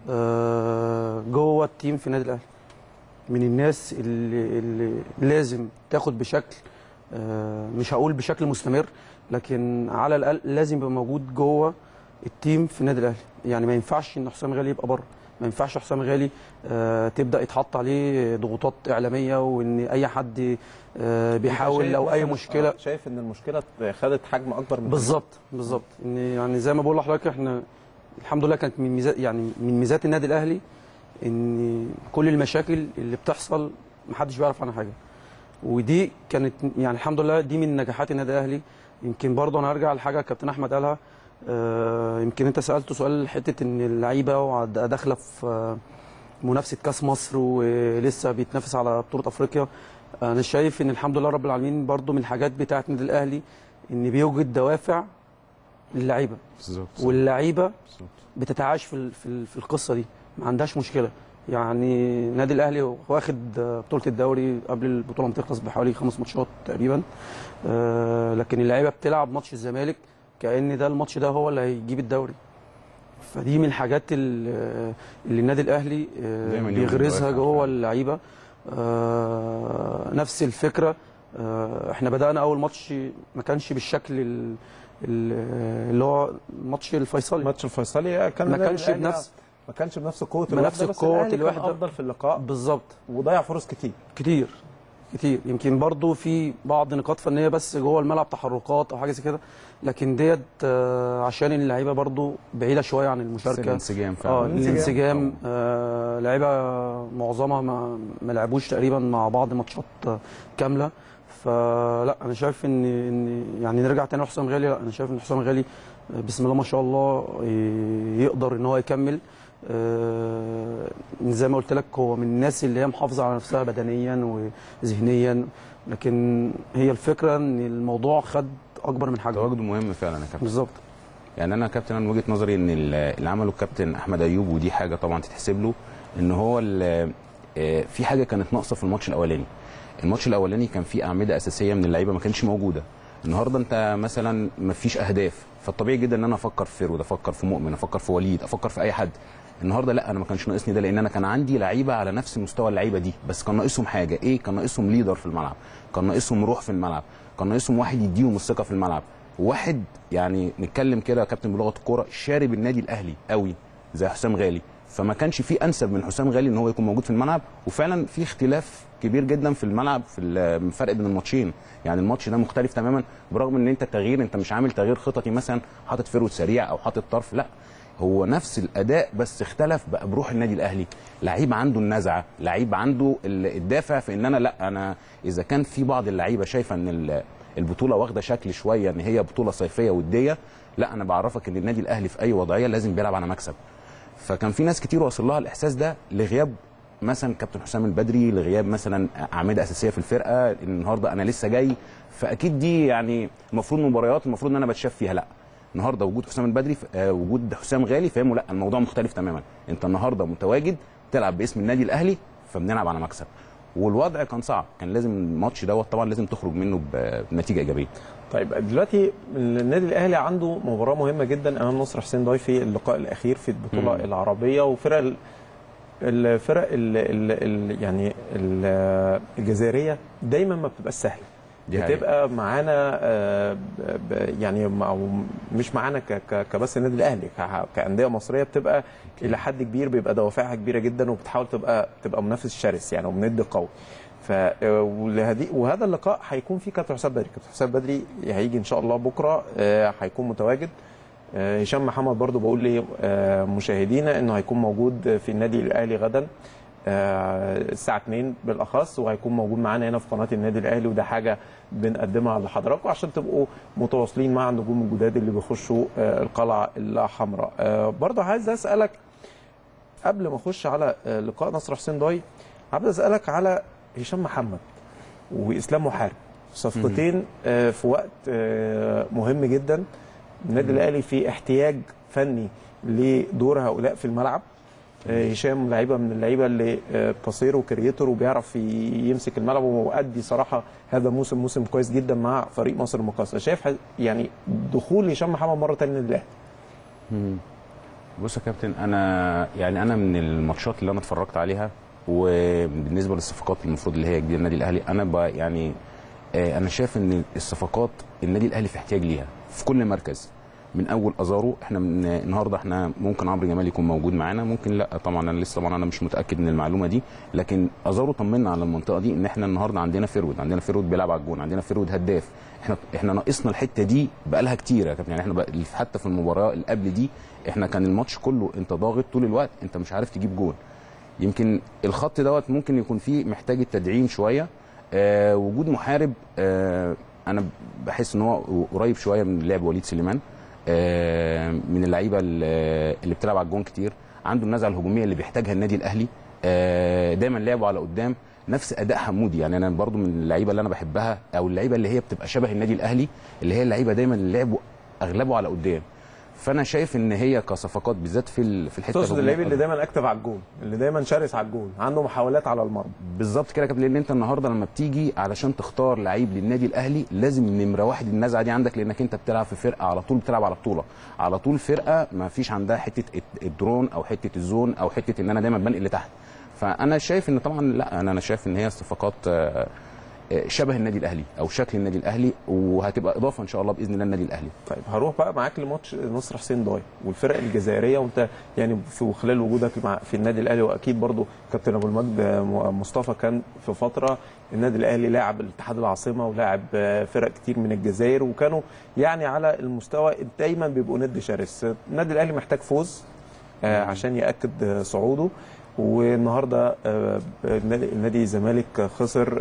آه، جوه التيم في النادي الاهلي من الناس اللي, اللي لازم تاخد بشكل آه، مش هقول بشكل مستمر لكن على الاقل لازم يبقى موجود جوه التيم في النادي الاهلي يعني ما ينفعش ان حسام غالي يبقى بره ما ينفعش حسام غالي آه، تبدا يتحط عليه ضغوطات اعلاميه وان اي حد آه، بيحاول شايف لو اي مثلاً- مشكله آه، شايف ان المشكله خدت حجم اكبر من بالظبط بالظبط ان يعني زي ما بقول لحضرتك احنا الحمد لله كانت من ميزات يعني من ميزات النادي الاهلي ان كل المشاكل اللي بتحصل محدش بيعرف عنها حاجه ودي كانت يعني الحمد لله دي من نجاحات النادي الاهلي يمكن برضه انا هرجع لحاجه كابتن احمد قالها آه، يمكن انت سالته سؤال حته ان اللعيبه وعد- داخله في آه، منافسه كاس مصر ولسه بيتنافس على بطوله افريقيا انا شايف ان الحمد لله رب العالمين برضه من الحاجات بتاعه النادي الاهلي ان بيوجد دوافع للعيبه بالظبط واللعيبه بتتعايش في ال- في ال- في القصه دي ما عندهاش مشكله يعني النادي الاهلي واخد آه، بطوله الدوري قبل البطوله ما تخلص بحوالي خمس ماتشات تقريبا آه، لكن اللعيبه بتلعب ماتش الزمالك كان ده الماتش ده هو اللي هيجيب الدوري فدي من الحاجات ال- اللي النادي الاهلي آه، دايماً يوجد بيغرزها دوافع جوه فعلاً. اللعيبه آه، نفس الفكره آه، احنا بدانا اول ماتش ما كانش بالشكل ال- ال- اللي هو ماتش الفيصلي ماتش الفيصلي كان ما النادي كانش الأهلي بنفس ما كانش بنفس قوه بنفس الوحده بس قوة الأهلي كان الوحدة. افضل في اللقاء بالظبط وضيع فرص كتير كتير كتير يمكن برضو في بعض نقاط فنيه بس جوه الملعب تحركات او حاجه زي كده لكن ديت آه، عشان اللعيبه برضو بعيده شويه عن بس المشاركه الانسجام فعلا اه الانسجام آه لعيبه معظمها ما, ما لعبوش تقريبا مع بعض ماتشات آه، كامله فلا انا شايف ان ان يعني نرجع تاني لحسام غالي لا انا شايف ان حسام غالي آه، بسم الله ما شاء الله ي- يقدر ان هو يكمل آه، زي ما قلت لك هو من الناس اللي هي محافظه على نفسها بدنيا وذهنيا لكن هي الفكره ان الموضوع خد اكبر من حجمه تواجده مهم فعلا يا كابتن بالظبط يعني انا كابتن انا من وجهه نظري ان ال- اللي عمله الكابتن احمد ايوب ودي حاجه طبعا تتحسب له ان هو ال- آه، في حاجه كانت ناقصه في الماتش الاولاني الماتش الاولاني كان فيه اعمده اساسيه من اللعيبه ما كانتش موجوده النهارده انت مثلا ما فيش اهداف فالطبيعي جدا ان انا افكر في فيرود افكر في مؤمن افكر في وليد افكر في اي حد النهارده لا انا ما كانش ناقصني ده لان انا كان عندي لعيبه على نفس مستوى اللعيبه دي بس كان ناقصهم حاجه ايه كان ناقصهم ليدر في الملعب كان ناقصهم روح في الملعب كان ناقصهم واحد يديهم الثقه في الملعب واحد يعني نتكلم كده يا كابتن بلغه الكوره شارب النادي الاهلي قوي زي حسام غالي فما كانش في انسب من حسام غالي ان هو يكون موجود في الملعب وفعلا في اختلاف كبير جدا في الملعب في الفرق بين الماتشين يعني الماتش ده مختلف تماما برغم ان انت تغيير انت مش عامل تغيير خططي مثلا حاطط فيرود سريع او حاطط طرف لا هو نفس الاداء بس اختلف بقى بروح النادي الاهلي لعيب عنده النزعه لعيب عنده ال- الدافع في ان انا لا انا اذا كان في بعض اللعيبه شايفه ان ال- البطوله واخده شكل شويه ان هي بطوله صيفيه وديه لا انا بعرفك ان النادي الاهلي في اي وضعيه لازم بيلعب على مكسب فكان في ناس كتير واصل لها الاحساس ده لغياب مثلا كابتن حسام البدري لغياب مثلا اعمده اساسيه في الفرقه النهارده انا لسه جاي فاكيد دي يعني المفروض مباريات المفروض ان انا بتشاف فيها لا النهارده وجود حسام البدري آه وجود حسام غالي فهموا لا الموضوع مختلف تماما انت النهارده متواجد تلعب باسم النادي الاهلي فبنلعب على مكسب والوضع كان صعب كان لازم الماتش دوت طبعا لازم تخرج منه ب- بنتيجه ايجابيه طيب دلوقتي النادي الاهلي عنده مباراه مهمه جدا امام نصر حسين ضاي في اللقاء الاخير في البطوله مم. العربيه وفرق ال- الفرق ال ال ال يعني ال- الجزائريه دايما ما بتبقاش سهله دي حقيقة. بتبقى معانا آه، ب- ب- يعني م- أو مش معانا ك- ك- كبس النادي الاهلي ك- كانديه مصريه بتبقى الى حد كبير بيبقى دوافعها كبيره جدا وبتحاول تبقى تبقى منافس شرس يعني ومند قوي ف ولهدي وهذا اللقاء هيكون فيه كابتن حسام بدري كابتن حسام بدري هيجي ان شاء الله بكره آه، هيكون متواجد آه، هشام محمد برضو بقول لمشاهدينا انه هيكون موجود في النادي الاهلي غدا آه، الساعه 2 بالاخص وهيكون موجود معانا هنا في قناه النادي الاهلي وده حاجه بنقدمها لحضراتكم عشان تبقوا متواصلين مع النجوم الجداد اللي بيخشوا آه، القلعه الحمراء آه، برضو عايز اسالك قبل ما اخش على آه، لقاء نصر حسين ضاي عايز اسالك على هشام محمد واسلام محارب صفقتين آه، في وقت آه، مهم جدا النادي الاهلي في احتياج فني لدور هؤلاء في الملعب آه، هشام لعيبه من اللعيبه اللي آه، بصير وكريتور وبيعرف ي- يمسك الملعب ومؤدي صراحه هذا موسم موسم كويس جدا مع فريق مصر المقاصه شايف ح- يعني دخول هشام محمد مره ثانيه للاهلي بص يا كابتن انا يعني انا من الماتشات اللي انا اتفرجت عليها وبالنسبه للصفقات المفروض اللي هي جديده النادي الاهلي انا ب يعني آه، انا شايف ان الصفقات النادي الاهلي في احتياج ليها في كل مركز من اول ازارو احنا من النهارده احنا ممكن عمرو جمال يكون موجود معانا ممكن لا طبعا انا لسه طبعا انا مش متاكد من المعلومه دي لكن ازارو طمنا على المنطقه دي ان احنا النهارده عندنا فيرود عندنا فيرود بيلعب على الجون عندنا فيرود هداف احنا احنا ناقصنا الحته دي بقالها كتير يا كابتن يعني احنا بقى حتى في المباراه اللي قبل دي احنا كان الماتش كله انت ضاغط طول الوقت انت مش عارف تجيب جون يمكن الخط دوت ممكن يكون فيه محتاج التدعيم شويه آه وجود محارب آه انا بحس ان هو قريب شويه من لعب وليد سليمان آه من اللعيبه اللي اللي بتلعب على الجون كتير عنده النزعه الهجوميه اللي بيحتاجها النادي الاهلي آه دايما لعبه على قدام نفس اداء حمودي يعني انا برضو من اللعيبه اللي انا بحبها او اللعيبه اللي هي بتبقى شبه النادي الاهلي اللي هي اللعيبه دايما اللي لعبوا اغلبه على قدام فانا شايف ان هي كصفقات بالذات في ال- في الحته تقصد الهجومية اللعيب اللي دايما اكتف على الجون اللي دايما شرس على الجون عنده محاولات على المرمى بالظبط كده يا كابتن لان انت النهارده لما بتيجي علشان تختار لعيب للنادي الاهلي لازم نمره واحد النزعه دي عندك لانك انت بتلعب في فرقه على طول بتلعب على بطوله على طول فرقه ما فيش عندها حته الت- الدرون او حته الزون او حته ان انا دايما بنقل لتحت فانا شايف ان طبعا لا انا انا شايف ان هي صفقات آه، آه، شبه النادي الاهلي او شكل النادي الاهلي وهتبقى اضافه ان شاء الله باذن الله النادي الاهلي طيب هروح بقى معاك لماتش نصر حسين ضاي والفرق الجزائريه وانت يعني في خلال وجودك مع في النادي الاهلي واكيد برضو كابتن ابو المجد مصطفى كان في فتره النادي الاهلي لاعب الاتحاد العاصمه ولاعب فرق كتير من الجزائر وكانوا يعني على المستوى دايما بيبقوا ند شرس النادي الاهلي محتاج فوز آه، عشان ياكد صعوده والنهارده آه، النادي النادي الزمالك خسر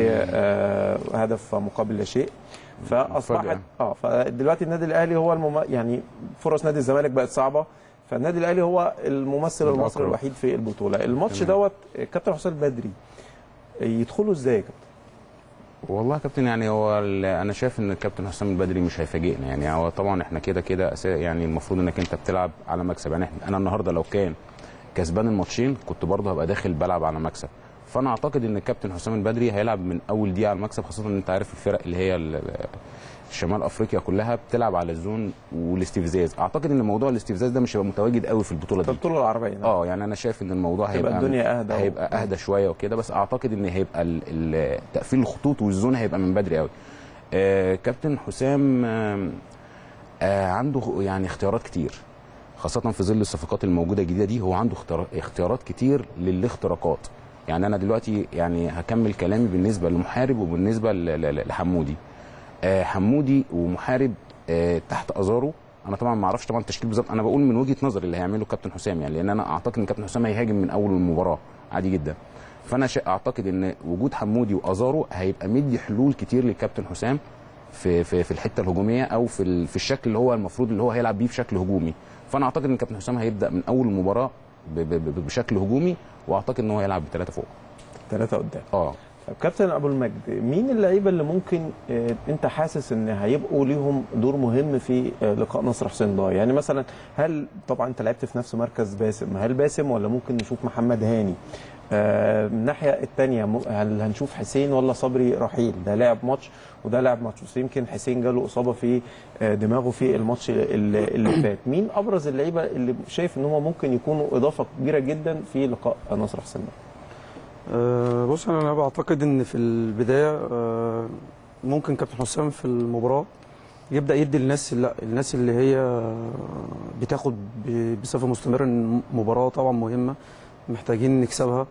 بهدف مقابل لا شيء فاصبحت مفاجأة. اه فدلوقتي النادي الاهلي هو المم... يعني فرص نادي الزمالك بقت صعبه فالنادي الاهلي هو الممثل المصري الأقرب. الوحيد في البطوله الماتش تمام. دوت كابتن حسام البدري يدخلوا ازاي يا كابتن والله يا كابتن يعني هو ال- انا شايف ان الكابتن حسام البدري مش هيفاجئنا يعني هو طبعا احنا كده كده أسا- يعني المفروض انك انت بتلعب على مكسب يعني إحنا- انا النهارده لو كان كسبان الماتشين كنت برضه هبقى داخل بلعب على مكسب فانا اعتقد ان الكابتن حسام البدري هيلعب من اول دقيقه على المكسب خاصه ان انت عارف الفرق اللي هي ال- ال- شمال افريقيا كلها بتلعب على الزون والاستفزاز اعتقد ان موضوع الاستفزاز ده مش هيبقى متواجد قوي في البطوله في دي البطوله العربيه نعم. اه يعني انا شايف ان الموضوع تبقى هيبقى الدنيا أهدى و- هيبقى اهدى شويه وكده بس اعتقد ان هيبقى ال- ال- تقفيل الخطوط والزون هيبقى من بدري قوي آه كابتن حسام آه آه عنده يعني اختيارات كتير خاصه في ظل الصفقات الموجوده الجديده دي هو عنده اختيار- اختيارات كتير للاختراقات يعني انا دلوقتي يعني هكمل كلامي بالنسبه لمحارب وبالنسبه ل- ل- لحمودي آه حمودي ومحارب آه تحت ازارو انا طبعا ما اعرفش طبعا التشكيل بالظبط انا بقول من وجهه نظري اللي هيعمله كابتن حسام يعني لان انا اعتقد ان كابتن حسام هيهاجم من اول المباراه عادي جدا فانا شا- اعتقد ان وجود حمودي وازارو هيبقى مدي حلول كتير للكابتن حسام في في في الحته الهجوميه او في ال- في الشكل اللي هو المفروض اللي هو هيلعب بيه بشكل هجومي فانا اعتقد ان كابتن حسام هيبدا من اول المباراه ب- ب- ب- بشكل هجومي واعتقد ان هو هيلعب بثلاثه فوق ثلاثه قدام اه طب كابتن ابو المجد مين اللعيبه اللي ممكن آه، انت حاسس ان هيبقوا ليهم دور مهم في آه، لقاء نصر حسين ضاي يعني مثلا هل طبعا انت لعبت في نفس مركز باسم هل باسم ولا ممكن نشوف محمد هاني آه، من الناحيه الثانيه هل هنشوف حسين ولا صبري رحيل ده لعب ماتش وده لعب ماتش بس يمكن حسين جاله اصابه في آه، دماغه في الماتش اللي, اللي فات مين ابرز اللعيبه اللي شايف ان هم ممكن يكونوا اضافه كبيره جدا في لقاء نصر حسين ضاي أه بص انا بعتقد ان في البدايه أه ممكن كابتن حسام في المباراه يبدا يدي الناس لا الناس اللي هي بتاخد ب- بصفه مستمره إن مباراه طبعا مهمه محتاجين نكسبها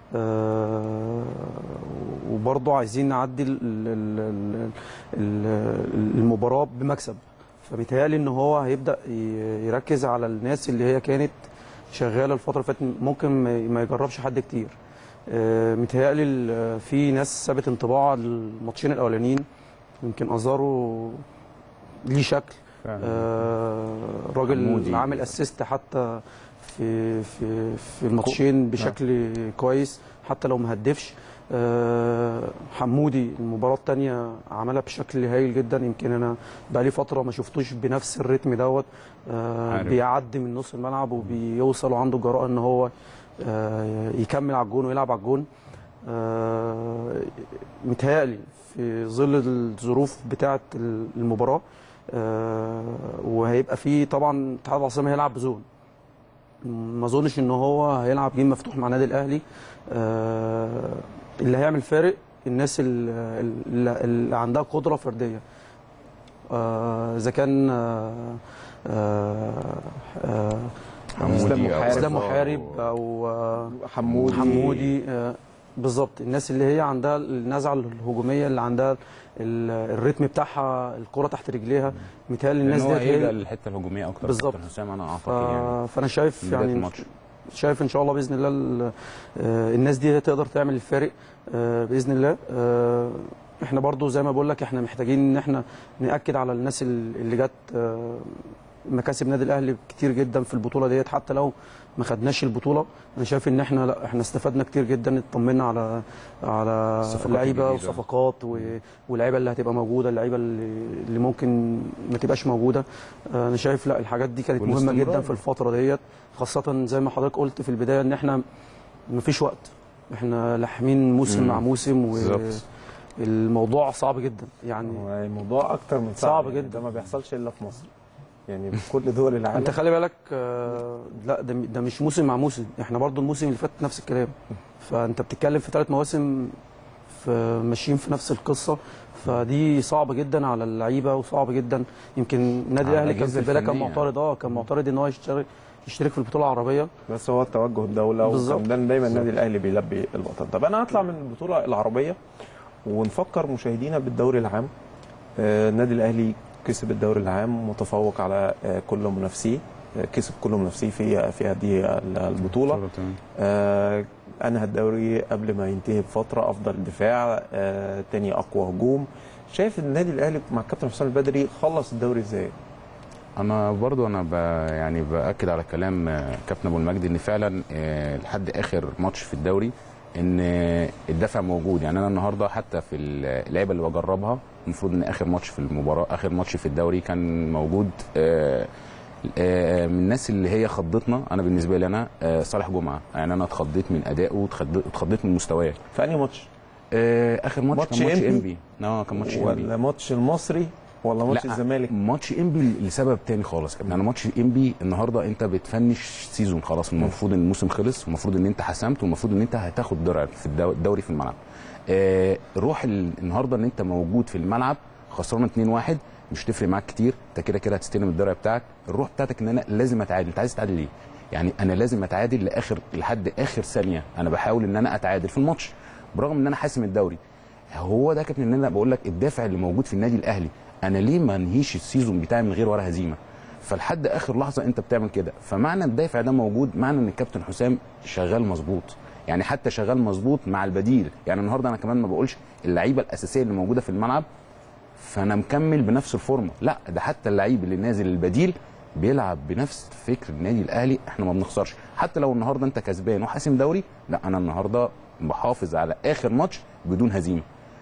أه وبرضه عايزين نعدي ال- ال- ال- ال- المباراه بمكسب فبيتهيألي ان هو هيبدا ي- يركز على الناس اللي هي كانت شغاله الفتره اللي فاتت ممكن ما- ما يجربش حد كتير آه، متهيألي ال- في ناس سابت انطباع على الماتشين الاولانيين يمكن ازارو ليه شكل آه، راجل حمودي. عامل اسيست حتى في في في الماتشين بشكل كويس حتى لو ما هدفش آه، حمودي المباراه الثانيه عملها بشكل هايل جدا يمكن انا بقالي فتره ما شفتوش بنفس الريتم دوت آه، عارف. بيعدي من نص الملعب وبيوصل وعنده جراءه ان هو آه، يكمل على الجون ويلعب على الجون آه، متهيألي في ظل الظروف بتاعه المباراه آه، وهيبقى في طبعا اتحاد العاصمه هيلعب بزون ما اظنش ان هو هيلعب جيم مفتوح مع النادي الاهلي آه، اللي هيعمل فارق الناس اللي, اللي عندها قدره فرديه آه، اذا كان آه، آه، آه، حمودي أو اسلام أزارو. محارب او آه، حمودي حمودي آه، بالظبط الناس اللي هي عندها النزعه الهجوميه اللي عندها ال- الريتم بتاعها الكره تحت رجليها متهيألي الناس الناس ديت هيلجا هي للحته الهجوميه اكتر بالظبط. كابتن حسام انا ف... اعتقد يعني فانا شايف من بداية يعني الماتش. شايف ان شاء الله باذن الله ال- آه، الناس دي تقدر تعمل الفارق آه، باذن الله آه، احنا برضو زي ما بقول لك احنا محتاجين ان احنا ناكد على الناس ال- اللي جت آه، مكاسب نادي الاهلي كتير جدا في البطوله ديت حتى لو ما خدناش البطوله انا شايف ان احنا لا احنا استفدنا كتير جدا اطمنا على على الصفقات لعيبه الجديدة. وصفقات و- واللعيبه اللي هتبقى موجوده اللعيبه اللي اللي ممكن ما تبقاش موجوده آه، انا شايف لا الحاجات دي كانت مهمه والاستمرار. جدا في الفتره ديت خاصه زي ما حضرتك قلت في البدايه ان احنا مفيش وقت احنا لاحمين موسم مم. مع موسم بالظبط. والموضوع صعب جدا يعني هو الموضوع اكتر من صعب يعني جدا. ده ما بيحصلش الا في مصر يعني في كل دول العالم انت خلي بالك آه، لا ده ده مش موسم مع موسم احنا برضو الموسم اللي فات نفس الكلام فانت بتتكلم في ثلاث مواسم في ماشيين في نفس القصه فدي صعبه جدا على اللعيبه وصعب جدا يمكن النادي على الاهلي كان في الأجهزة البدايه كان الفنية. معترض اه كان معترض ان هو يشترك يشترك في البطوله العربيه بس هو توجه الدوله بالظبط. وكان دايما النادي الاهلي بيلبي الوطن طب انا هطلع من البطوله العربيه ونفكر مشاهدينا بالدوري العام آه، النادي الاهلي كسب الدوري العام متفوق على آه، كل منافسيه آه، كسب كل منافسيه في في هذه البطوله آه، انهى الدوري قبل ما ينتهي بفتره افضل دفاع آه، تاني اقوى هجوم شايف النادي الاهلي مع الكابتن حسام البدري خلص الدوري ازاي؟ انا برضو انا ب يعني باكد على كلام آه، كابتن ابو المجد ان فعلا آه، لحد اخر ماتش في الدوري ان آه، الدفع موجود يعني انا النهارده حتى في اللعيبه اللي بجربها المفروض ان اخر ماتش في المباراه اخر ماتش في الدوري كان موجود آه، آه، من الناس اللي هي خضتنا انا بالنسبه لي انا آه، صالح جمعه يعني انا اتخضيت من ادائه واتخض- اتخضيت من مستواه في انهي ماتش؟ آه، اخر ماتش ماتش كان ماتش إنبي؟ انبي اه كان ماتش انبي ولا ماتش المصري ولا ماتش لا، الزمالك؟ ماتش انبي لسبب تاني خالص يعني ماتش انبي النهارده انت بتفنش سيزون خلاص المفروض ان الموسم خلص والمفروض ان انت حسمت والمفروض ان انت هتاخد درع في الدو- الدوري في الملعب آه روح ال- النهارده ان انت موجود في الملعب خسران 2-1 مش تفرق معاك كتير انت كده كده هتستلم الدرع بتاعك الروح بتاعتك ان انا لازم اتعادل انت عايز تتعادل ليه يعني انا لازم اتعادل لاخر لحد اخر ثانيه انا بحاول ان انا اتعادل في الماتش برغم ان انا حاسم الدوري هو ده كابتن ان انا بقول لك الدافع اللي موجود في النادي الاهلي انا ليه ما انهيش السيزون بتاعي من غير ولا هزيمه فلحد اخر لحظه انت بتعمل كده فمعنى الدافع ده موجود معنى ان الكابتن حسام شغال مظبوط يعني حتى شغال مظبوط مع البديل يعني النهارده انا كمان ما بقولش اللعيبه الاساسيه اللي موجوده في الملعب فانا مكمل بنفس الفورمه لا ده حتى اللعيب اللي نازل البديل بيلعب بنفس فكر النادي الاهلي احنا ما بنخسرش حتى لو النهارده انت كسبان وحاسم دوري لا انا النهارده بحافظ على اخر ماتش بدون هزيمه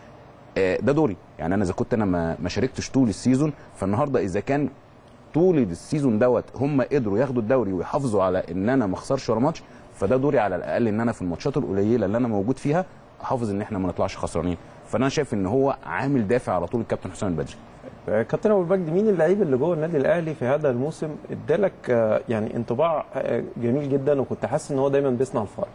آه، ده دوري يعني انا اذا كنت انا ما ما شاركتش طول السيزون فالنهارده اذا كان طول السيزون دوت هم قدروا ياخدوا الدوري ويحافظوا على ان انا ما اخسرش ولا ماتش فده دوري على الاقل ان انا في الماتشات القليله اللي انا موجود فيها احافظ ان احنا ما نطلعش خسرانين فانا شايف ان هو عامل دافع على طول الكابتن حسام البدري آه، كابتن ابو المجد مين اللعيب اللي جوه النادي الاهلي في هذا الموسم ادالك آه، يعني انطباع آه، جميل جدا وكنت حاسس ان هو دايما بيصنع الفرق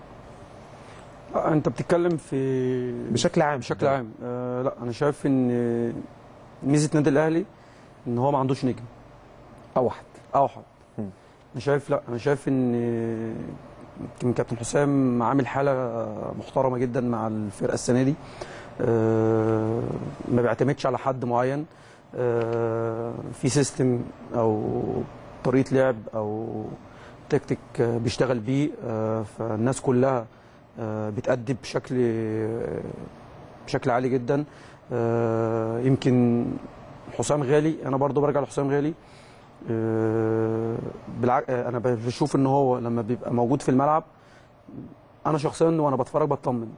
آه، انت بتتكلم في بشكل عام بشكل عام آه لا انا شايف ان ميزه النادي الاهلي ان هو ما عندوش نجم اوحد اوحد مم. انا شايف لا انا شايف ان يمكن كابتن حسام عامل حاله محترمه جدا مع الفرقه السنه دي آه، ما بيعتمدش على حد معين آه، في سيستم او طريقه لعب او تكتيك آه، بيشتغل بيه آه، فالناس كلها آه، بتأدي بشكل بشكل عالي جدا آه، يمكن حسام غالي انا برضو برجع لحسام غالي آه، بالع... آه، انا بشوف ان هو لما بيبقى موجود في الملعب انا شخصيا وانا بتفرج بطمن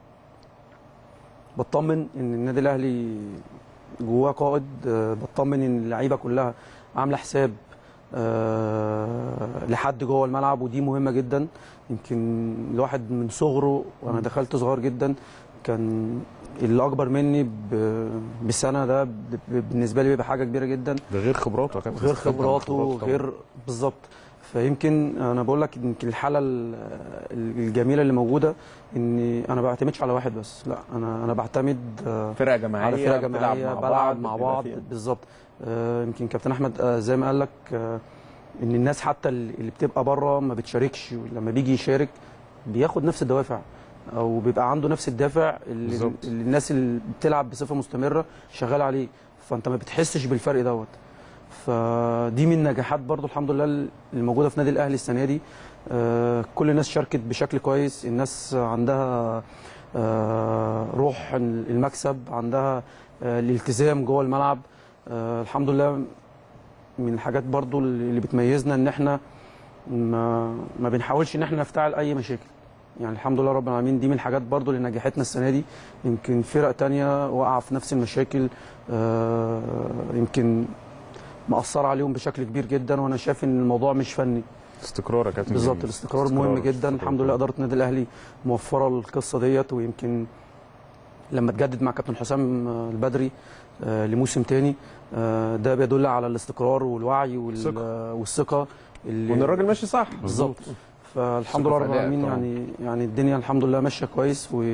بطمن ان النادي الاهلي جواه قائد آه، بطمن ان اللعيبه كلها عامله حساب آه، لحد جوه الملعب ودي مهمه جدا يمكن الواحد من صغره وانا دخلت صغير جدا كان اللي اكبر مني ب- بسنه ده ب- بالنسبه لي بيبقى حاجه كبيره جدا ده غير خبراته يا كابتن غير استفدنا من خبراته طبعاً. غير بالظبط فيمكن انا بقول لك يمكن الحاله ال- الجميله اللي موجوده ان انا ما بعتمدش على واحد بس لا انا انا بعتمد آه، فرقه جماعيه على فرقه بتلعب جماعيه مع بلعب مع بتبقى بعض فيها. بالظبط آه، يمكن كابتن احمد آه، زي ما قال لك آه، ان الناس حتى اللي اللي بتبقى بره ما بتشاركش لما بيجي يشارك بياخد نفس الدوافع او بيبقى عنده نفس الدافع اللي, بالظبط. اللي الناس اللي بتلعب بصفه مستمره شغاله عليه فانت ما بتحسش بالفرق دوت فدي من نجاحات برضو الحمد لله اللي موجوده في نادي الاهلي السنه دي آه، كل الناس شاركت بشكل كويس الناس عندها آه، روح المكسب عندها آه، الالتزام جوه الملعب آه، الحمد لله من الحاجات برضو اللي بتميزنا ان احنا ما ما بنحاولش ان احنا نفتعل اي مشاكل يعني الحمد لله رب العالمين دي من الحاجات برضو اللي نجحتنا السنه دي يمكن فرق تانية واقعه في نفس المشاكل آه، يمكن مأثر عليهم بشكل كبير جدا وانا شايف ان الموضوع مش فني استقرار يا كابتن بالظبط جميل. الاستقرار مهم جدا استقرار. الحمد لله اداره النادي الاهلي موفره القصه ديت ويمكن لما تجدد مع كابتن حسام آه، البدري آه، لموسم تاني آه، ده بيدل على الاستقرار والوعي وال- ثقة. آه، والثقه اللي وان الراجل ماشي صح بالظبط فالحمد ثقة لله في رب أدائك العالمين طبعاً. يعني يعني الدنيا الحمد لله ماشيه كويس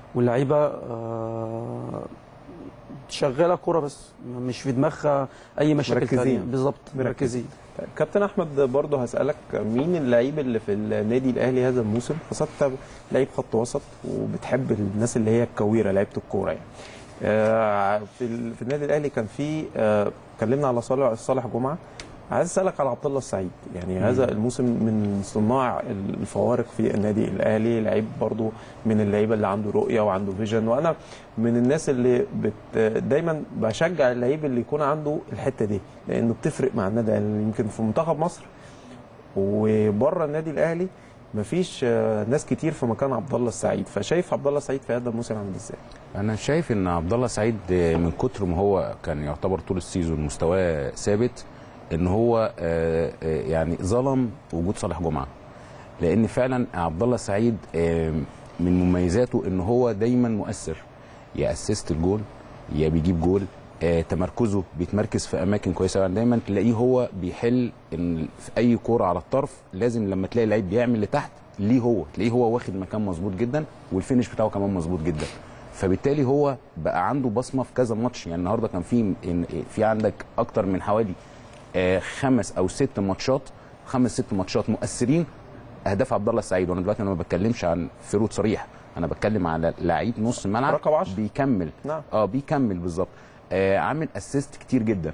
واللعيبه آه، شغاله كوره بس مش في دماغها اي مشاكل مركزين. تانية بالظبط مركزين. مركزين طيب، كابتن احمد برضه هسالك مين اللعيب اللي في النادي الاهلي هذا الموسم خاصه أنت لعيب خط وسط وبتحب الناس اللي هي الكويره لعيبه الكوره يعني آه، في ال- في النادي الاهلي كان في آه، اتكلمنا على صالح صالح جمعه عايز اسالك على عبد الله السعيد يعني هذا الموسم من صناع الفوارق في النادي الاهلي لعيب برضو من اللعيبه اللي عنده رؤيه وعنده فيجن وانا من الناس اللي بت دايما بشجع اللعيب اللي يكون عنده الحته دي لانه بتفرق مع النادي الاهلي يمكن في منتخب مصر وبره النادي الاهلي مفيش آه، ناس كتير في مكان عبد الله السعيد فشايف عبد الله السعيد في هذا الموسم عامل ازاي انا شايف ان عبد الله سعيد من كتر ما هو كان يعتبر طول السيزون مستواه ثابت ان هو آه، آه، يعني ظلم وجود صالح جمعه لان فعلا عبد الله سعيد آه، من مميزاته ان هو دايما مؤثر يا اسيست الجول يا بيجيب جول آه، تمركزه بيتمركز في اماكن كويسه يعني دايما تلاقيه هو بيحل ان في اي كوره على الطرف لازم لما تلاقي لعيب بيعمل لتحت ليه هو تلاقيه هو واخد مكان مظبوط جدا والفينش بتاعه كمان مظبوط جدا فبالتالي هو بقى عنده بصمه في كذا ماتش يعني النهارده كان في إن- في عندك اكتر من حوالي آه، خمس او ست ماتشات خمس ست ماتشات مؤثرين اهداف عبد الله السعيد وانا دلوقتي انا ما بتكلمش عن فيرود صريح انا بتكلم على لعيب نص ملعب رقم عشرة. بيكمل نعم. اه بيكمل بالظبط آه عامل اسيست كتير جدا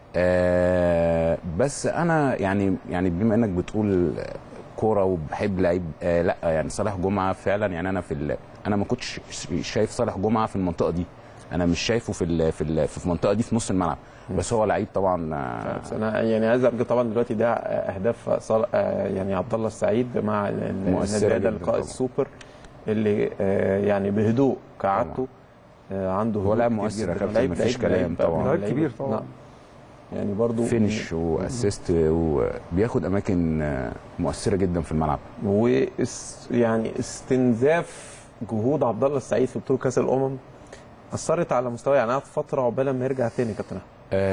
آه بس انا يعني يعني بما انك بتقول كوره وبحب لعيب آه لا يعني صالح جمعه فعلا يعني انا في ال- انا ما كنتش شايف صالح جمعه في المنطقه دي انا مش شايفه في ال في ال في المنطقه دي في نص الملعب بس هو لعيب طبعا آه بس انا يعني عايز ارجع طبعا دلوقتي ده اهداف صال... آه، يعني عبد الله السعيد مع ال- ال- مؤثرة النادي ده جداً لقاء طبعاً. السوبر اللي آه، يعني بهدوء كعادته آه، عنده هو هدوء لاعب كتير مؤثر يا جداً. كابتن، لعيب- مفيش لعيب- كلام لعيب- طبعاً. لعيب كبير طبعاً. نعم. يعني برضو فينش واسيست وبياخد اماكن آه، مؤثره جدا في الملعب واس يعني استنزاف جهود عبد الله السعيد في بطوله كاس الامم اثرت على مستواه يعني قعد فتره عقبال ما يرجع تاني كابتن أحمد.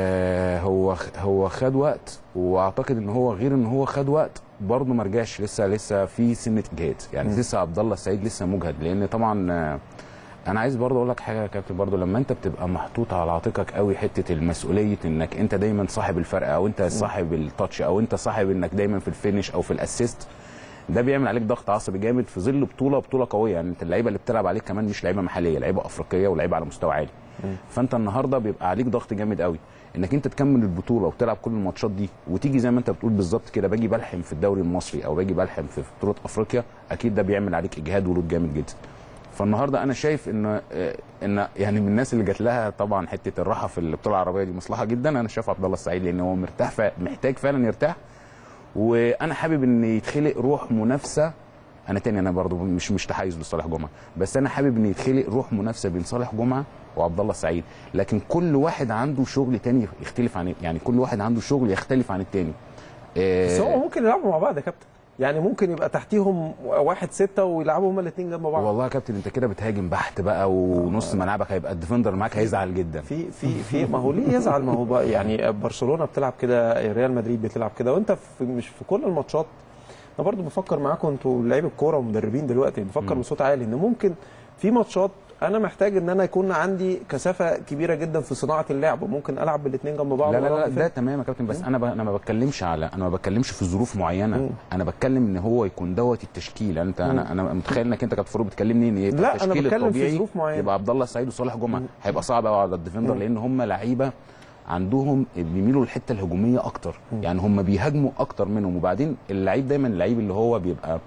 آه هو هو خد وقت واعتقد ان هو غير ان هو خد وقت برضه ما رجعش لسه لسه في سنه اجهاد يعني مم. لسه عبد الله السعيد لسه مجهد لان طبعا آه، انا عايز برضه اقول لك حاجه يا كابتن برضه لما انت بتبقى محطوط على عاتقك قوي حته المسؤوليه انك انت دايما صاحب الفرق او انت صاحب التاتش او انت صاحب انك دايما في الفينش او في الاسيست ده بيعمل عليك ضغط عصبي جامد في ظل بطوله بطوله قويه يعني انت اللعيبه اللي بتلعب عليك كمان مش لعيبه محليه لعيبه افريقيه ولعيبه على مستوى عالي فانت النهارده بيبقى عليك ضغط جامد قوي انك انت تكمل البطوله وتلعب كل الماتشات دي وتيجي زي ما انت بتقول بالظبط كده باجي بلحم في الدوري المصري او باجي بلحم في بطوله افريقيا اكيد ده بيعمل عليك اجهاد ولود جامد جدا فالنهارده انا شايف ان آه، ان يعني من الناس اللي جات لها طبعا حته الراحه في البطوله العربيه دي مصلحه جدا انا شايف عبد الله السعيد لان هو مرتاح ف- محتاج فعلا يرتاح وانا حابب ان يتخلق روح منافسه انا تاني انا برضو مش مش تحيز لصالح جمعه بس انا حابب ان يتخلق روح منافسه بين صالح جمعه وعبد الله السعيد لكن كل واحد عنده شغل تاني يختلف عن يعني كل واحد عنده شغل يختلف عن التاني بس هو آه ممكن يلعبوا مع بعض يا كابتن يعني ممكن يبقى تحتيهم واحد ستة ويلعبوا هما الاثنين جنب بعض والله يا كابتن انت كده بتهاجم بحت بقى ونص ملعبك هيبقى الديفندر معاك هيزعل جدا في في في ما هو ليه يزعل ما هو بقى يعني برشلونه بتلعب كده ريال مدريد بتلعب كده وانت في مش في كل الماتشات انا برضو بفكر معاكم انتوا لعيبه الكوره ومدربين دلوقتي بفكر بصوت عالي ان ممكن في ماتشات انا محتاج ان انا يكون عندي كثافه كبيره جدا في صناعه اللعب وممكن العب بالاثنين جنب بعض لا لا لا وأروح ده فين. تمام يا كابتن بس انا ب... انا ما بتكلمش على انا ما بتكلمش في ظروف معينه مم. انا بتكلم ان هو يكون دوت التشكيل يعني انت انا انا متخيل انك انت كابتن فاروق بتكلمني ان يبقى لا، أنا التشكيل بتكلم في الطبيعي ظروف معينة. يبقى عبد الله السعيد وصالح جمعه هيبقى صعب قوي على الديفندر مم. لان هم لعيبه عندهم بيميلوا للحته الهجوميه اكتر يعني هم بيهاجموا اكتر منهم وبعدين اللعيب دايما اللعيب اللي هو بيبقى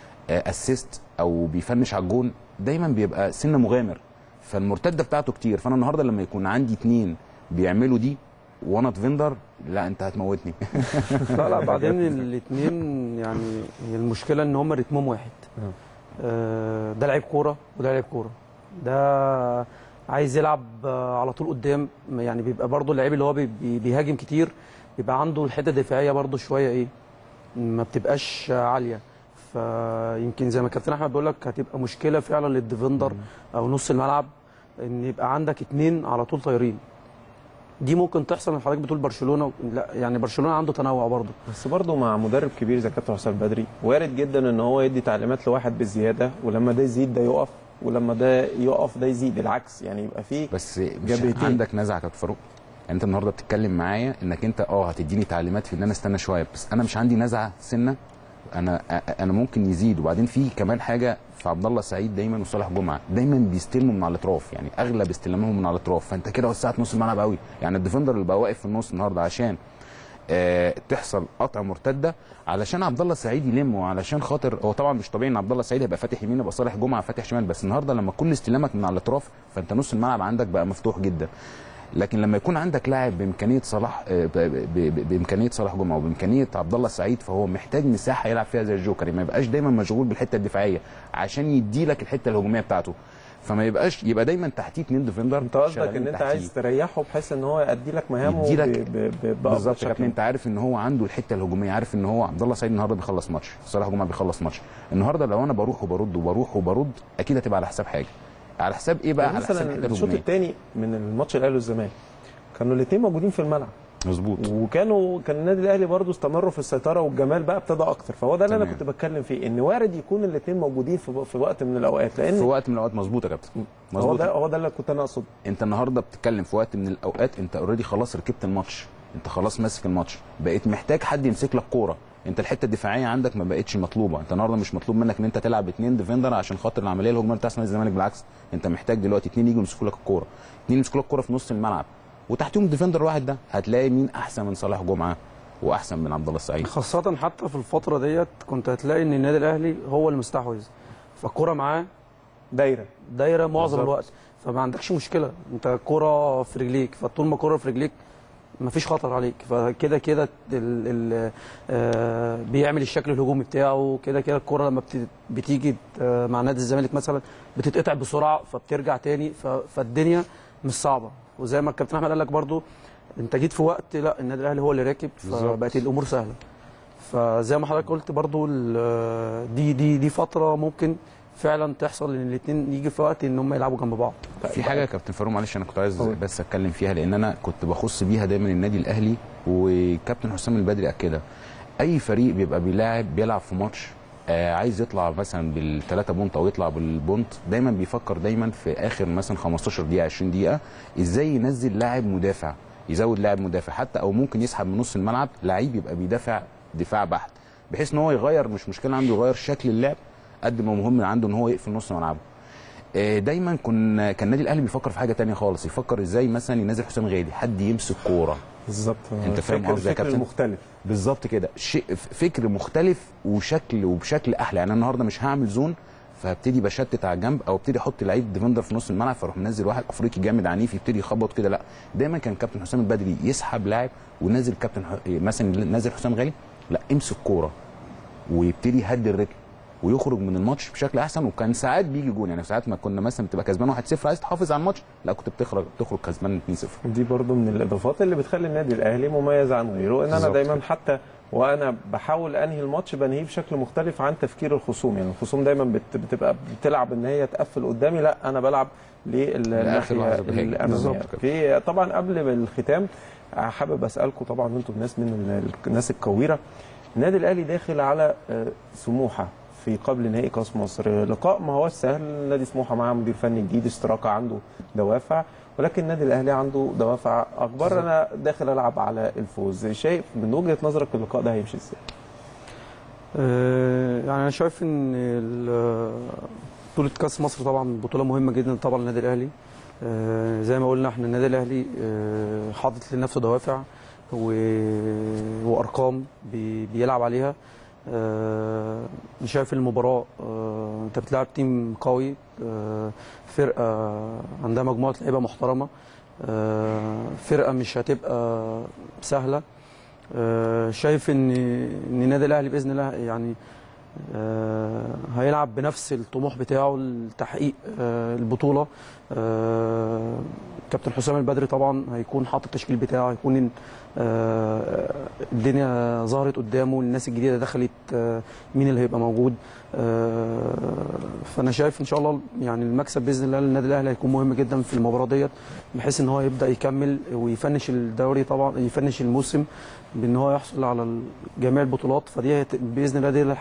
اسيست او بيفنش على الجون دايما بيبقى سن مغامر فالمرتده بتاعته كتير فانا النهارده لما يكون عندي اتنين بيعملوا دي وانا ديفندر لا انت هتموتني لا لا بعدين الاثنين يعني هي المشكله ان هم رتمهم واحد آه، ده لعيب كوره وده لعيب كوره ده عايز يلعب آه، على طول قدام يعني بيبقى برضه اللعيب اللي هو بي- بي- بيهاجم كتير بيبقى عنده الحته الدفاعيه برضه شويه ايه ما بتبقاش آه، عاليه فيمكن زي ما كابتن احمد بيقول لك هتبقى مشكله فعلا للديفندر او نص الملعب ان يبقى عندك اتنين على طول طايرين دي ممكن تحصل من حضرتك بتقول برشلونه لا يعني برشلونه عنده تنوع برضه بس برضه مع مدرب كبير زي كابتن حسام بدري وارد جدا ان هو يدي تعليمات لواحد بالزياده ولما ده يزيد ده يقف ولما ده يقف ده يزيد العكس يعني يبقى فيه بس مش جبهتين. عندك نزعه يا كابتن فاروق يعني انت النهارده بتتكلم معايا انك انت اه هتديني تعليمات في ان انا استنى شويه بس انا مش عندي نزعه سنه انا انا ممكن يزيد وبعدين في كمان حاجه في عبد الله سعيد دايما وصالح جمعه دايما بيستلموا من على الاطراف يعني اغلب استلامهم من على الاطراف فانت كده وسعت نص الملعب قوي يعني الديفندر اللي بقى واقف في النص النهارده عشان آه تحصل قطع مرتده علشان عبد الله السعيد يلم وعلشان خاطر هو طبعا مش طبيعي ان عبد الله السعيد هيبقى فاتح يمين يبقى صالح جمعه فاتح شمال بس النهارده لما كل استلامك من على الاطراف فانت نص الملعب عندك بقى مفتوح جدا لكن لما يكون عندك لاعب بامكانيه صلاح آه، ب- ب- ب- بامكانيه صلاح جمعه وبامكانيه عبد الله السعيد فهو محتاج مساحه يلعب فيها زي الجوكر يعني ما يبقاش دايما مشغول بالحته الدفاعيه عشان يدي لك الحته الهجوميه بتاعته فما يبقاش يبقى دايما تحتيه اثنين ديفندر انت قصدك شغالين ان انت تحتيه. عايز تريحه بحيث ان هو يأدي لك مهامه يديلك ب- ب- ب- بأفضل بالظبط يا شكل. كابتن انت عارف ان هو عنده الحته الهجوميه عارف ان هو عبد الله سعيد النهارده بيخلص ماتش صلاح جمعه بيخلص ماتش النهارده لو انا بروح وبرد وبروح وبرد اكيد هتبقى على حساب حاجه على حساب ايه بقى على حساب مثلا الحته الشوط الهجوميه الثاني من الماتش الاهلي والزمالك كانوا الاثنين موجودين في الملعب مظبوط وكانوا كان النادي الاهلي برضو استمروا في السيطره والجمال بقى ابتدى اكتر فهو ده اللي انا تمام. كنت بتكلم فيه ان وارد يكون الاثنين موجودين في, في وقت من الاوقات في لان وقت من الاوقات مظبوط يا كابتن هو مظبوط ده هو ده اللي كنت انا اقصده انت النهارده بتتكلم في وقت من الاوقات انت اوريدي خلاص ركبت الماتش انت خلاص ماسك الماتش بقيت محتاج حد يمسك لك كوره انت الحته الدفاعيه عندك ما بقتش مطلوبه انت النهارده مش مطلوب منك ان انت تلعب اثنين ديفندر عشان خاطر العمليه الهجوميه بتاع نادي الزمالك بالعكس انت محتاج دلوقتي اثنين يجوا يمسكوا لك الكوره اثنين يمسكوا لك الكوره في نص الملعب وتحتهم الديفندر الواحد ده هتلاقي مين احسن من صلاح جمعه واحسن من عبد الله السعيد خاصة حتى في الفترة ديت كنت هتلاقي ان النادي الاهلي هو المستحوذ فالكرة معاه دايره دايرة معظم بالظبط. الوقت فما عندكش مشكلة انت الكرة في رجليك فطول ما الكرة في رجليك مفيش خطر عليك فكده كده ال- ال- آه، بيعمل الشكل الهجومي بتاعه كده كده الكرة لما بت- بتيجي آه، مع نادي الزمالك مثلا بتتقطع بسرعة فبترجع تاني ف- فالدنيا مش صعبة وزي ما الكابتن احمد قال لك برضو انت جيت في وقت لا النادي الاهلي هو اللي راكب فبقت الامور سهله فزي ما حضرتك قلت برضو ال- دي دي دي فتره ممكن فعلا تحصل ان الاثنين يجي في وقت ان هم يلعبوا جنب بعض في حاجه يا كابتن فاروق معلش انا كنت عايز قول. بس اتكلم فيها لان انا كنت بخص بيها دايما النادي الاهلي وكابتن حسام البدري اكدها اي فريق بيبقى بيلاعب بيلعب في ماتش آه عايز يطلع مثلا بالثلاثه بونت او يطلع بالبونت دايما بيفكر دايما في اخر مثلا 15 دقيقه 20 دقيقه ازاي ينزل لاعب مدافع يزود لاعب مدافع حتى او ممكن يسحب من نص الملعب لعيب يبقى بيدافع دفاع بحت بحيث ان هو يغير مش مشكله عنده يغير شكل اللعب قد ما مهم عنده ان هو يقفل نص ملعبه آه، دايما كنا كان النادي الاهلي بيفكر في حاجه تانية خالص يفكر ازاي مثلا ينزل حسام غالي حد يمسك كوره بالظبط انت فاهم فكر- قصدي يا فكر كابتن؟ مختلف بالظبط كده شيء فكر مختلف وشكل وبشكل احلى يعني انا النهارده مش هعمل زون فهبتدي بشتت على الجنب او ابتدي احط لعيب ديفندر في نص الملعب فاروح منزل واحد افريقي جامد عنيف يبتدي يخبط كده لا دايما كان كابتن حسام البدري يسحب لاعب ونازل كابتن ح... مثلا نازل حسام غالي لا امسك كوره ويبتدي يهدي الريتم ويخرج من الماتش بشكل احسن وكان ساعات بيجي جون يعني ساعات ما كنا مثلا بتبقى كسبان 1-0 عايز تحافظ على الماتش لا كنت بتخرج تخرج كسبان 2-0 دي برضو من الاضافات اللي بتخلي النادي الاهلي مميز عن غيره ان انا بالظبط دايما كده. حتى وانا بحاول انهي الماتش بنهيه بشكل مختلف عن تفكير الخصوم يعني الخصوم دايما بت- بتبقى بتلعب ان هي تقفل قدامي لا انا بلعب لآخر للناحيه لحظة بهاجم. الاماميه بالظبط كده. في طبعا قبل الختام حابب اسالكم طبعا انتم الناس من ال- الناس الكويره النادي الاهلي داخل على آه، سموحه في قبل نهائي كاس مصر لقاء ما هوش سهل نادي سموحه معاه مدير فني جديد اشتراك عنده دوافع ولكن النادي الاهلي عنده دوافع اكبر انا داخل العب على الفوز شايف من وجهه نظرك اللقاء ده هيمشي ازاي آه، يعني انا شايف ان ال- بطوله كاس مصر طبعا بطوله مهمه جدا طبعا للنادي الاهلي آه، زي ما قلنا احنا النادي الاهلي آه، حاطط لنفسه دوافع و- وارقام بي- بيلعب عليها آه، انا شايف المباراه آه، انت بتلعب تيم قوي آه، فرقه عندها مجموعه لعيبه محترمه آه، فرقه مش هتبقى سهله آه، شايف ان ان النادي الاهلي باذن الله يعني آه، هيلعب بنفس الطموح بتاعه لتحقيق آه، البطوله آه، كابتن حسام البدري طبعا هيكون حاطط التشكيل بتاعه هيكون آه، الدنيا ظهرت قدامه الناس الجديده دخلت آه، مين اللي هيبقى موجود آه، فانا شايف ان شاء الله يعني المكسب باذن الله للنادي الاهلي هيكون مهم جدا في المباراه ديت بحيث ان هو يبدا يكمل ويفنش الدوري طبعا يفنش الموسم بان هو يحصل على ال- جميع البطولات فدي هت- باذن الله دي الحاجه هتبقى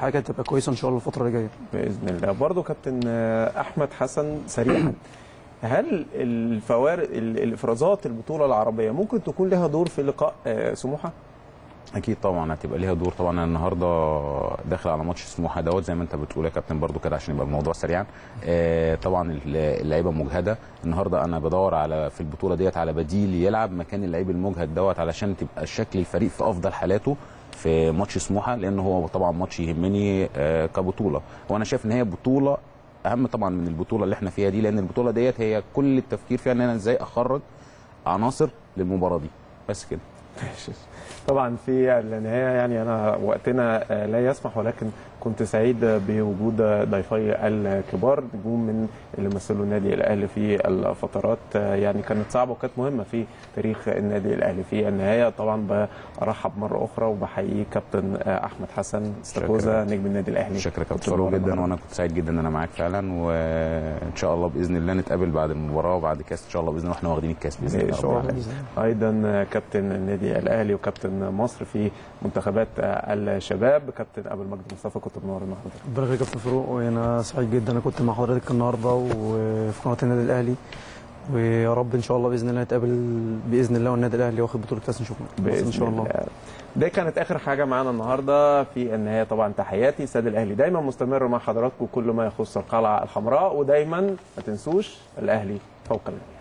كويسه ان شاء الله الفتره اللي جايه باذن الله برضه كابتن آه، احمد حسن سريعا هل الفوارق ال- الافرازات البطوله العربيه ممكن تكون لها دور في لقاء آه، سموحه اكيد طبعا هتبقى ليها دور طبعا انا النهارده داخل على ماتش سموحه دوت زي ما انت بتقول يا كابتن برضو كده عشان يبقى الموضوع سريعا آه طبعا ال- اللعيبه مجهده النهارده انا بدور على في البطوله ديت على بديل يلعب مكان اللعيب المجهد دوت علشان تبقى شكل الفريق في افضل حالاته في ماتش سموحه لان هو طبعا ماتش يهمني آه كبطوله وانا شايف ان هي بطوله اهم طبعا من البطوله اللي احنا فيها دي لان البطوله ديت هي كل التفكير فيها ان انا ازاي اخرج عناصر للمباراه دي بس كده طبعا في النهايه يعني انا وقتنا آه، لا يسمح ولكن كنت سعيد بوجود ضيفي الكبار نجوم من اللي مثلوا النادي الاهلي في الفترات آه، يعني كانت صعبه وكانت مهمه في تاريخ النادي الاهلي في النهايه طبعا برحب مره اخرى وبحيي كابتن آه، احمد حسن استاكوزا نجم النادي الاهلي شكرا كنت كابتن فاروق منور جدا النهاردة. وانا كنت سعيد جدا ان انا معاك فعلا وان شاء الله باذن الله نتقابل بعد المباراه وبعد كاس ان شاء الله باذن الله واحنا واخدين الكاس باذن الله إن شاء رب الله. العالمين. ايضا كابتن النادي الاهلي وكابتن مصر في منتخبات الشباب كابتن ابو المجد مصطفى كنت منور النهارده ربنا يخليك يا كابتن فاروق وانا سعيد جدا انا كنت مع حضرتك النهارده وفي قناه النادي الاهلي ويا رب ان شاء الله باذن الله نتقابل باذن الله والنادي الاهلي واخد بطوله كاس نشوف باذن ان شاء الله ده كانت اخر حاجه معانا النهارده في النهايه طبعا تحياتي الساده الاهلي دايما مستمر مع حضراتكم كل ما يخص القلعه الحمراء ودايما ما تنسوش الاهلي فوق الجميع